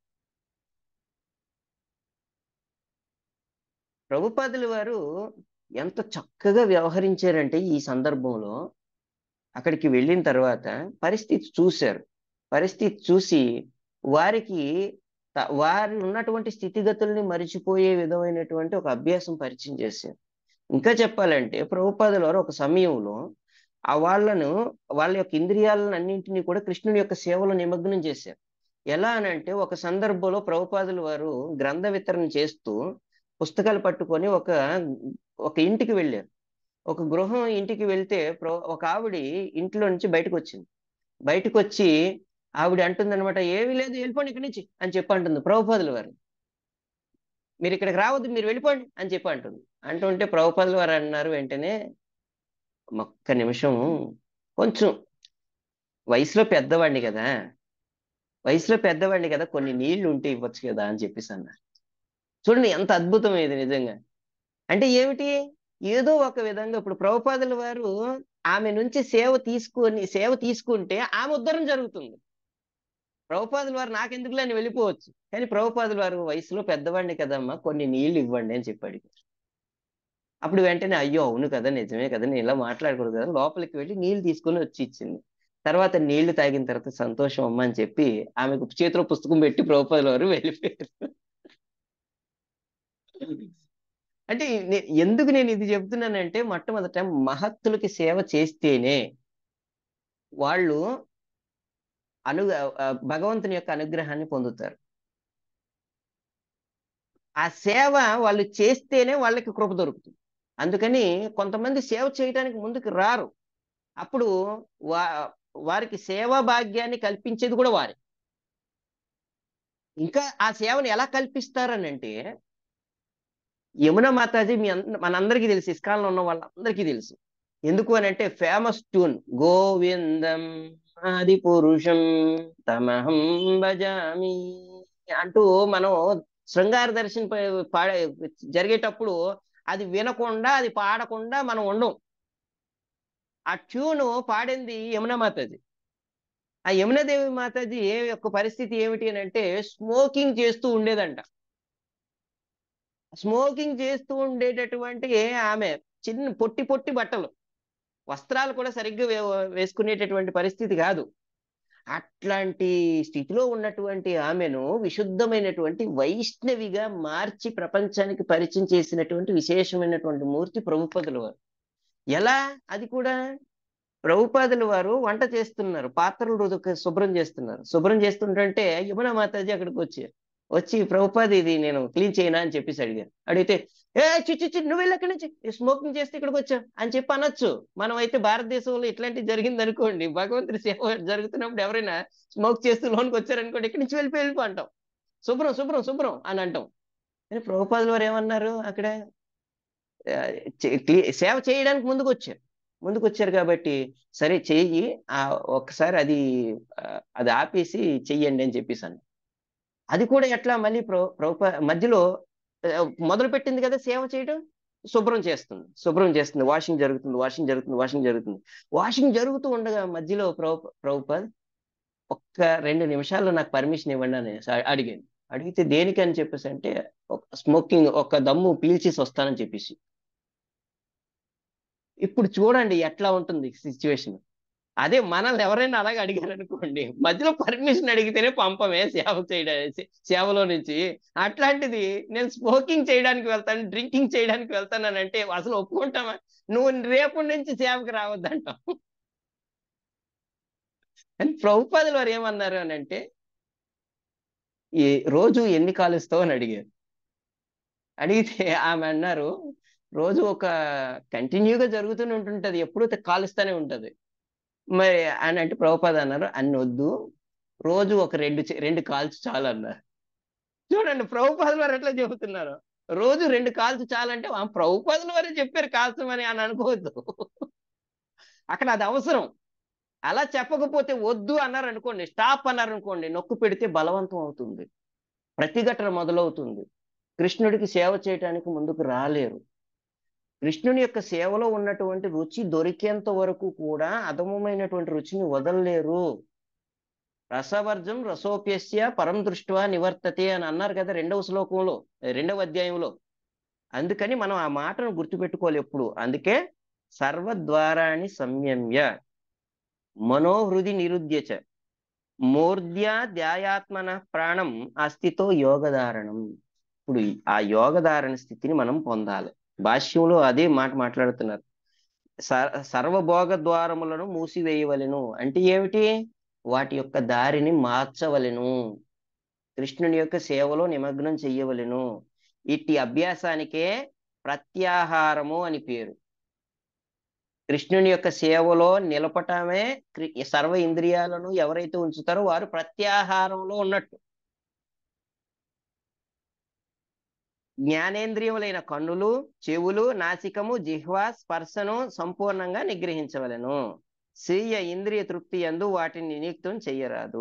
ప్రభుపాదుల వారు ఎంత చక్కగా వ్యవహరించారంటే ఈ సందర్భంలో అక్కడికి వెళ్ళిన తర్వాత పరిస్థితి చూశారు పరిస్థితి చూసి వారికి త- వారి ఉన్నటువంటి స్థితిగతుల్ని మరిచిపోయే విధమైనటువంటి ఒక అభ్యాసం పరిచయం చేశారు ఇంకా చెప్పాలంటే ప్రభుపాదుల వారు ఒక సమయంలో ఆ వాళ్ళను వాళ్ళ యొక్క ఇంద్రియాలను అన్నింటినీ కూడా కృష్ణుని యొక్క సేవలో నిమగ్నం చేశారు ఎలా అని అంటే ఒక సందర్భంలో ప్రభుపాదుల వారు గ్రంథ వితరణ చేస్తూ పుస్తకాలు పట్టుకొని ఒక ఒక ఇంటికి వెళ్ళారు ఒక గృహం ఇంటికి వెళ్తే ప్ర- ఒక ఆవిడ ఇంట్లో నుంచి బయటకు వచ్చింది బయటకు వచ్చి ఆవిడ అంటుందన్నమాట ఏమీ లేదు వెళ్ళిపోండి ఇక్కడి నుంచి అని చెప్పి అంటుంది ప్రభుపాదుల వారు మీరు ఇక్కడికి రావద్దు మీరు వెళ్ళిపోండి అని చెప్పి అంటుంది అంటుంటే ప్రభుపాదుల వారు అన్నారు వెంటనే ఒక్క నిమిషం కొంచెం వయసులో పెద్దవాడిని కదా వయసులో పెద్దవాడిని కదా కొన్ని నీళ్లు ఉంటే ఇవ్వచ్చు కదా అని చెప్పేసి అన్నారు చూడండి ఎంత అద్భుతం ఇది నిజంగా అంటే ఏమిటి ఏదో ఒక విధంగా ఇప్పుడు ప్రభుపాదుల వారు ఆమె నుంచి సేవ తీసుకొని సేవ తీసుకుంటే ఆమె ఉద్ధరణ జరుగుతుంది ప్రభుపాదుల వారు నాకెందుకులే అని వెళ్ళిపోవచ్చు కానీ ప్రభుపాదుల వారు వయసులో పెద్దవాడిని కదమ్మా కొన్ని నీళ్లు ఇవ్వండి అని చెప్పి అడిగారు అప్పుడు వెంటనే అయ్యో అవును కదా నిజమే కదా నేను ఇలా మాట్లాడకూడదు కదా లోపలికి వెళ్ళి నీళ్లు తీసుకొని వచ్చి ఇచ్చింది తర్వాత నీళ్లు తాగిన తర్వాత సంతోషం అమ్మ అని చెప్పి ఆమెకు చేతిలో పుస్తకం పెట్టి ప్రభుపాదుల వారు వెళ్ళిపోయారు అంటే నే- ఎందుకు నేను ఇది చెప్తున్నానంటే మొట్టమొదట మహత్తులకి సేవ చేస్తేనే వాళ్ళు అను ఆ, భగవంతుని యొక్క అనుగ్రహాన్ని పొందుతారు ఆ సేవ వాళ్ళు చేస్తేనే వాళ్ళకి కృప దొరుకుతుంది అందుకని కొంతమంది సేవ చేయడానికి ముందుకు రారు అప్పుడు వా వారికి సేవా భాగ్యాన్ని కల్పించేది కూడా వారే ఇంకా ఆ సేవను ఎలా కల్పిస్తారనంటే యమున మాతాజీ మీ అంద- మనందరికీ తెలుసు ఇస్కాన్లో ఉన్న వాళ్ళందరికీ తెలుసు ఎందుకు అని అంటే ఫేమస్ ట్యూన్ గోవిందం ఆది పురుషం తమహం భజామి అంటూ మనం శృంగార దర్శనం ప- పాడే జరిగేటప్పుడు అది వినకుండా అది పాడకుండా మనం ఉండం ఆ ట్యూను పాడింది యమున మాతాజీ ఆ యమునాదేవి మాతాజీ యొక్క పరిస్థితి ఏమిటి అని అంటే స్మోకింగ్ చేస్తూ ఉండేదంట స్మోకింగ్ చేస్తూ ఉండేటటువంటి ఆమె చిన్న పొట్టి పొట్టి బట్టలు వస్త్రాలు కూడా సరిగ్గా వే- వేసుకునేటటువంటి పరిస్థితి కాదు అట్లాంటి స్థితిలో ఉన్నటువంటి ఆమెను విశుద్ధమైనటువంటి వైష్ణవిగా మార్చి ప్రపంచానికి పరిచయం చేసినటువంటి విశేషమైనటువంటి మూర్తి ప్రభుపదుల వారు ఎలా అది కూడా ప్రభుపాదుల వారు వంట చేస్తున్నారు పాత్రలు రుదుక శుభ్రం చేస్తున్నారు శుభ్రం చేస్తుంటే యమున మాతాజీ అక్కడికి వచ్చి వచ్చి ప్రభుపాది ఇది నేను క్లీన్ చేయనా అని చెప్పేసి అడిగారు అడిగితే ఏ చిచ్చి చి నువ్వు వెళ్ళి అక్కడి నుంచి స్మోకింగ్ చేస్తే ఇక్కడికి వచ్చా అని చెప్పి అనొచ్చు మనం అయితే భారతదేశంలో ఇట్లాంటివి జరిగింది అనుకోండి భగవంతుడి సేవ జరుగుతున్నప్పుడు ఎవరైనా స్మోక్ చేస్తూ లోనికి వచ్చారనుకోండి ఇక్కడి నుంచి వెళ్ళిపోయి వెళ్ళిపో అంటాం శుభ్రం శుభ్రం శుభ్రం అని అంటాం కానీ ప్రభుపాదుల వారు ఏమన్నారు అక్కడ ఆ, చే- క్లీ- సేవ చేయడానికి ముందుకు వచ్చారు ముందుకు వచ్చారు కాబట్టి సరే చెయ్యి ఆ ఒక్కసారి అది ఆ, అది ఆపేసి చెయ్యండి అని చెప్పేసాను అది కూడా ఎట్లా మళ్ళీ ప్ర ప్రభుప మధ్యలో ఆ, మొదలు పెట్టింది కదా సేవ చేయడం శుభ్రం చేస్తుంది శుభ్రం చేస్తుంది వాషింగ్ జరుగుతుంది వాషింగ్ జరుగుతుంది వాషింగ్ జరుగుతుంది వాషింగ్ జరుగుతూ ఉండగా మధ్యలో ప్రభు ప్రభుపాద్ ఒక్క రెండు నిమిషాల్లో నాకు పర్మిషన్ ఇవ్వండి అని స- అడిగాను అడిగితే దేనికి అని చెప్పేసి అంటే స్మోకింగ్ ఒక దమ్ము పీల్చేసి వస్తానని చెప్పేసి ఇప్పుడు చూడండి ఎట్లా ఉంటుంది సిచ్యువేషన్ అదే మనల్ని ఎవరైనా అలాగే అడిగారు అనుకోండి మధ్యలో పర్మిషన్ అడిగితేనే పంపమే సేవ చేయడానికి సేవలో నుంచి అట్లాంటిది నేను స్మోకింగ్ చేయడానికి వెళ్తాను డ్రింకింగ్ చేయడానికి వెళ్తాను అంటే అసలు ఒప్పుకుంటామా నువ్వు రేపటి నుంచి సేవకి రావద్దంటాం అని ప్రభుపాదులు వారు ఏమన్నారు అని అంటే ఈ రోజు ఎన్ని కాలుస్తావు అని అడిగారు అడిగితే ఆమె అన్నారు రోజు ఒక కంటిన్యూగా జరుగుతూనే ఉంటుంటది ఎప్పుడూ కాలుస్తూనే ఉంటది మరి అని అంటే ప్రభుపాద అన్నారు అన్ని వద్దు రోజు ఒక రెండు చే- రెండు కాల్చు చాలు అన్నారు చూడండి ప్రభుపాదుల వారు ఎట్లా చెబుతున్నారు రోజు రెండు కాల్చు చాలంటే ఆ ప్రభుపాదుల వారే చెప్పారు కాల్చమని అని అనుకోవద్దు అక్కడ అది అవసరం అలా చెప్పకపోతే వద్దు అన్నారు అనుకోండి స్టాప్ అన్నారు అనుకోండి నొక్కు పెడితే బలవంతం అవుతుంది ప్రతిఘటన మొదలవుతుంది కృష్ణుడికి సేవ చేయటానికి ముందుకు రాలేరు కృష్ణుని యొక్క సేవలో ఉన్నటువంటి రుచి దొరికేంత వరకు కూడా అధమమైనటువంటి రుచిని వదలలేరు రసవర్జం రసోప్యస్య పరం దృష్ట్యా నివర్తతే అని అన్నారు కదా రెండవ శ్లోకంలో రెండవ అధ్యాయంలో అందుకని మనం ఆ మాటను గుర్తుపెట్టుకోవాలి ఎప్పుడు అందుకే సర్వద్వారాన్ని సంయమ్య మనోహృది నిరుద్యచ మూర్ధ్యా ధ్యాయాత్మన ప్రాణం అస్థితో యోగధారణం ఇప్పుడు ఈ- ఆ యోగధారణ స్థితిని మనం పొందాలి భాష్యంలో అదే మాట మాట్లాడుతున్నారు సర్ సర్వభోగ ద్వారములను మూసివేయవలెను అంటే ఏమిటి వాటి యొక్క దారిని మార్చవలెను కృష్ణుని యొక్క సేవలో నిమగ్నం చెయ్యవలెను ఇట్టి అభ్యాసానికే ప్రత్యాహారము అని పేరు కృష్ణుని యొక్క సేవలో నిలపటమే క్రి- సర్వ ఇంద్రియాలను ఎవరైతే ఉంచుతారో వారు ప్రత్యాహారంలో ఉన్నట్టు జ్ఞానేంద్రియములైన కన్నులు చెవులు నాసికము జిహ్వ స్పర్శను సంపూర్ణంగా నిగ్రహించవలెను స్వీయ ఇంద్రియ తృప్తి యందు వాటిని నియుక్తం చెయ్యరాదు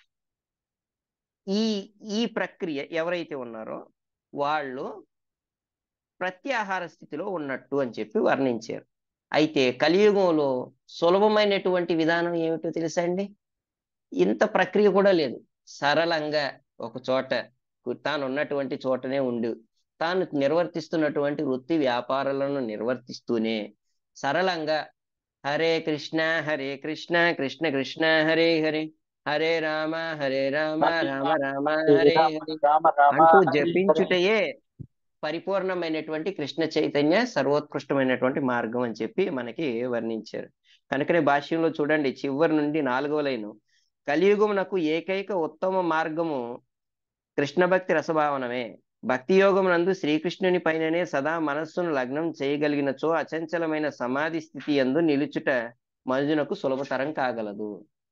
ఈ ఈ ప్రక్రియ ఎవరైతే ఉన్నారో వాళ్ళు ప్రత్యాహార స్థితిలో ఉన్నట్టు అని చెప్పి వర్ణించారు అయితే కలియుగంలో సులభమైనటువంటి విధానం ఏమిటో తెలుసా అండి ఇంత ప్రక్రియ కూడా లేదు సరళంగా ఒక చోట తాను ఉన్నటువంటి చోటనే ఉండు తాను నిర్వర్తిస్తున్నటువంటి వృత్తి వ్యాపారాలను నిర్వర్తిస్తూనే సరళంగా హరే కృష్ణ హరే కృష్ణ కృష్ణ కృష్ణ హరే హరే హరే రామ హరే రామ రామ రామ హరే హరే
రామ రామ
అంటూ
హరి
జపించుటయే పరిపూర్ణమైనటువంటి కృష్ణ చైతన్య సర్వోత్కృష్టమైనటువంటి మార్గం అని చెప్పి మనకి వర్ణించారు కనుకనే భాష్యంలో చూడండి చివరి నుండి నాలుగవ లైను కలియుగమునకు ఏకైక ఉత్తమ మార్గము కృష్ణ భక్తి రసభావనమే భక్తి యోగం నందు శ్రీకృష్ణుని పైననే సదా మనస్సును లగ్నం చేయగలిగినచో అచంచలమైన సమాధి స్థితి యందు నిలుచుట మనుజునకు సులభతరం కాగలదు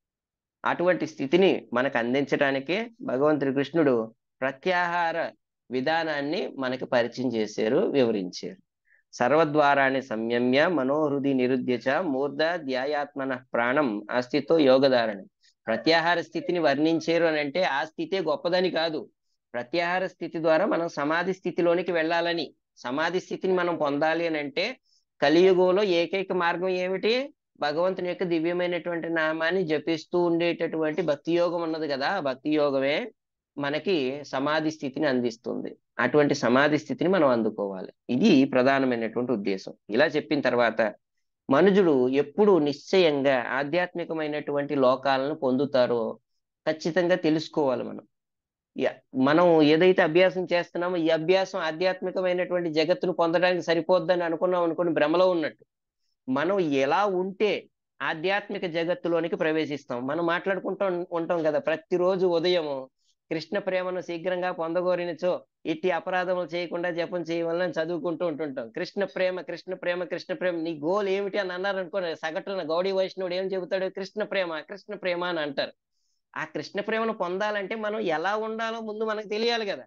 అటువంటి స్థితిని మనకు అందించడానికే భగవంతుడి కృష్ణుడు ప్రత్యాహార విధానాన్ని మనకి పరిచయం చేశారు వివరించారు సర్వద్వారాన్ని సంయమ్య మనోహృది నిరుద్యచ మూర్ధ ధ్యాయాత్మన ప్రాణం ఆ స్థితితో యోగధారణం ప్రత్యాహార స్థితిని వర్ణించారు అని అంటే ఆ స్థితే గొప్పదని కాదు ప్రత్యాహార స్థితి ద్వారా మనం సమాధి స్థితిలోనికి వెళ్ళాలని సమాధి స్థితిని మనం పొందాలి అని అంటే కలియుగంలో ఏకైక మార్గం ఏమిటి భగవంతుని యొక్క దివ్యమైనటువంటి నామాన్ని జపిస్తూ ఉండేటటువంటి భక్తి యోగం ఉన్నది కదా ఆ భక్తి యోగమే మనకి సమాధి స్థితిని అందిస్తుంది అటువంటి సమాధి స్థితిని మనం అందుకోవాలి ఇది ప్రధానమైనటువంటి ఉద్దేశం ఇలా చెప్పిన తర్వాత మనుజుడు ఎప్పుడు నిశ్చయంగా ఆధ్యాత్మికమైనటువంటి లోకాలను పొందుతారో ఖచ్చితంగా తెలుసుకోవాలి మనం యా- మనం ఏదైతే అభ్యాసం చేస్తున్నామో ఈ అభ్యాసం ఆధ్యాత్మికమైనటువంటి జగత్తును పొందడానికి సరిపోద్దని అనుకున్నాం అనుకుని భ్రమలో ఉన్నట్టు మనం ఎలా ఉంటే ఆధ్యాత్మిక జగత్తులోనికి ప్రవేశిస్తాం మనం మాట్లాడుకుంటాం ఉంటాం కదా ప్రతిరోజు ఉదయము కృష్ణ ప్రేమను శీఘ్రంగా పొందగోరినచో ఇట్టి అపరాధములు చేయకుండా జపం చేయవలని చదువుకుంటూ ఉంటుంటాం కృష్ణ ప్రేమ కృష్ణ ప్రేమ కృష్ణ ప్రేమ నీ గోల్ ఏమిటి అని అన్నారు అనుకో సగటున గౌడీ వైష్ణవుడు ఏం చెబుతాడు కృష్ణ ప్రేమ కృష్ణ ప్రేమ అని అంటారు ఆ కృష్ణ ప్రేమను పొందాలంటే మనం ఎలా ఉండాలో ముందు మనకు తెలియాలి కదా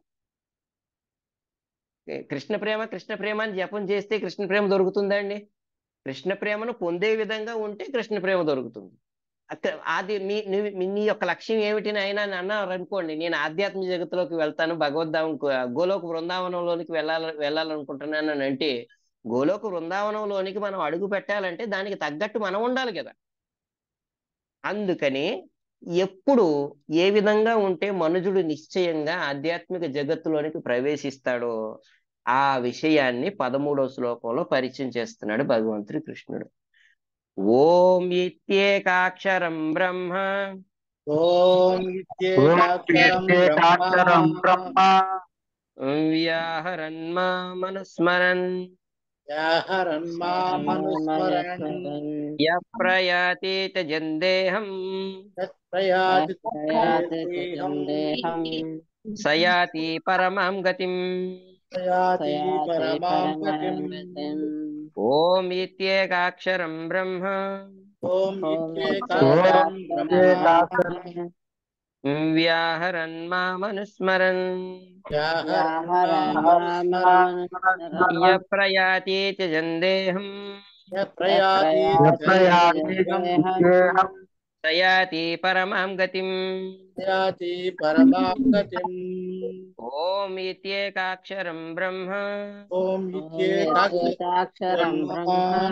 ఏ, కృష్ణ ప్రేమ కృష్ణ ప్రేమ అని జపం చేస్తే కృష్ణ ప్రేమ దొరుకుతుందా అండి కృష్ణ ప్రేమను పొందే విధంగా ఉంటే కృష్ణ ప్రేమ దొరుకుతుంది అక్క- అది మీ నీ- మీ- నీ యొక్క లక్ష్యం ఏమిటి నాయనా అని అన్నారు అనుకోండి నేను ఆధ్యాత్మిక జగత్తులోకి వెళ్తాను భగవద్ధామం గోలోక బృందావనంలోనికి వెళ్ళాల వెళ్ళాలనుకుంటున్నాను అని అంటే గోలోక బృందావనంలోనికి మనం అడుగు పెట్టాలంటే దానికి తగ్గట్టు మనం ఉండాలి కదా అందుకని ఎప్పుడు ఏ విధంగా ఉంటే మనుజుడు నిశ్చయంగా ఆధ్యాత్మిక జగత్తులోనికి ప్రవేశిస్తాడో ఆ విషయాన్ని పదమూడవ శ్లోకంలో పరిచయం చేస్తున్నాడు భగవంతుడి కృష్ణుడు ఓం ఇత్యేకాక్షరం బ్రహ్మ
ఓం ఇత్యేకాక్షరం
ఏకాక్షరం
బ్రహ్మ
బ్రహ్మ
వ్యాహరన్ మనుస్మరన్
వ్యాహరన్ మామనుస్మరన్
య ప్రయాతి జందేహం
తత్ప్రయాతి
ప్రయాతి
దేహం
దేహం
సయాతి పరమాం గతిం
ప్రయాతి
సయాతి
పరమాం గతిం
పరమాగతిం
ఓం ఇత్యేకాక్షరం బ్రహ్మ
ఓం
ఓం
ఇత్యేకాక్షరం బ్రహ్మ
వ్యాహరన్ మామనుస్మరన్
వ్యాహరన్
వ్యాహరన్
మామనుస్మరన్
య ప్రయాతి జందేహం
ప్రయాతి
ప్రయాతి దేహం
సయాతి పరమాం గతిం
ప్రయాతి పరమాం గతిం
ఓం ఇత్యేకాక్షరం బ్రహ్మ
ఓం ఇత్యేకాక్షరం
ఏకాక్షరం బ్రహ్మ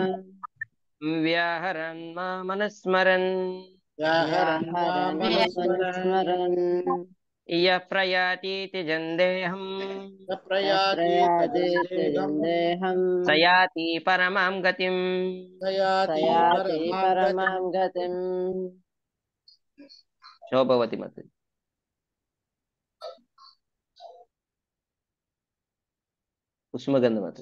వ్యాహరన్ మామనుస్మరన్
వ్యాహరన్ మామనుస్మరన్
స్మరన్
య ప్రయాతి జందేహం
ప్రయాతి
ప్రయాతి
దేహం
దేహం
సయాతి పరమాం గతిం
ప్రయాతి
ప్రయాతి
పరమాం
పరమాం గతిం
శోభవతి మతు కుసుమగంధమతు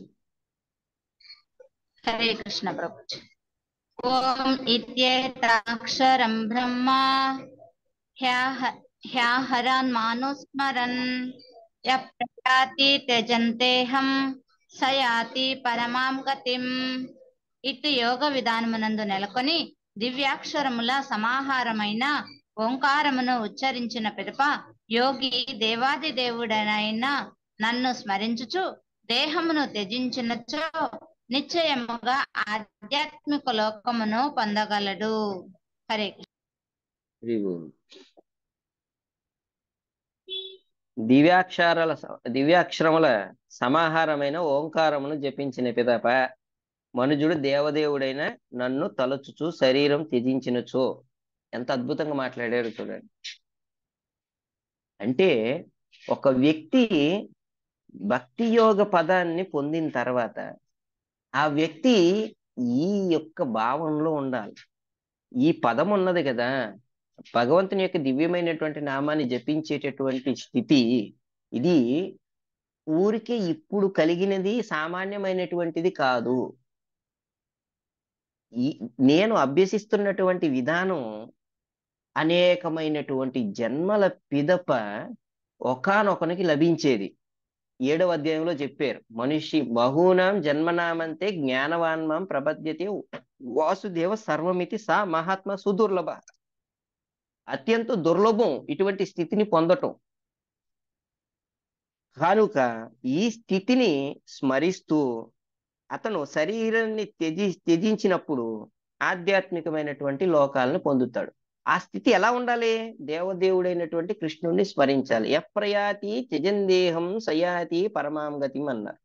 హరే కృష్ణ ప్రభు ఓం ఇత్యేతాక్షరం బ్రహ్మ హ్యాహ హ్యాహరాన్ మానుస్మరన్ య ప్రయాతి త్యజంతేహం సయాతి పరమాం గతిం ఇటు యోగ విధానమునందు నెలకొని దివ్యాక్షరముల సమాహారమైన ఓంకారమును ఉచ్చరించిన పిదప యోగి దేవాది దేవుడనైన నన్ను స్మరించుచు దేహమును త్యజించినచో నిశ్చయముగా ఆధ్యాత్మిక లోకమును పొందగలడు హరే కృష్ణ.
హరి ఓం. దివ్యాక్షరాల స- దివ్యాక్షరముల సమాహారమైన ఓంకారమును జపించిన పిదప మనుజుడు దేవదేవుడైన నన్ను తలచుచు శరీరం త్యజించినచో ఎంత అద్భుతంగా మాట్లాడారు చూడండి అంటే ఒక వ్యక్తి భక్తి యోగ పదాన్ని పొందిన తర్వాత ఆ వ్యక్తి ఈ యొక్క భావంలో ఉండాలి ఈ పదం ఉన్నది కదా భగవంతుని యొక్క దివ్యమైనటువంటి నామాన్ని జపించేటటువంటి స్థితి ఇది ఊరికే ఇప్పుడు కలిగినది సామాన్యమైనటువంటిది కాదు ఈ నేను అభ్యసిస్తున్నటువంటి విధానం అనేకమైనటువంటి జన్మల పిదప ఒకానొకనికి లభించేది ఏడవ అధ్యాయంలో చెప్పారు మనిషి బహూనాం జన్మనామంతే జ్ఞానవాన్మాం ప్రపద్యతే వాసుదేవ సర్వమితి సా మహాత్మ సుదుర్లభ అత్యంత దుర్లభం ఇటువంటి స్థితిని పొందటం కనుక ఈ స్థితిని స్మరిస్తూ అతను శరీరాన్ని త్యజి త్యజించినప్పుడు ఆధ్యాత్మికమైనటువంటి లోకాలను పొందుతాడు ఆ స్థితి ఎలా ఉండాలి దేవదేవుడైనటువంటి కృష్ణుణ్ణి స్మరించాలి ఎప్రయాతి త్యజందేహం సయాతి పరమాం గతిం అన్నారు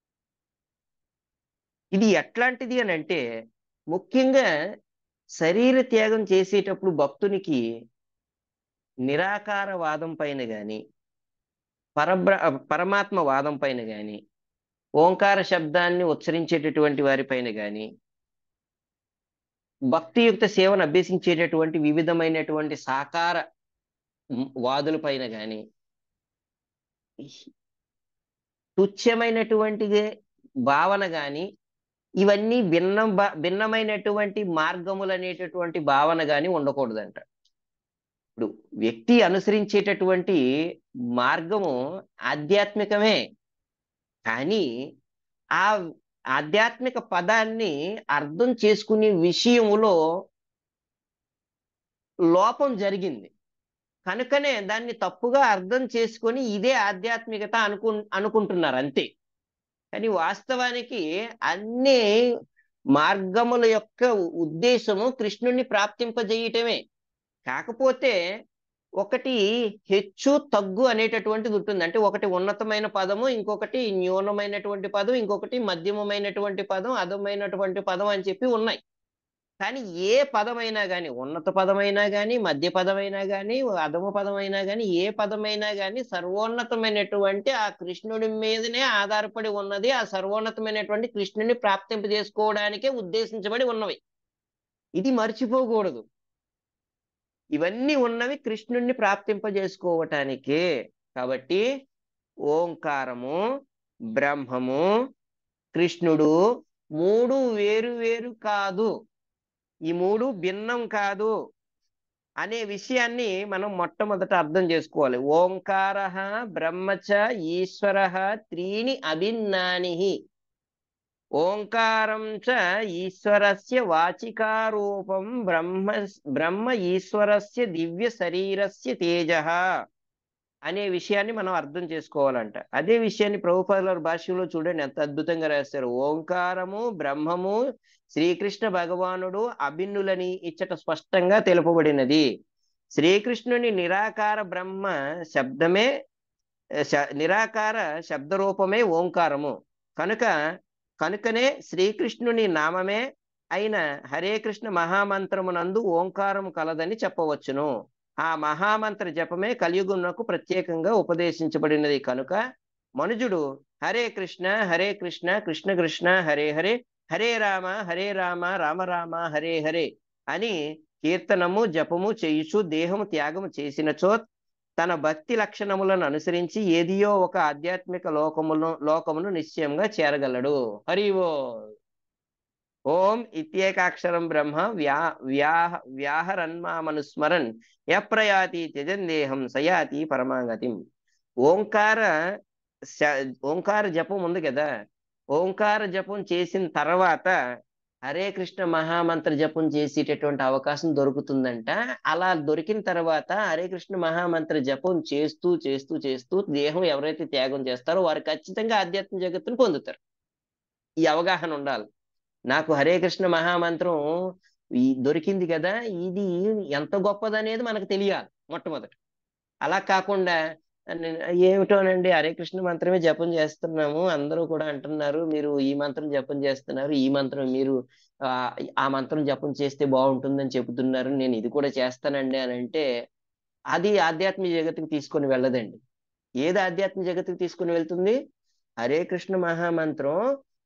ఇది ఎట్లాంటిది అని అంటే ముఖ్యంగా శరీర త్యాగం చేసేటప్పుడు భక్తునికి నిరాకార వాదం పైన గాని పరబ్ర పరమాత్మ వాదం పైన గాని ఓంకార శబ్దాన్ని ఉచ్చరించేటటువంటి వారిపైన గాని భక్తియుక్త సేవను అభ్యసించేటటువంటి వివిధమైనటువంటి సాకార వాదుల పైన గాని తుచ్చమైనటువంటి భావన గాని ఇవన్నీ భిన్న భిన్నమైనటువంటి మార్గములు అనేటటువంటి భావన గాని ఉండకూడదంట ఇప్పుడు వ్యక్తి అనుసరించేటటువంటి మార్గము ఆధ్యాత్మికమే కానీ ఆ ఆధ్యాత్మిక పదాన్ని అర్థం చేసుకునే విషయములో లోపం జరిగింది కనుకనే దాన్ని తప్పుగా అర్థం చేసుకొని ఇదే ఆధ్యాత్మికత అనుకు అనుకుంటున్నారు అంతే కానీ వాస్తవానికి అన్ని మార్గముల యొక్క ఉద్దేశము కృష్ణుణ్ణి ప్రాప్తింపజేయటమే కాకపోతే ఒకటి హెచ్చు తగ్గు అనేటటువంటిది ఉంటుంది అంటే ఒకటి ఉన్నతమైన పదము ఇంకొకటి న్యూనమైనటువంటి పదం ఇంకొకటి మధ్యమమైనటువంటి పదం అధమైనటువంటి పదం అని చెప్పి ఉన్నాయి కానీ ఏ పదమైనా కానీ ఉన్నత పదమైనా కానీ మధ్య పదమైనా కానీ అధమ పదమైనా కానీ ఏ పదమైనా కానీ సర్వోన్నతమైనటువంటి ఆ కృష్ణుడి మీదనే ఆధారపడి ఉన్నది ఆ సర్వోన్నతమైనటువంటి కృష్ణుని ప్రాప్తింప చేసుకోవడానికే ఉద్దేశించబడి ఉన్నవి ఇది మర్చిపోకూడదు ఇవన్నీ ఉన్నవి కృష్ణుణ్ణి ప్రాప్తింపజేసుకోవటానికే కాబట్టి ఓంకారము బ్రహ్మము కృష్ణుడు మూడు వేరు వేరు కాదు ఈ మూడు భిన్నం కాదు అనే విషయాన్ని మనం మొట్టమొదట అర్థం చేసుకోవాలి ఓంకార బ్రహ్మచ ఈశ్వర త్రీని అభిన్నాని ఓంకారం చ ఈశ్వరస్య వాచికారూపం బ్రహ్మ బ్రహ్మ ఈశ్వరస్య దివ్య శరీరస్య తేజ అనే విషయాన్ని మనం అర్థం చేసుకోవాలంట అదే విషయాన్ని ప్రభుపాదుల భాష్యంలో చూడండి ఎంత అద్భుతంగా రాస్తారు ఓంకారము బ్రహ్మము శ్రీకృష్ణ భగవానుడు అభిన్నులని ఇచ్చట స్పష్టంగా తెలుపబడినది శ్రీకృష్ణుని నిరాకార బ్రహ్మ శబ్దమే నిరాకార శబ్ద రూపమే ఓంకారము కనుక కనుకనే శ్రీకృష్ణుని నామమే అయిన హరే కృష్ణ మహామంత్రమునందు ఓంకారం కలదని చెప్పవచ్చును ఆ మహామంత్ర జపమే కలియుగమునకు ప్రత్యేకంగా ఉపదేశించబడినది కనుక మనుజుడు హరే కృష్ణ హరే కృష్ణ కృష్ణ కృష్ణ హరే హరే హరే రామ హరే రామ రామ రామ హరే హరే అని కీర్తనము జపము చేయుచు దేహము త్యాగము చేసినచో తన భక్తి లక్షణములను అనుసరించి ఏదియో ఒక ఆధ్యాత్మిక లోకమును లోకమును నిశ్చయంగా చేరగలడు హరి ఓ ఓం ఇత్యేకాక్షరం బ్రహ్మ వ్యా వ్యాహ వ్యాహరన్మామనుస్మరన్ యప్రయాతి త్యజందేహం సయాతి పరమాగతిం ఓంకార ఓంకార జపం ఉంది కదా ఓంకార జపం చేసిన తర్వాత హరే కృష్ణ మహామంత్ర జపం చేసేటటువంటి అవకాశం దొరుకుతుందంట అలా దొరికిన తర్వాత హరే కృష్ణ మహామంత్ర జపం చేస్తూ చేస్తూ చేస్తూ దేహం ఎవరైతే త్యాగం చేస్తారో వారు ఖచ్చితంగా ఆధ్యాత్మిక జగత్తును పొందుతారు ఈ అవగాహన ఉండాలి నాకు హరే కృష్ణ మహామంత్రం ఈ దొరికింది కదా ఇది ఎంత గొప్పదనేది మనకు తెలియాలి మొట్టమొదట అలా కాకుండా ఏమిటోనండి హరే కృష్ణ మంత్రమే జపం చేస్తున్నాము అందరూ కూడా అంటున్నారు మీరు ఈ మంత్రం జపం చేస్తున్నారు ఈ మంత్రం మీరు ఆ మంత్రం జపం చేస్తే బాగుంటుందని చెబుతున్నారు నేను ఇది కూడా చేస్తానండి అని అంటే అది ఆధ్యాత్మిక జగత్తుకి తీసుకొని వెళ్ళదండి ఏది ఆధ్యాత్మిక జగత్తుకి తీసుకొని వెళ్తుంది హరే కృష్ణ మహామంత్రం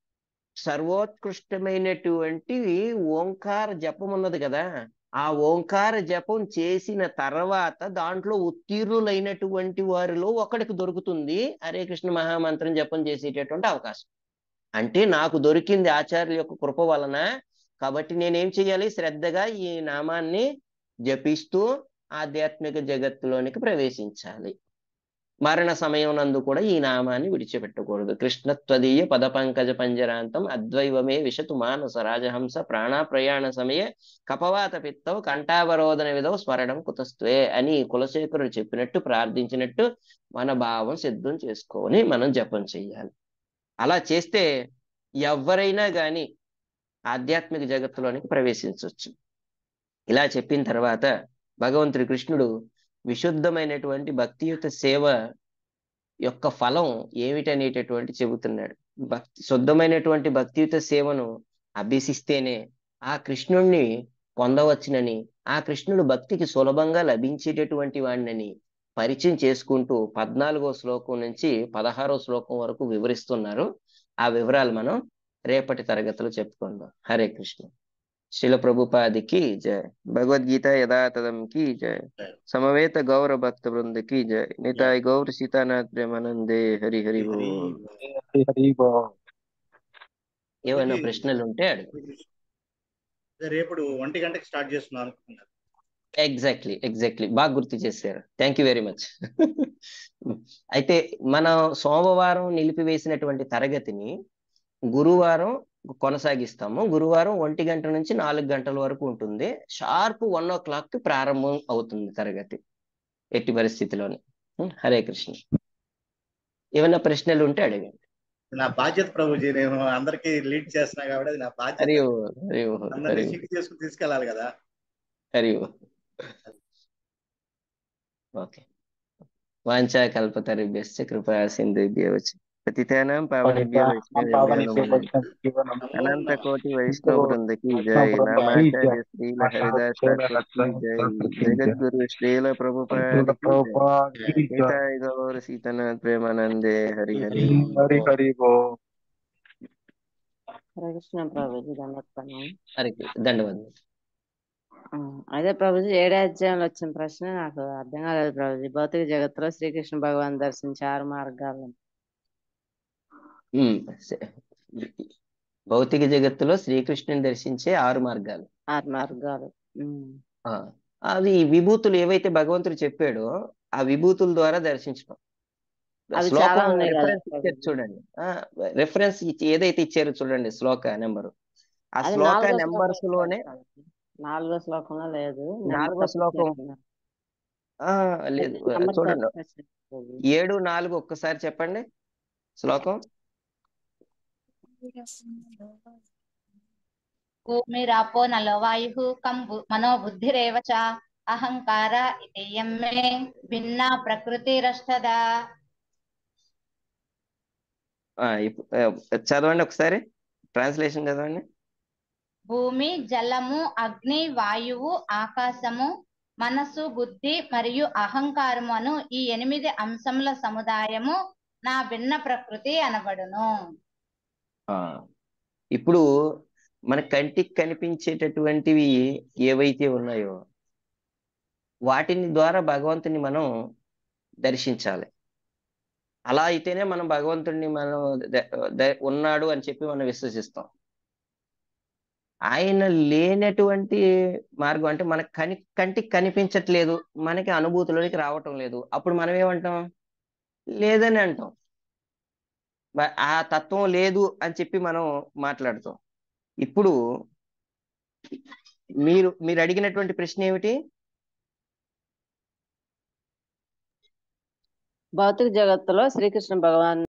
సర్వోత్కృష్టమైనటువంటి ఓంకార జపం ఉన్నది కదా ఆ ఓంకార జపం చేసిన తర్వాత దాంట్లో ఉత్తీర్ణులైనటువంటి వారిలో ఒకడికి దొరుకుతుంది హరే కృష్ణ మహామంత్రం జపం చేసేటటువంటి అవకాశం అంటే నాకు దొరికింది ఆచార్యుల యొక్క కృప వలన కాబట్టి నేనేం చేయాలి శ్రద్ధగా ఈ నామాన్ని జపిస్తూ ఆధ్యాత్మిక జగత్తులోనికి ప్రవేశించాలి మరణ సమయం నందు కూడా ఈ నామాన్ని విడిచిపెట్టకూడదు కృష్ణత్వదీయ పద పంకజ పంజరాంతం అద్వైవమే విశతు మానస రాజహంస ప్రాణ ప్రయాణ సమయే కపవాత పిత్తవు కంఠావరోధన విధవు స్మరణం కుతస్త్వే అని కులశేఖరుడు చెప్పినట్టు ప్రార్థించినట్టు మన భావం సిద్ధం చేసుకొని మనం జపం చెయ్యాలి అలా చేస్తే ఎవరైనా గాని ఆధ్యాత్మిక జగత్తులోనికి ప్రవేశించవచ్చు ఇలా చెప్పిన తర్వాత భగవంతుడి కృష్ణుడు విశుద్ధమైనటువంటి భక్తియుత సేవ యొక్క ఫలం ఏమిటనేటటువంటి చెబుతున్నాడు భక్తి శుద్ధమైనటువంటి భక్తియుత సేవను అభ్యసిస్తేనే ఆ కృష్ణుణ్ణి పొందవచ్చునని ఆ కృష్ణుడు భక్తికి సులభంగా లభించేటటువంటి వాడినని పరిచయం చేసుకుంటూ పద్నాలుగో శ్లోకం నుంచి పదహారో శ్లోకం వరకు వివరిస్తున్నారు ఆ వివరాలు మనం రేపటి తరగతిలో చెప్పుకుందాం హరే కృష్ణ శిల ప్రభుపాదికి జయ భగవద్గీత యథాతథం కి జయ సమవేత గౌర భక్త బృంద కి జయ నితాయ్ గౌర సీతానాథ్ ప్రేమానందే హరి హరి
హరి
బోల్.
హరి హరి బోల్.
ఏమైనా ప్రశ్నలు ఉంటే అడుగు
రేపు ఒంటి గంటకి స్టార్ట్ చేస్తున్నాను అనుకుంటున్నారు
ఎగ్జాక్ట్లీ ఎగ్జాక్ట్లీ బాగా గుర్తు చేశారు థ్యాంక్ యూ వెరీ మచ్ అయితే మనం సోమవారం నిలిపివేసినటువంటి తరగతిని గురువారం కొనసాగిస్తాము గురువారం ఒంటి గంట నుంచి నాలుగు గంటల వరకు ఉంటుంది షార్ప్ వన్ ఓ క్లాక్ కి ప్రారంభం అవుతుంది తరగతి ఎట్టి పరిస్థితిలోని ఉం, హరే కృష్ణ ఏమైనా ప్రశ్నలు ఉంటే అడగండి
నా బాధ్యత ప్రభుజీ నేను అందరికి లీడ్ చేస్తున్నా కాబట్టి అది నా బాధ్యత
హరి ఓ హరి ఓ
అందరినీ
హరి ఓ
సింక్ చేసుకుని తీసుకెళ్ళాలి కదా
హరి ఓ ఓకే వాంఛా కల్పతరుభ్యశ్చ కృపా సింధుభ్యో చ పతితానాం పావనేభ్యో వైష్ణవేభ్యో నమో నమః అనంత కోటి వైష్ణవ బృంద की जय नामाचार्य श्रील हरिदास ठाकुर की जय जगद्गुरु श्रील प्रभुपाद की जय निताय गौर सीतनाथ प्रेमानंदे हरि हरि
హరి హరి బోల్.
హరే కృష్ణ ప్రభుజీ దండత్పన్నాం
హరి దండవందనం
అదే ప్రభుజీ ఏడే అధ్యాయంలో వచ్చిన ప్రశ్న నాకు అర్థం కాలేదు ప్రభుజీ భౌతిక జగత్తులో శ్రీకృష్ణ భగవాన్ దర్శించే ఆరు మార్గాలు
ఉమ్, స- భౌతిక జగత్తులో శ్రీకృష్ణుని దర్శించే ఆరు మార్గాలు
ఆరు మార్గాలు ఉమ్.
ఆ, అవి విభూతులు ఏవైతే భగవంతుడు చెప్పాడో ఆ విభూతుల ద్వారా దర్శించడం
అవి చాలా
శ్లోకం
ఉన్నాయి కదా
రెఫరెన్స్ ఇచ్చారు చూడండి ఆ రెఫరెన్స్ ఏదైతే ఇచ్చారో చూడండి శ్లోక నెంబరు ఆ
అది
శ్లోక
నాలుగో
నెంబర్స్
శ్లోకంలో
లోనే
లేదు ప్రభుజీ. నాలుగో శ్లోకంలో లేదు నెంబర్
నాలుగో
బట్టి
శ్లోకం
చెప్తున్నారు.
ఆ లేదు
నెంబర్
చూడండి
బట్టి చెప్పండి ప్రభుజీ.
ఏడు నాలుగు ఒక్కసారి చెప్పండి శ్లోకం
భూమిరాపో నలో వాయు కం బు- మనో బుద్ధిరేవ చ అహంకార ఇతేయం మే భిన్నా ప్రకృతిరష్టదా
ఆ, ఇప్పు- ఆ, చదవండి ఒకసారి ట్రాన్స్లేషన్ చదవండి
భూమి జలము అగ్ని వాయువు ఆకాశము మనసు బుద్ధి మరియు అహంకారము అను ఈ ఎనిమిది అంశముల సముదాయము నా భిన్న ప్రకృతి అనబడును
ఆ, ఇప్పుడు మన కంటికి కనిపించేటటువంటివి ఏవైతే ఉన్నాయో వాటిని ద్వారా భగవంతుని మనం దర్శించాలి అలా అయితేనే మనం భగవంతుడిని మనం ద- ద- ఉన్నాడు అని చెప్పి మనం విశ్వసిస్తాం ఆయన లేనటువంటి మార్గం అంటే మన కని కంటికి కనిపించట్లేదు మనకి అనుభూతిలోనికి రావటం లేదు అప్పుడు మనం ఏమంటాం లేదని అంటాం బ- ఆ తత్వం లేదు అని చెప్పి మనం మాట్లాడుతాం ఇప్పుడు మీరు మీరు అడిగినటువంటి ప్రశ్న ఏమిటి
భౌతిక జగత్తులో శ్రీకృష్ణ భగవాన్